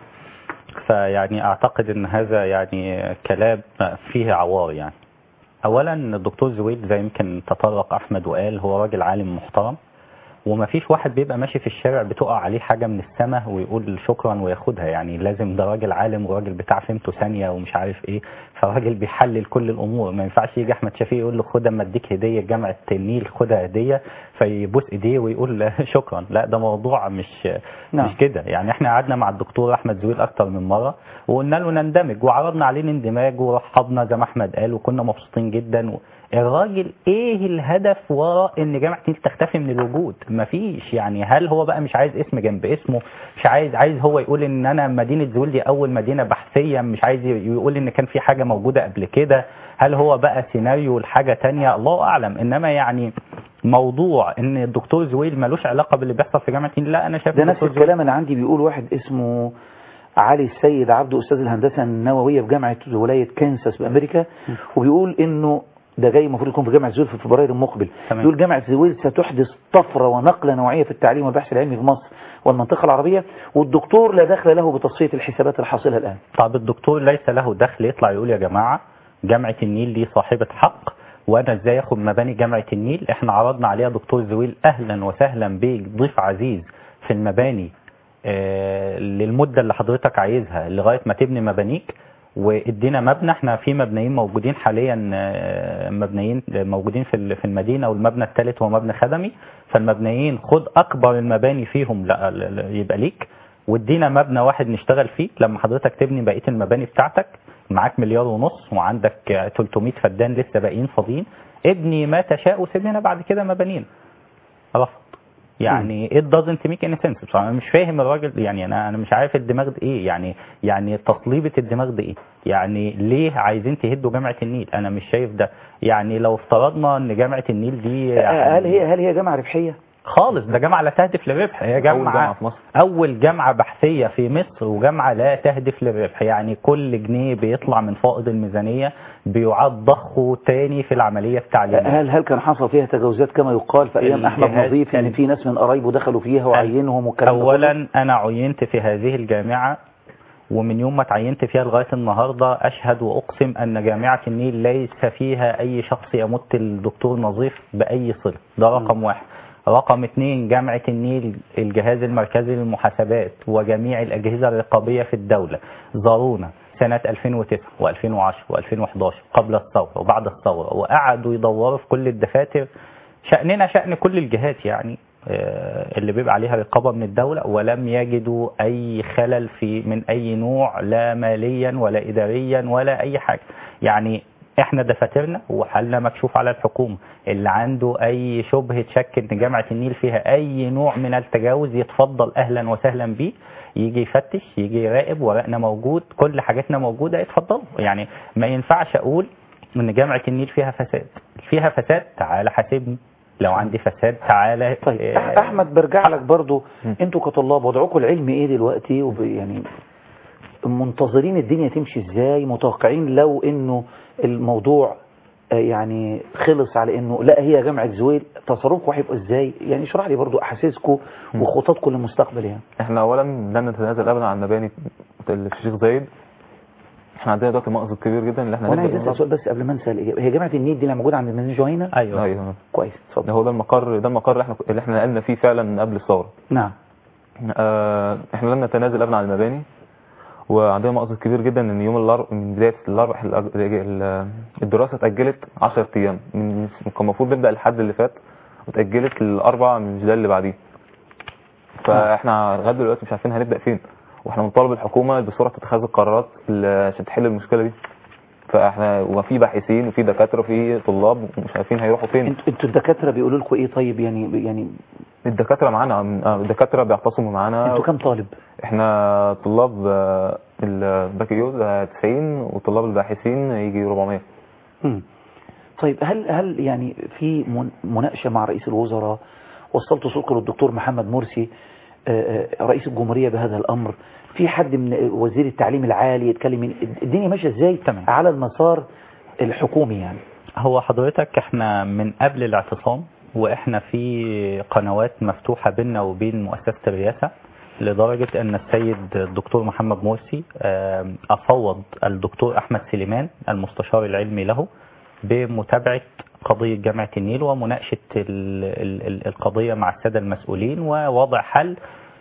فيعني اعتقد ان هذا يعني كلام فيه عوار يعني اولا الدكتور زويل زي يمكن تطرق احمد وقال هو راجل عالم محترم وما فيش واحد بيبقى ماشي في الشارع بتقع عليه حاجة من السماء ويقول شكرا وياخدها يعني لازم ده راجل عالم وراجل بتاع فهمته ثانية ومش عارف ايه فراجل بيحلل كل الامور ما ينفعش يجي احمد شفيق يقول له خد اما اديك هدية جامعة النيل خدها هدية فيبوس ايديه ويقول شكرا لا ده موضوع مش نعم. مش كده يعني احنا قعدنا مع الدكتور احمد زويل اكتر من مرة وقلنا له نندمج وعرضنا عليه الاندماج ورحبنا زي ما احمد قال وكنا مبسوطين جدا و... الراجل ايه الهدف وراء ان جامعة النيل تختفي من الوجود مفيش يعني هل هو بقى مش عايز اسم جنب اسمه مش عايز عايز هو يقول ان انا مدينة زويل دي اول مدينة بحثية مش عايز يقول ان كان في حاجة موجودة قبل كده هل هو بقى سيناريو لحاجة تانية الله اعلم انما يعني موضوع ان الدكتور زويل ملوش علاقة باللي بيحصل في جامعة النيل لا انا شايف ده نفس الدكتور زويل- الكلام انا عندي بيقول واحد اسمه علي السيد عبده استاذ الهندسه النوويه في جامعه ولايه كانساس بامريكا وبيقول انه ده جاي المفروض يكون في جامعه زويل في فبراير المقبل تمام. بيقول جامعه زويل ستحدث طفره ونقله نوعيه في التعليم والبحث العلمي في مصر والمنطقه العربيه والدكتور لا دخل له بتصفيه الحسابات الحاصله الان طب الدكتور ليس له دخل يطلع يقول يا جماعة جامعة النيل دي صاحبة حق وانا ازاي اخد مباني جامعة النيل احنا عرضنا عليها دكتور زويل اهلا وسهلا بيك ضيف عزيز في المباني آه للمدة اللي حضرتك عايزها لغاية ما تبني مبانيك وادينا مبنى احنا في مبنيين موجودين حاليا آه، مبنيين موجودين في ال- في المدينه والمبنى الثالث هو مبنى خدمي فالمبنيين خد اكبر المباني فيهم لا لا- لا- يبقى ليك وادينا مبنى واحد نشتغل فيه لما حضرتك تبني بقيه المباني بتاعتك معاك مليار ونص وعندك آه، 300 فدان لسه باقيين فاضيين ابني ما تشاء وسيب لنا بعد كده مبانينا رفض يعني it doesn't make any sense بصراحة انا مش فاهم الراجل يعني انا انا مش عارف الدماغ ده ايه يعني يعني تصليبة الدماغ ده ايه يعني ليه عايزين تهدوا جامعة النيل انا مش شايف ده يعني لو افترضنا ان جامعة النيل دي يعني هل هي هل هي جامعه ربحيه خالص ده جامعة لا تهدف للربح هي جامعة جامعة في مصر. أول جامعة بحثية في مصر وجامعة لا تهدف للربح يعني كل جنيه بيطلع من فائض الميزانية بيعاد ضخه تاني في العملية التعليمية هل هل كان حصل فيها تجاوزات كما يقال في ايام احمد الجهاز نظيف ان في ناس من قرايبه دخلوا فيها وعينهم والكلام ده كله؟ اولا انا عينت في هذه الجامعة ومن يوم ما تعينت فيها لغاية النهاردة أشهد وأقسم أن جامعة النيل ليس فيها أي شخص يمت الدكتور نظيف بأي صلة ده رقم واحد رقم اثنين جامعة النيل الجهاز المركزي للمحاسبات وجميع الأجهزة الرقابية في الدولة زارونا سنة 2009 و2010 و2011 قبل الثورة وبعد الثورة وقعدوا يدوروا في كل الدفاتر شأننا شأن كل الجهات يعني آه، اللي بيبقى عليها رقابة من الدولة ولم يجدوا أي خلل في من أي نوع لا ماليا ولا إداريا ولا أي حاجة يعني احنا دفاترنا وحالنا مكشوف على الحكومة اللي عنده اي شبهة شك ان جامعة النيل فيها اي نوع من التجاوز يتفضل اهلا وسهلا بيه يجي يفتش يجي يراقب ورقنا موجود كل حاجاتنا موجودة يتفضلوا يعني ما ينفعش اقول ان جامعة النيل فيها فساد فيها فساد تعالى حاسبني لو عندي فساد تعالى طيب أح- احمد برجع لك برضو انتوا كطلاب وضعكم العلمي ايه دلوقتي وب يعني منتظرين الدنيا تمشي ازاي متوقعين لو انه الموضوع آه، يعني خلص على انه لا هي جامعة زويل تصرفكم هيبقى ازاي يعني اشرح لي برضو احاسيسكم وخططكم للمستقبل يعني احنا اولا لن نتنازل ابدا عن مباني اللي في الشيخ زايد احنا عندنا دلوقتي مأزق كبير جدا اللي احنا وانا عايز نبدأ اسال سؤال بس قبل ما انسى الاجابه هي جامعة النيل دي اللي موجوده عند المدينة جهينة ايوه ايوه كويس اتفضل ده هو ده المقر ده المقر اللي احنا اللي احنا نقلنا فيه فعلا قبل الثوره نعم آه، احنا لن نتنازل ابدا عن المباني وعندنا مأزق كبير جدا ان يوم الاربع من بدايه الاربع الأج- ال- الدراسه اتاجلت 10 ايام من كان المفروض نبدا الحد اللي فات واتاجلت الاربع مش ده اللي بعديه فاحنا لغايه دلوقتي مش عارفين هنبدا فين واحنا بنطالب الحكومه بسرعه اتخاذ القرارات اللي- عشان تحل المشكله دي فاحنا وفي باحثين وفي دكاتره وفي طلاب مش عارفين هيروحوا فين انتوا انتوا الدكاتره بيقولوا لكم ايه طيب يعني يعني الدكاتره معانا آه، الدكاتره بيعتصموا معانا انتوا كام طالب احنا طلاب آه، البكالوريوس آه، 90 وطلاب الباحثين يجي 400 مم. طيب هل هل يعني في من- مناقشه مع رئيس الوزراء وصلتوا صوتكم للدكتور محمد مرسي آه، آه، رئيس الجمهوريه بهذا الامر في حد من وزير التعليم العالي يتكلم من الدنيا ماشيه ازاي تمام. على المسار الحكومي يعني هو حضرتك احنا من قبل الاعتصام واحنا في قنوات مفتوحة بيننا وبين مؤسسة الرئاسة لدرجة ان السيد الدكتور محمد مرسي آم، افوض الدكتور احمد سليمان المستشار العلمي له بمتابعة قضية جامعة النيل ومناقشة ال- ال- ال- القضية مع السادة المسؤولين ووضع حل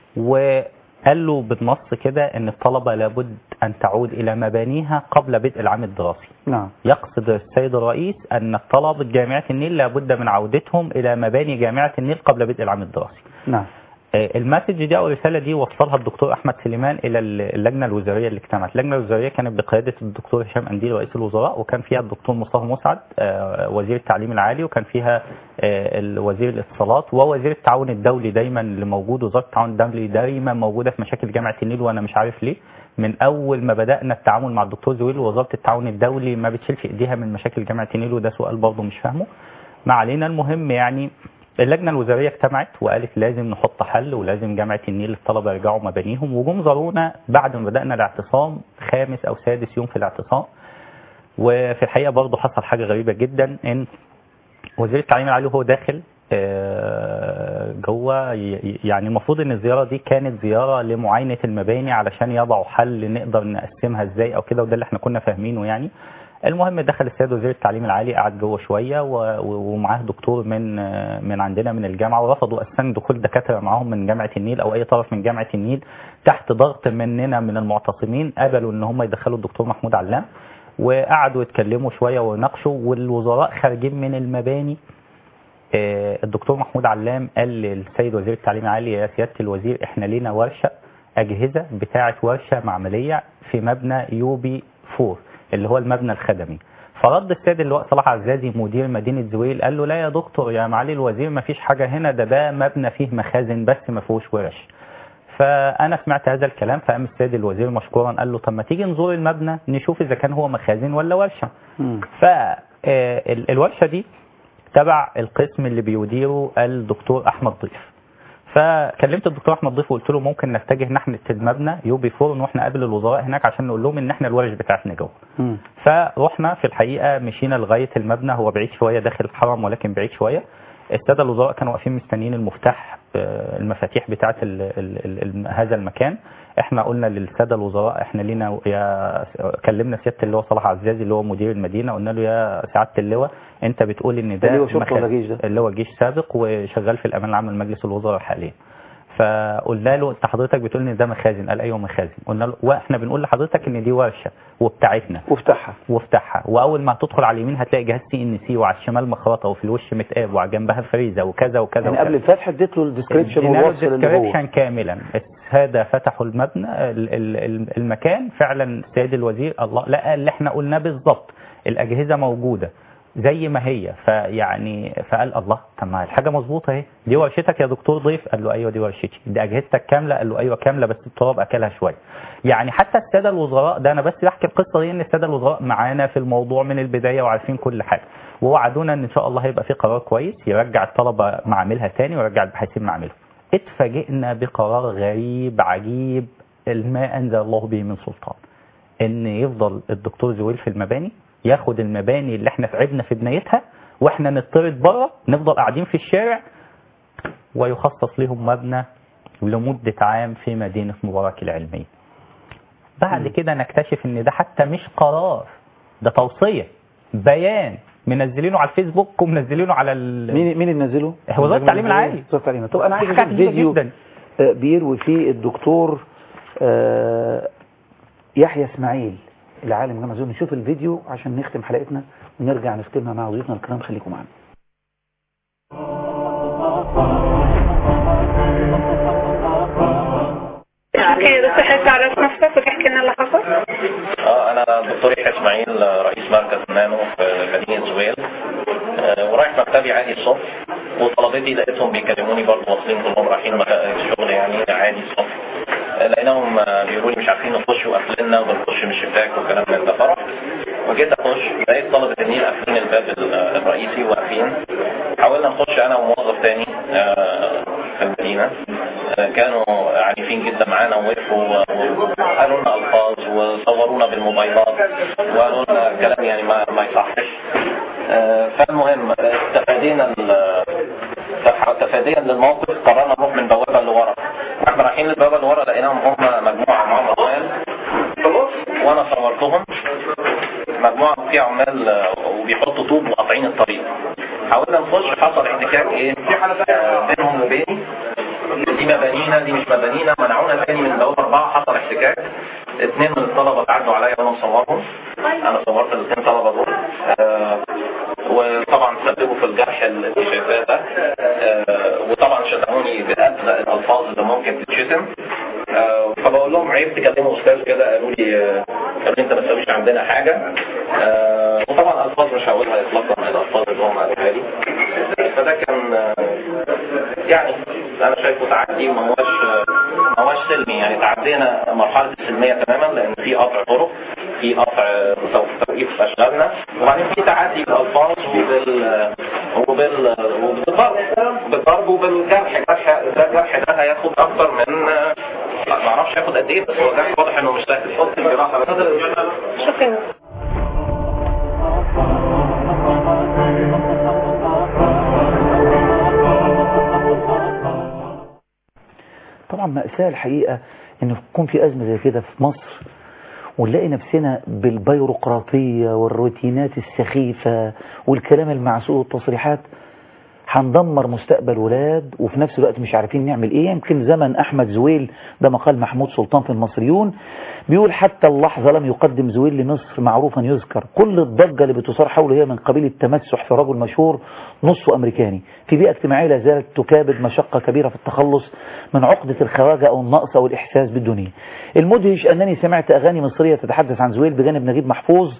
وقال له بالنص كده ان الطلبة لابد ان تعود الى مبانيها قبل بدء العام الدراسي نعم يقصد السيد الرئيس أن طلبة جامعة النيل لابد من عودتهم إلى مباني جامعة النيل قبل بدء العام الدراسي نعم آه، المسج دي أو الرسالة دي وصلها الدكتور أحمد سليمان إلى اللجنة الوزارية اللي اجتمعت اللجنة الوزارية كانت بقيادة الدكتور هشام أنديل رئيس الوزراء وكان فيها الدكتور مصطفى مسعد آه، وزير التعليم العالي وكان فيها آه، ال- وزير الاتصالات ووزير التعاون الدولي دايما اللي موجود وزارة التعاون الدولي دايما موجودة في مشاكل جامعة النيل وأنا مش عارف ليه من أول ما بدأنا التعامل مع الدكتور زويل ووزارة التعاون الدولي ما بتشيلش إيديها من مشاكل جامعة النيل وده سؤال برضه مش فاهمه ما علينا المهم يعني اللجنة الوزارية اجتمعت وقالت لازم نحط حل ولازم جامعة النيل الطلبة يرجعوا مبانيهم وجم زارونا بعد ما بدأنا الاعتصام خامس أو سادس يوم في الاعتصام وفي الحقيقة برضه حصل حاجة غريبة جدا إن وزير التعليم العالي وهو داخل آه، جوه ي- يعني المفروض ان الزياره دي كانت زياره لمعاينه المباني علشان يضعوا حل نقدر نقسمها ازاي او كده وده اللي احنا كنا فاهمينه يعني المهم دخل السيد وزير التعليم العالي قعد جوه شويه و- و- ومعاه دكتور من آه، من عندنا من الجامعه ورفضوا اساسا دخول دكاتره معاهم من جامعه النيل او اي طرف من جامعه النيل تحت ضغط مننا من المعتصمين قبلوا ان هم يدخلوا الدكتور محمود علام وقعدوا يتكلموا شويه ويناقشوا والوزراء خارجين من المباني آه، الدكتور محمود علام قال للسيد وزير التعليم العالي يا سياده الوزير احنا لينا ورشه اجهزه بتاعه ورشه معمليه في مبنى يوبي 4 اللي هو المبنى الخدمي فرد السيد اللواء صلاح عزازي مدير مدينه زويل قال له لا يا دكتور يا معالي الوزير ما فيش حاجه هنا ده ده مبنى فيه مخازن بس ما فيهوش ورش فانا سمعت هذا الكلام فقام السيد الوزير مشكورا قال له طب ما تيجي نزور المبنى نشوف اذا كان هو مخازن ولا ورشه فالورشه دي تبع القسم اللي بيديره الدكتور احمد ضيف فكلمت الدكتور احمد ضيف وقلت له ممكن نتجه ناحيه المبنى يوبي فور نروح نقابل الوزراء هناك عشان نقول لهم ان احنا الورش بتاعتنا جوه فرحنا في الحقيقه مشينا لغايه المبنى هو بعيد شويه داخل الحرم ولكن بعيد شويه الساده الوزراء كانوا واقفين مستنيين المفتاح آه، المفاتيح بتاعه ال ال ال ال هذا المكان احنا قلنا للساده الوزراء احنا لينا يا كلمنا سياده اللواء صلاح عزازي اللي هو مدير المدينه قلنا له يا سعاده اللواء انت بتقول ان ده اللواء شرطة مخ- ولا جيش ده؟ اللي هو جيش سابق وشغال في الامان العام لمجلس الوزراء حاليا فقلنا له انت حضرتك بتقول ان ده مخازن قال ايوه مخازن قلنا له واحنا بنقول لحضرتك ان دي ورشه وبتاعتنا وافتحها وافتحها واول ما هتدخل على اليمين هتلاقي جهاز سي ان سي وعلى الشمال مخرطه وفي الوش متقاب وعلى جنبها فريزه وكذا وكذا يعني وكذا. قبل الفتح اديت له الديسكريبشن ادينا له والوصف اللي هو الديسكريبشن كاملا الساده فتحوا المبنى ال- ال- ال- المكان فعلا السيد الوزير الله لقى اللي احنا قلناه بالظبط الاجهزه موجوده زي ما هي فيعني فقال الله طب ما الحاجه مظبوطه اهي دي ورشتك يا دكتور ضيف قال له ايوه دي ورشتي دي اجهزتك كامله قال له ايوه كامله بس التراب اكلها شويه يعني حتى الساده الوزراء ده انا بس بحكي القصه دي ان الساده الوزراء معانا في الموضوع من البدايه وعارفين كل حاجه ووعدونا ان ان شاء الله هيبقى في قرار كويس يرجع الطلبه معاملها تاني ويرجع الباحثين معاملهم اتفاجئنا بقرار غريب عجيب ما انزل الله به من سلطان ان يفضل الدكتور زويل في المباني ياخد المباني اللي احنا تعبنا في بنايتها واحنا نطرد بره نفضل قاعدين في الشارع ويخصص لهم مبنى لمدة عام في مدينة مبارك العلمية بعد كده نكتشف ان ده حتى مش قرار ده توصية بيان منزلينه على الفيسبوك ومنزلينه على ال... مين مين اللي نزله؟ وزارة التعليم العالي وزارة التعليم طب انا عايز حاجة اشوف عجيبة فيديو جدا. آه، بيروي فيه الدكتور آه، يحيى اسماعيل العالم جامعة زويل نشوف الفيديو عشان نختم حلقتنا ونرجع نختمها مع ضيوفنا الكرام خليكم معانا اوكي بس تحب تعرف نفسك وتحكي لنا اللي حصل؟ اه انا دكتور يحيى اسماعيل رئيس مركز نانو في مدينه زويل آه، ورايح مكتبي عادي الصبح وطلبتي لقيتهم بيكلموني برضه واصلين كلهم رايحين مك- الشغل يعني عادي الصبح آه، لقيناهم آه، بيقولوا لي مش عارفين نخش وقافليننا وبنخش من الشباك وكلام من ده فرحت وجيت اخش لقيت طلبه النيل قافلين الباب ال- الرئيسي واقفين حاولنا نخش انا وموظف تاني آه، في المدينه آه، كانوا عنيفين جدا معانا ووقفوا و- وقالوا لنا الفاظ وصورونا بالموبايلات وقالوا لنا كلام يعني ما ما, ما يصحش آه، فالمهم آه، تفادينا ال- تف- تفاديا للموقف قررنا نروح من بوابه اللي ورا احنا رايحين للبوابه اللي ورا لقيناهم هم مجموعه معاهم اطفال وانا صورتهم مجموعه فيها عمال آه، وبيحطوا طوب وقاطعين الطريق حاولنا نخش حصل احتكاك ايه آه، بينهم وبيني دي مبانينا دي مش مبانينا منعونا تاني من بوابه اربعه حصل احتكاك اثنين من الطلبه اتعدوا عليا وانا مصورهم انا صورت الاثنين طلبه دول آه، وطبعا سببوا في الجرح اللي انت شايفاه ده آه، وطبعا شتموني بأبذأ الالفاظ اللي ممكن تتشتم آه، فبقول لهم عيب تكلموا استاذ كده قالوا لي آه، قالوا لي انت ما تسويش عندنا حاجه آه، وطبعا الفاظ مش هقولها اطلاقا من الالفاظ اللي هم قالوها لي فده كان آه، يعني انا شايفه تعدي ما هوش ما هوش سلمي يعني تعدينا مرحله السلميه تماما لان في قطع طرق في قطع توقيف اشغالنا وبعدين في تعدي بالالفاظ وبال وبال وبالضرب بالضرب وبالجرح الجرح ده الجرح ده هياخد اكتر من ما اعرفش هياخد قد ايه بس هو جرح واضح انه مش سهل حط الجراحه بس شكرا طبعا مأساة الحقيقة ان يكون في أزمة زي كده في مصر ونلاقي نفسنا بالبيروقراطية والروتينات السخيفة والكلام المعسول والتصريحات هندمر مستقبل ولاد وفي نفس الوقت مش عارفين نعمل ايه يمكن زمن احمد زويل ده مقال محمود سلطان في المصريون بيقول حتى اللحظة لم يقدم زويل لمصر معروفا يذكر كل الضجة اللي بتثار حوله هي من قبيل التمسح في رجل مشهور نصه امريكاني في بيئة اجتماعية لا زالت تكابد مشقة كبيرة في التخلص من عقدة الخواجة او النقص او الاحساس بالدنيا المدهش انني سمعت اغاني مصرية تتحدث عن زويل بجانب نجيب محفوظ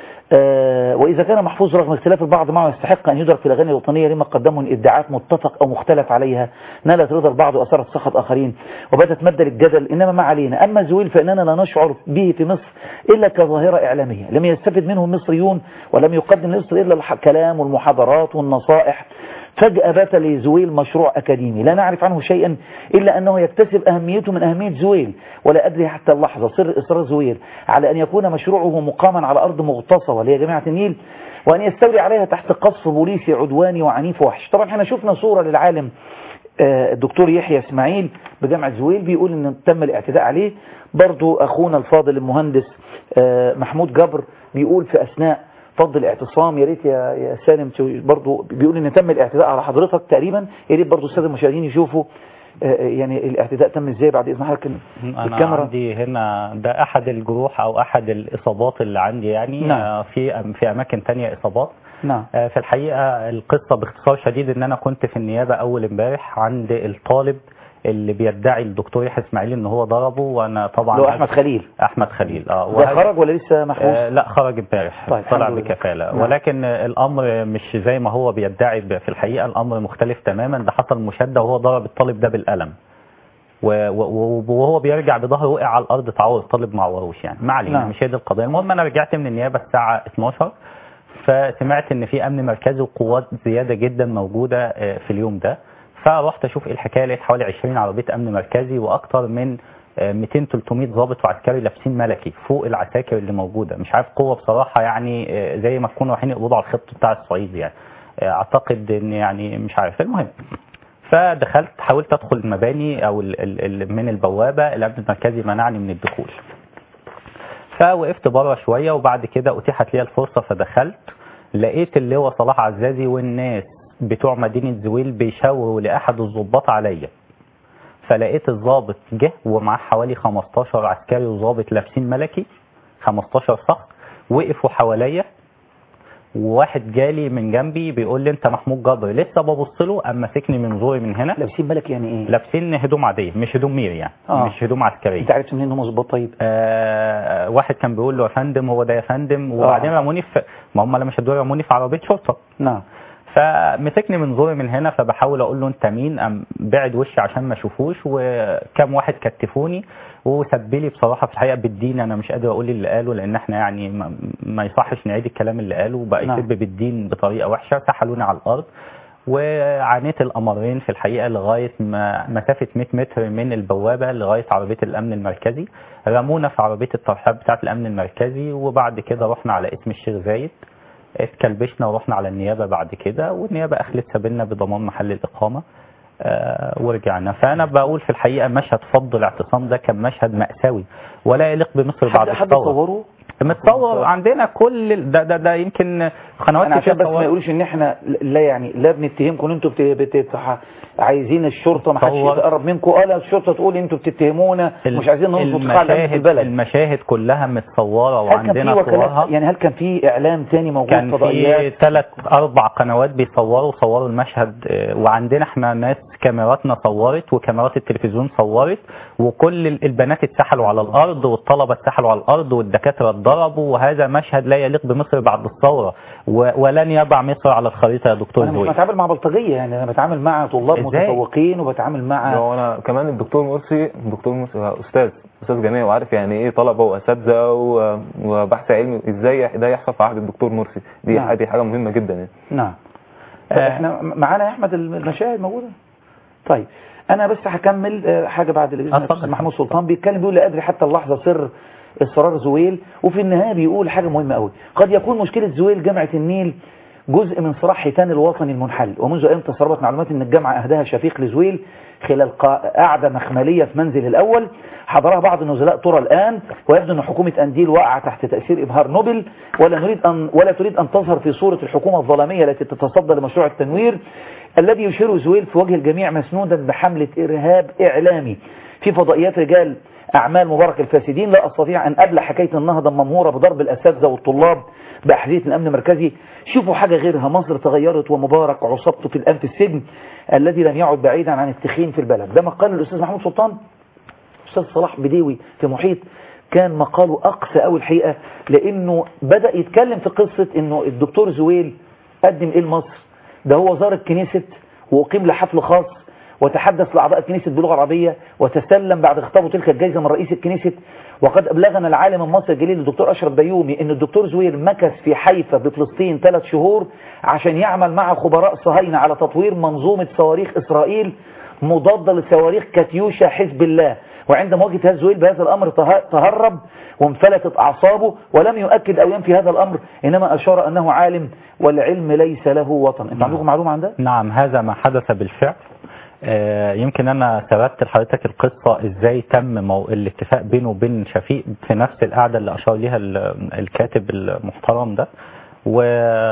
آه، وإذا كان محفوظ رغم اختلاف البعض معه يستحق أن يدرك في الأغاني الوطنية لما قدمه من إبداعات متفق أو مختلف عليها نالت رضا البعض وأثرت سخط آخرين وباتت مادة للجدل إنما ما علينا أما زويل فإننا لا نشعر به في مصر إلا كظاهرة إعلامية لم يستفد منه المصريون ولم يقدم لمصر إلا الكلام والمحاضرات والنصائح فجأة بات لزويل مشروع أكاديمي لا نعرف عنه شيئا إلا أنه يكتسب أهميته من أهمية زويل ولا أدري حتى اللحظة سر إصرار زويل على أن يكون مشروعه مقاما على أرض مغتصبة وهي جامعة النيل وأن يستولي عليها تحت قصف بوليسي عدواني وعنيف وحش طبعا احنا شفنا صورة للعالم آه، الدكتور يحيى اسماعيل بجامعة زويل بيقول ان تم الاعتداء عليه برضو اخونا الفاضل المهندس آه، محمود جبر بيقول في اثناء فضل الاعتصام يا ريت يا يا سالم تو- برضو بيقول ان تم الاعتداء على حضرتك تقريبا يا ريت برضو الساده المشاهدين يشوفوا آه، يعني الاعتداء تم ازاي بعد اذن حضرتك انا الكاميرا عندي هنا ده احد الجروح او احد الاصابات اللي عندي يعني نعم. آه، في في اماكن تانية اصابات نعم آه، في الحقيقة القصة باختصار شديد ان انا كنت في النيابة اول امبارح عند الطالب اللي بيدعي الدكتور يحيى اسماعيل ان هو ضربه وانا طبعا اللي هو احمد خليل احمد خليل اه ده وهذا- خرج ولا لسه محبوس آه لا خرج امبارح طيب، طلع الحمد لله. بكفالة نعم. ولكن آه، الامر مش زي ما هو بيدعي ب- في الحقيقة الامر مختلف تماما ده حصل مشادة وهو ضرب الطالب ده بالقلم و- و- وهو بيرجع بظهره وقع على الارض تعور الطالب ما عوروش يعني ما علينا نعم. مش هي دي القضيه المهم انا رجعت من النيابه الساعه 12 فسمعت ان في امن مركزي وقوات زياده جدا موجوده آه، في اليوم ده فرحت اشوف ايه الحكايه لقيت حوالي 20 عربيه امن مركزي واكتر من آه، 200 300 ضابط وعسكري لابسين ملكي فوق العساكر اللي موجوده مش عارف قوه بصراحه يعني آه، زي ما تكونوا رايحين يقبضوا على الخط بتاع الصعيد يعني آه، اعتقد ان يعني مش عارف المهم فدخلت حاولت ادخل المباني او ال ال ال من البوابه الامن المركزي منعني من الدخول فوقفت بره شويه وبعد كده اتيحت لي الفرصه فدخلت لقيت اللواء صلاح عزازي والناس بتوع مدينه زويل بيشاوروا لاحد الضباط عليا فلقيت الضابط جه ومعاه حوالي 15 عسكري وضابط لابسين ملكي 15 صف وقفوا حواليا وواحد جالي من جنبي بيقول لي انت محمود جبر لسه ببص له اما مسكني من زوري من هنا لابسين ملك يعني ايه لابسين هدوم عاديه مش هدوم ميري يعني آه. مش هدوم عسكريه انت عرفت منين ان هم ظباط طيب آه واحد كان بيقول له يا فندم هو ده يا فندم وبعدين رموني في ما هم لما شدوا رموني في عربيه شرطه نعم فمسكني من زوري من هنا فبحاول اقول له انت مين ام بعد وشي عشان ما اشوفوش وكم واحد كتفوني وسب لي بصراحه في الحقيقه بالدين انا مش قادر اقول اللي قاله لان احنا يعني ما, ما يصحش نعيد الكلام اللي قاله بقى نعم. يسب بالدين بطريقه وحشه سحلوني على الارض وعانيت الامرين في الحقيقه لغايه ما مسافه 100 متر من البوابه لغايه عربيه الامن المركزي رمونا في عربيه الترحاب بتاعه الامن المركزي وبعد كده رحنا على اسم الشيخ زايد اتكلبشنا ورحنا على النيابة بعد كده والنيابة أخلت سبيلنا بضمان محل الإقامة آه، ورجعنا فأنا بقول في الحقيقة مشهد فض الاعتصام ده كان مشهد مأساوي ولا يليق بمصر بعد حد حد الثورة صوره متصور عندنا كل ال- ده ده, ده يمكن قنوات انا عشان كتير بس ما صورت. يقولوش ان احنا لا يعني لا بنتهمكم ان انتوا بت... بت... عايزين الشرطه ما حدش صور. يقرب منكم اه لا الشرطه تقول انتوا بتتهمونا ال- مش عايزين ننصت قاعده في المشاهد البلد المشاهد كلها متصورة هل كان في وعندنا صورها وكالات يعني هل كان في اعلام تاني موجود كان في فضائيات ثلاث اربع قنوات بيصوروا صوروا المشهد آه، وعندنا احنا ناس كاميراتنا صورت وكاميرات التلفزيون صورت وكل ال- البنات اتسحلوا على الارض والطلبه اتسحلوا على الارض والدكاتره اتضربوا وهذا مشهد لا يليق بمصر بعد الثوره و- ولن يضع مصر على الخريطه يا دكتور انا مش زويل بتعامل مع بلطجيه يعني انا بتعامل مع طلاب إزاي؟ متفوقين وبتعامل مع هو انا كمان الدكتور مرسي الدكتور مرسي هو استاذ استاذ جامعي وعارف يعني ايه طلبه واساتذه و- وبحث علمي ازاي ده يحصل في عهد الدكتور مرسي دي نعم. دي حاجه مهمه جدا يعني نعم طب احنا معانا يا احمد المشاهد موجوده طيب انا بس هكمل آه، حاجه بعد الاذن اتفضل. الأستاذ محمود سلطان بيتكلم بيقول لا ادري حتى اللحظه سر اصرار زويل وفي النهايه بيقول حاجه مهمه قوي قد يكون مشكله زويل جامعه النيل جزء من صراع حيتان الوطني المنحل ومنذ ايام تسربت معلومات ان الجامعه اهداها شفيق لزويل خلال قا- قعده مخمليه في منزل الاول حضرها بعض النزلاء ترى الان ويبدو ان حكومه انديل واقعه تحت تاثير ابهار نوبل ولا نريد ان ولا تريد ان تظهر في صوره الحكومه الظلاميه التي تتصدى لمشروع التنوير الذي يشير زويل في وجه الجميع مسنودا بحمله ارهاب اعلامي في فضائيات رجال أعمال مبارك الفاسدين لا أستطيع أن أبلع حكاية النهضة الممهورة بضرب الأساتذة والطلاب بأحذية الأمن المركزي شوفوا حاجة غيرها مصر تغيرت ومبارك عصبته في الآن في السجن الذي لم يعد بعيدا عن التخين في البلد ده مقال الأستاذ محمود سلطان أستاذ صلاح بديوي في محيط كان مقاله أقسى أوي الحقيقة لأنه بدأ يتكلم في قصة أنه الدكتور زويل قدم إيه لمصر ده هو زار الكنيسة وأقيم له حفل خاص وتحدث لأعضاء الكنيسة باللغة العربية وتسلم بعد خطابه تلك الجائزة من رئيس الكنيسة وقد أبلغنا العالم المصري الجليل الدكتور أشرف بيومي أن الدكتور زويل مكث في حيفا بفلسطين ثلاث شهور عشان يعمل مع خبراء صهاينة على تطوير منظومة صواريخ إسرائيل مضادة لصواريخ كاتيوشا حزب الله وعند مواجهة هذا زويل بهذا الأمر ته- تهرب وانفلتت أعصابه ولم يؤكد أو ينفي هذا الأمر إنما أشار أنه عالم والعلم ليس له وطن أنت عندكم معلومة عن ده؟ نعم هذا ما حدث بالفعل آه، يمكن انا سردت لحضرتك القصه ازاي تم مو... الاتفاق بينه وبين شفيق في نفس القعده اللي اشار ليها ال- الكاتب المحترم ده و...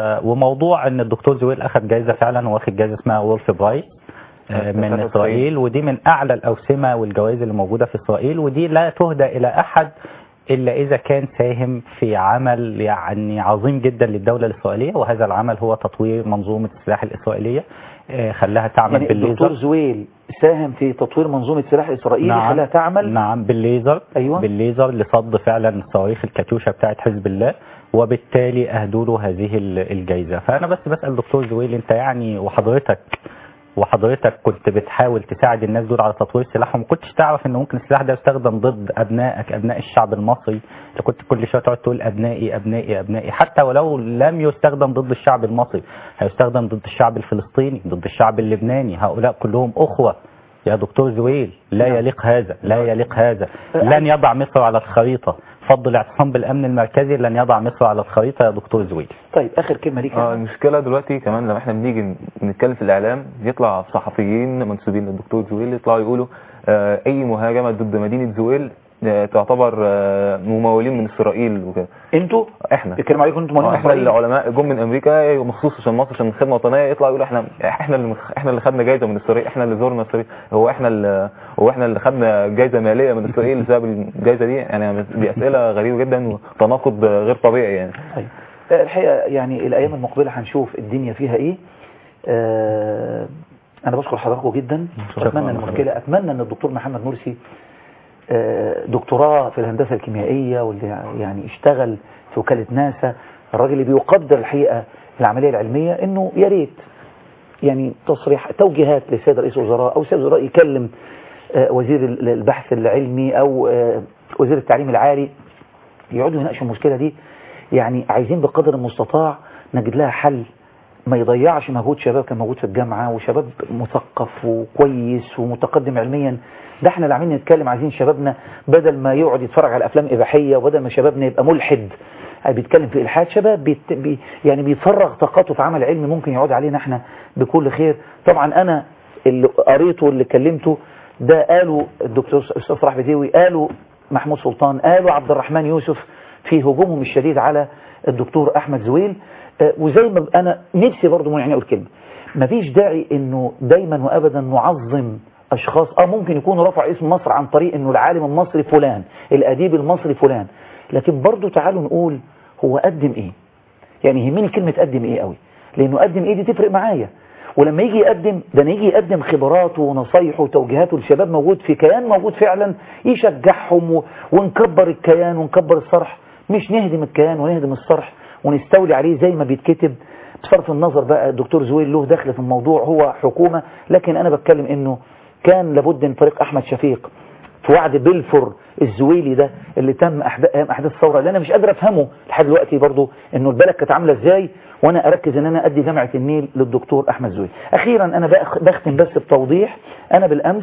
وموضوع ان الدكتور زويل اخذ جائزه فعلا هو واخد جائزه اسمها وولف برايس آه، من بتاعت اسرائيل ودي من اعلى الاوسمه والجوائز اللي موجوده في اسرائيل ودي لا تهدى الى احد الا اذا كان ساهم في عمل يعني عظيم جدا للدوله الاسرائيليه وهذا العمل هو تطوير منظومه السلاح الاسرائيليه آه، خلاها تعمل يعني بالليزر الدكتور زويل ساهم في تطوير منظومة سلاح إسرائيل نعم. خلاها تعمل نعم بالليزر أيوة. بالليزر لصد فعلا صواريخ الكاتيوشا بتاعت حزب الله وبالتالي اهدوا له هذه ال- الجائزه فانا بس بسال دكتور زويل انت يعني وحضرتك وحضرتك كنت بتحاول تساعد الناس دول على تطوير سلاحهم ما كنتش تعرف ان ممكن السلاح ده يستخدم ضد ابنائك ابناء الشعب المصري انت كنت كل شويه تقعد تقول ابنائي ابنائي ابنائي حتى ولو لم يستخدم ضد الشعب المصري هيستخدم ضد الشعب الفلسطيني ضد الشعب اللبناني هؤلاء كلهم اخوه يا دكتور زويل لا يليق هذا لا يليق هذا لن يضع مصر على الخريطة فضل الاعتصام بالأمن المركزي لن يضع مصر على الخريطة يا دكتور زويل طيب آخر كلمة ليك اه المشكله دلوقتي كمان لما احنا بنيجي نتكلم في الاعلام يطلع صحفيين منسوبين للدكتور زويل يطلعوا يقولوا آه اي مهاجمه ضد مدينه زويل آه تعتبر آه ممولين من اسرائيل وكده انتوا احنا بيتكلموا عليكم انتوا مولين آه، من احنا إسرائيل؟ العلماء جم من امريكا مخصوص عشان مصر عشان خدمه وطنيه يطلعوا يقولوا احنا احنا اللي مخ- احنا اللي خدنا جايزه من اسرائيل احنا اللي زورنا اسرائيل هو احنا اللي هو احنا اللي خدنا جايزه ماليه من اسرائيل بسبب الجايزه دي يعني دي اسئله غريبه جدا وتناقض غير طبيعي يعني طيب آه، الحقيقة يعني الأيام المقبلة هنشوف الدنيا فيها إيه آه أنا بشكر حضراتكم جدا شكراً وأتمنى لحضرتك. المشكلة أتمنى أن الدكتور محمد مرسي آه، دكتوراه في الهندسة الكيميائية واللي يعني اشتغل في وكالة ناسا الراجل اللي بيقدر الحقيقة العملية العلمية إنه يا ريت يعني تصريح توجيهات للسيد رئيس الوزراء أو السيد الوزراء يكلم آه، وزير ال- البحث العلمي أو آه، وزير التعليم العالي يقعدوا يناقشوا المشكلة دي يعني عايزين بقدر المستطاع نجد لها حل ما يضيعش مجهود شباب كان موجود في الجامعة وشباب مثقف وكويس ومتقدم علميا ده احنا اللي عاملين نتكلم عايزين شبابنا بدل ما يقعد يتفرج على افلام اباحيه وبدل ما شبابنا يبقى ملحد بيتكلم في الحاد شباب بيت بي يعني بيفرغ طاقته في عمل علمي ممكن يعود علينا احنا بكل خير طبعا انا اللي قريته واللي كلمته ده قالوا الدكتور استاذ صلاح بديوي قالوا محمود سلطان قالوا عبد الرحمن يوسف في هجومهم الشديد على الدكتور احمد زويل آه، وزي ما انا نفسي برضه يعني اقول كلمه مفيش داعي انه دايما وابدا نعظم اشخاص اه ممكن يكونوا رفعوا اسم مصر عن طريق انه العالم المصري فلان الاديب المصري فلان لكن برضه تعالوا نقول هو قدم ايه يعني يهمني كلمه قدم ايه قوي لانه قدم ايه دي تفرق معايا ولما يجي يقدم ده انا يجي يقدم خبراته ونصايحه وتوجيهاته للشباب موجود في كيان موجود فعلا يشجعهم و... ونكبر الكيان ونكبر الصرح مش نهدم الكيان ونهدم الصرح ونستولي عليه زي ما بيتكتب بصرف النظر بقى الدكتور زويل له دخل في الموضوع هو حكومة لكن انا بتكلم انه كان لابد ان فريق احمد شفيق في وعد بلفور الزويلي ده اللي تم أحد- أيام احداث الثوره اللي انا مش قادر افهمه لحد دلوقتي برضو انه البلد كانت عامله ازاي وانا اركز ان انا ادي جامعه النيل للدكتور احمد زويل اخيرا انا بأخ- بختم بس بتوضيح انا بالامس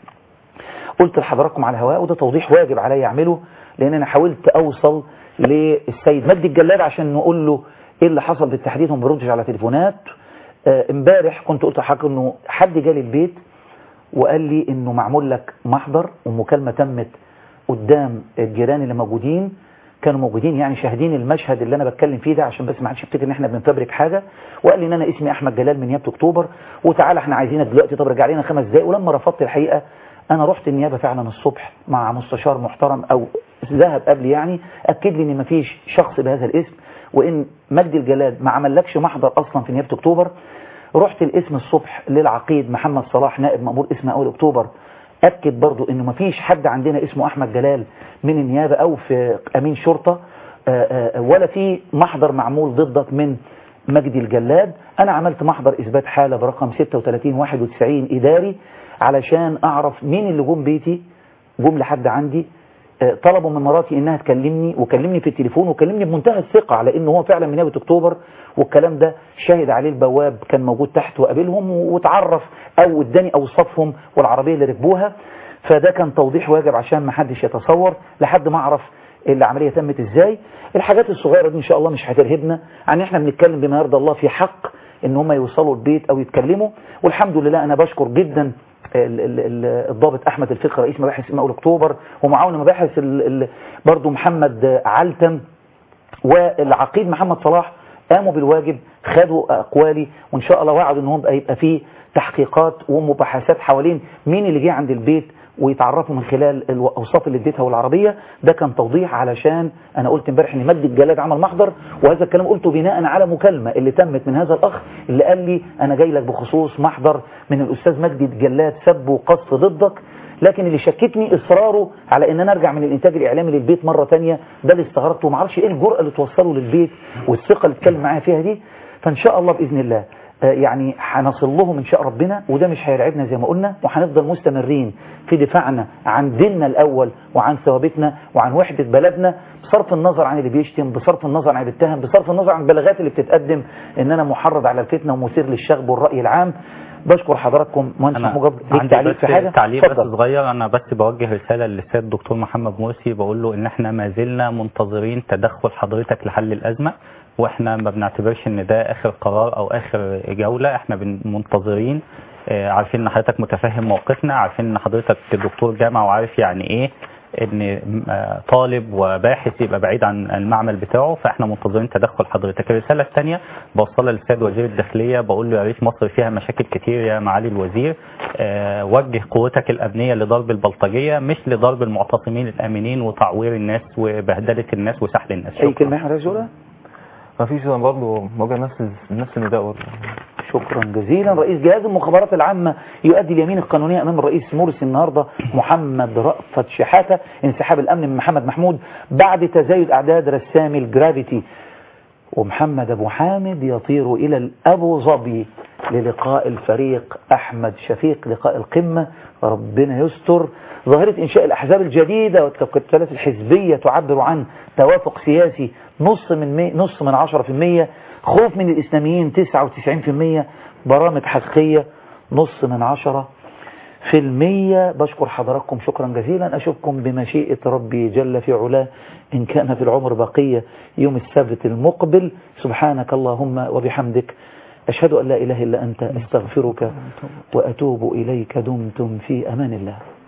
قلت لحضراتكم على الهواء وده توضيح واجب عليا اعمله لان انا حاولت اوصل للسيد مجدي الجلاد عشان نقول له ايه اللي حصل بالتحديد هو ما بيردش على تليفونات آه، امبارح كنت قلت لحضرتك انه حد جالي البيت وقال لي انه معمول لك محضر ومكالمه تمت قدام الجيران اللي موجودين كانوا موجودين يعني شاهدين المشهد اللي انا بتكلم فيه ده عشان بس ما حدش يفتكر ان احنا بنفبرك حاجه وقال لي ان انا اسمي احمد جلال من نيابه اكتوبر وتعالى احنا عايزينك دلوقتي طب رجع لنا خمس دقايق ولما رفضت الحقيقه انا رحت النيابه فعلا الصبح مع مستشار محترم او ذهب قبلي يعني اكد لي ان مفيش شخص بهذا الاسم وان مجدي الجلاد ما عملكش محضر اصلا في نيابه اكتوبر رحت الاسم الصبح للعقيد محمد صلاح نائب مأمور اسم اول اكتوبر اكد برضو انه مفيش حد عندنا اسمه احمد جلال من النيابه او في امين شرطه آه، آه، ولا في محضر معمول ضدك من مجدي الجلاد انا عملت محضر اثبات حاله برقم 3691 اداري علشان اعرف مين اللي جم بيتي جم لحد عندي آه، طلبوا من مراتي انها تكلمني وكلمني في التليفون وكلمني بمنتهى الثقه على انه هو فعلا من نيابه اكتوبر والكلام ده شاهد عليه البواب كان موجود تحت وقابلهم واتعرف او اداني اوصافهم والعربيه اللي ركبوها فده كان توضيح واجب عشان ما حدش يتصور لحد ما اعرف العمليه تمت ازاي الحاجات الصغيره دي ان شاء الله مش هترهبنا عن احنا بنتكلم بما يرضى الله في حق ان هم يوصلوا البيت او يتكلموا والحمد لله انا بشكر جدا ال- ال- ال- الضابط احمد الفقي رئيس مباحث مقاول اكتوبر ومعاون مباحث ال- ال- برضو محمد علتم والعقيد محمد صلاح قاموا بالواجب خدوا اقوالي وان شاء الله وعدوا ان هم يبقى يبقى فيه تحقيقات ومباحثات حوالين مين اللي جه عند البيت ويتعرفوا من خلال الاوصاف اللي اديتها والعربيه ده كان توضيح علشان انا قلت امبارح ان مجدي الجلاد عمل محضر وهذا الكلام قلته بناء على مكالمه اللي تمت من هذا الاخ اللي قال لي انا جاي لك بخصوص محضر من الاستاذ مجدي الجلاد سب وقصف ضدك لكن اللي شككني اصراره على ان انا ارجع من الانتاج الاعلامي للبيت مره تانية ده اللي استغربته وما اعرفش ايه الجرأه اللي توصله للبيت والثقه اللي اتكلم معايا فيها دي فان شاء الله باذن الله آه، يعني هنصل لهم ان شاء ربنا وده مش هيرعبنا زي ما قلنا وهنفضل مستمرين في دفاعنا عن ديننا الاول وعن ثوابتنا وعن وحده بلدنا بصرف النظر عن اللي بيشتم بصرف النظر عن اللي بيتهم بصرف النظر عن البلاغات اللي بتتقدم ان انا محرض على الفتنه ومثير للشغب والراي العام بشكر حضراتكم مهندس محمود جبر ليك عندي تعليق بس في حاجه تعليق بس اتفضل. صغير انا بس بوجه رساله للسيد الدكتور محمد مرسي بقول له ان احنا ما زلنا منتظرين تدخل حضرتك لحل الازمه واحنا ما بنعتبرش ان ده اخر قرار او اخر جوله احنا بن- منتظرين آه، عارفين ان حضرتك متفهم موقفنا عارفين ان حضرتك دكتور جامعه وعارف يعني ايه ان آه، طالب وباحث يبقى بعيد عن المعمل بتاعه فاحنا منتظرين تدخل حضرتك الرساله الثانيه بوصلها للسيد وزير الداخليه بقول له يا ريت مصر فيها مشاكل كتير يا معالي الوزير آه، وجه قوتك الامنيه لضرب البلطجيه مش لضرب المعتصمين الامنين وتعوير الناس وبهدله الناس وسحل الناس اي كلمه احمد عايز يقولها ما فيش انا برضه موجه نفس نفس النداء برضه شكرا جزيلا رئيس جهاز المخابرات العامة يؤدي اليمين القانونية أمام الرئيس مرسي النهاردة محمد رأفت شحاتة انسحاب الأمن من محمد محمود بعد تزايد أعداد رسامي الجرافيتي ومحمد أبو حامد يطير إلى الأبو ظبي للقاء الفريق أحمد شفيق لقاء القمة ربنا يستر ظاهرة إنشاء الأحزاب الجديدة والتكتلات الحزبية تعبر عن توافق سياسي نص من مي نص من عشرة في المية خوف من الإسلاميين تسعة وتسعين في المية برامج حقيقية نص من عشرة في المية بشكر حضراتكم شكرا جزيلا أشوفكم بمشيئة ربي جل في علاه إن كان في العمر بقية يوم السبت المقبل سبحانك اللهم وبحمدك أشهد أن لا إله إلا أنت أستغفرك وأتوب إليك دمتم في أمان الله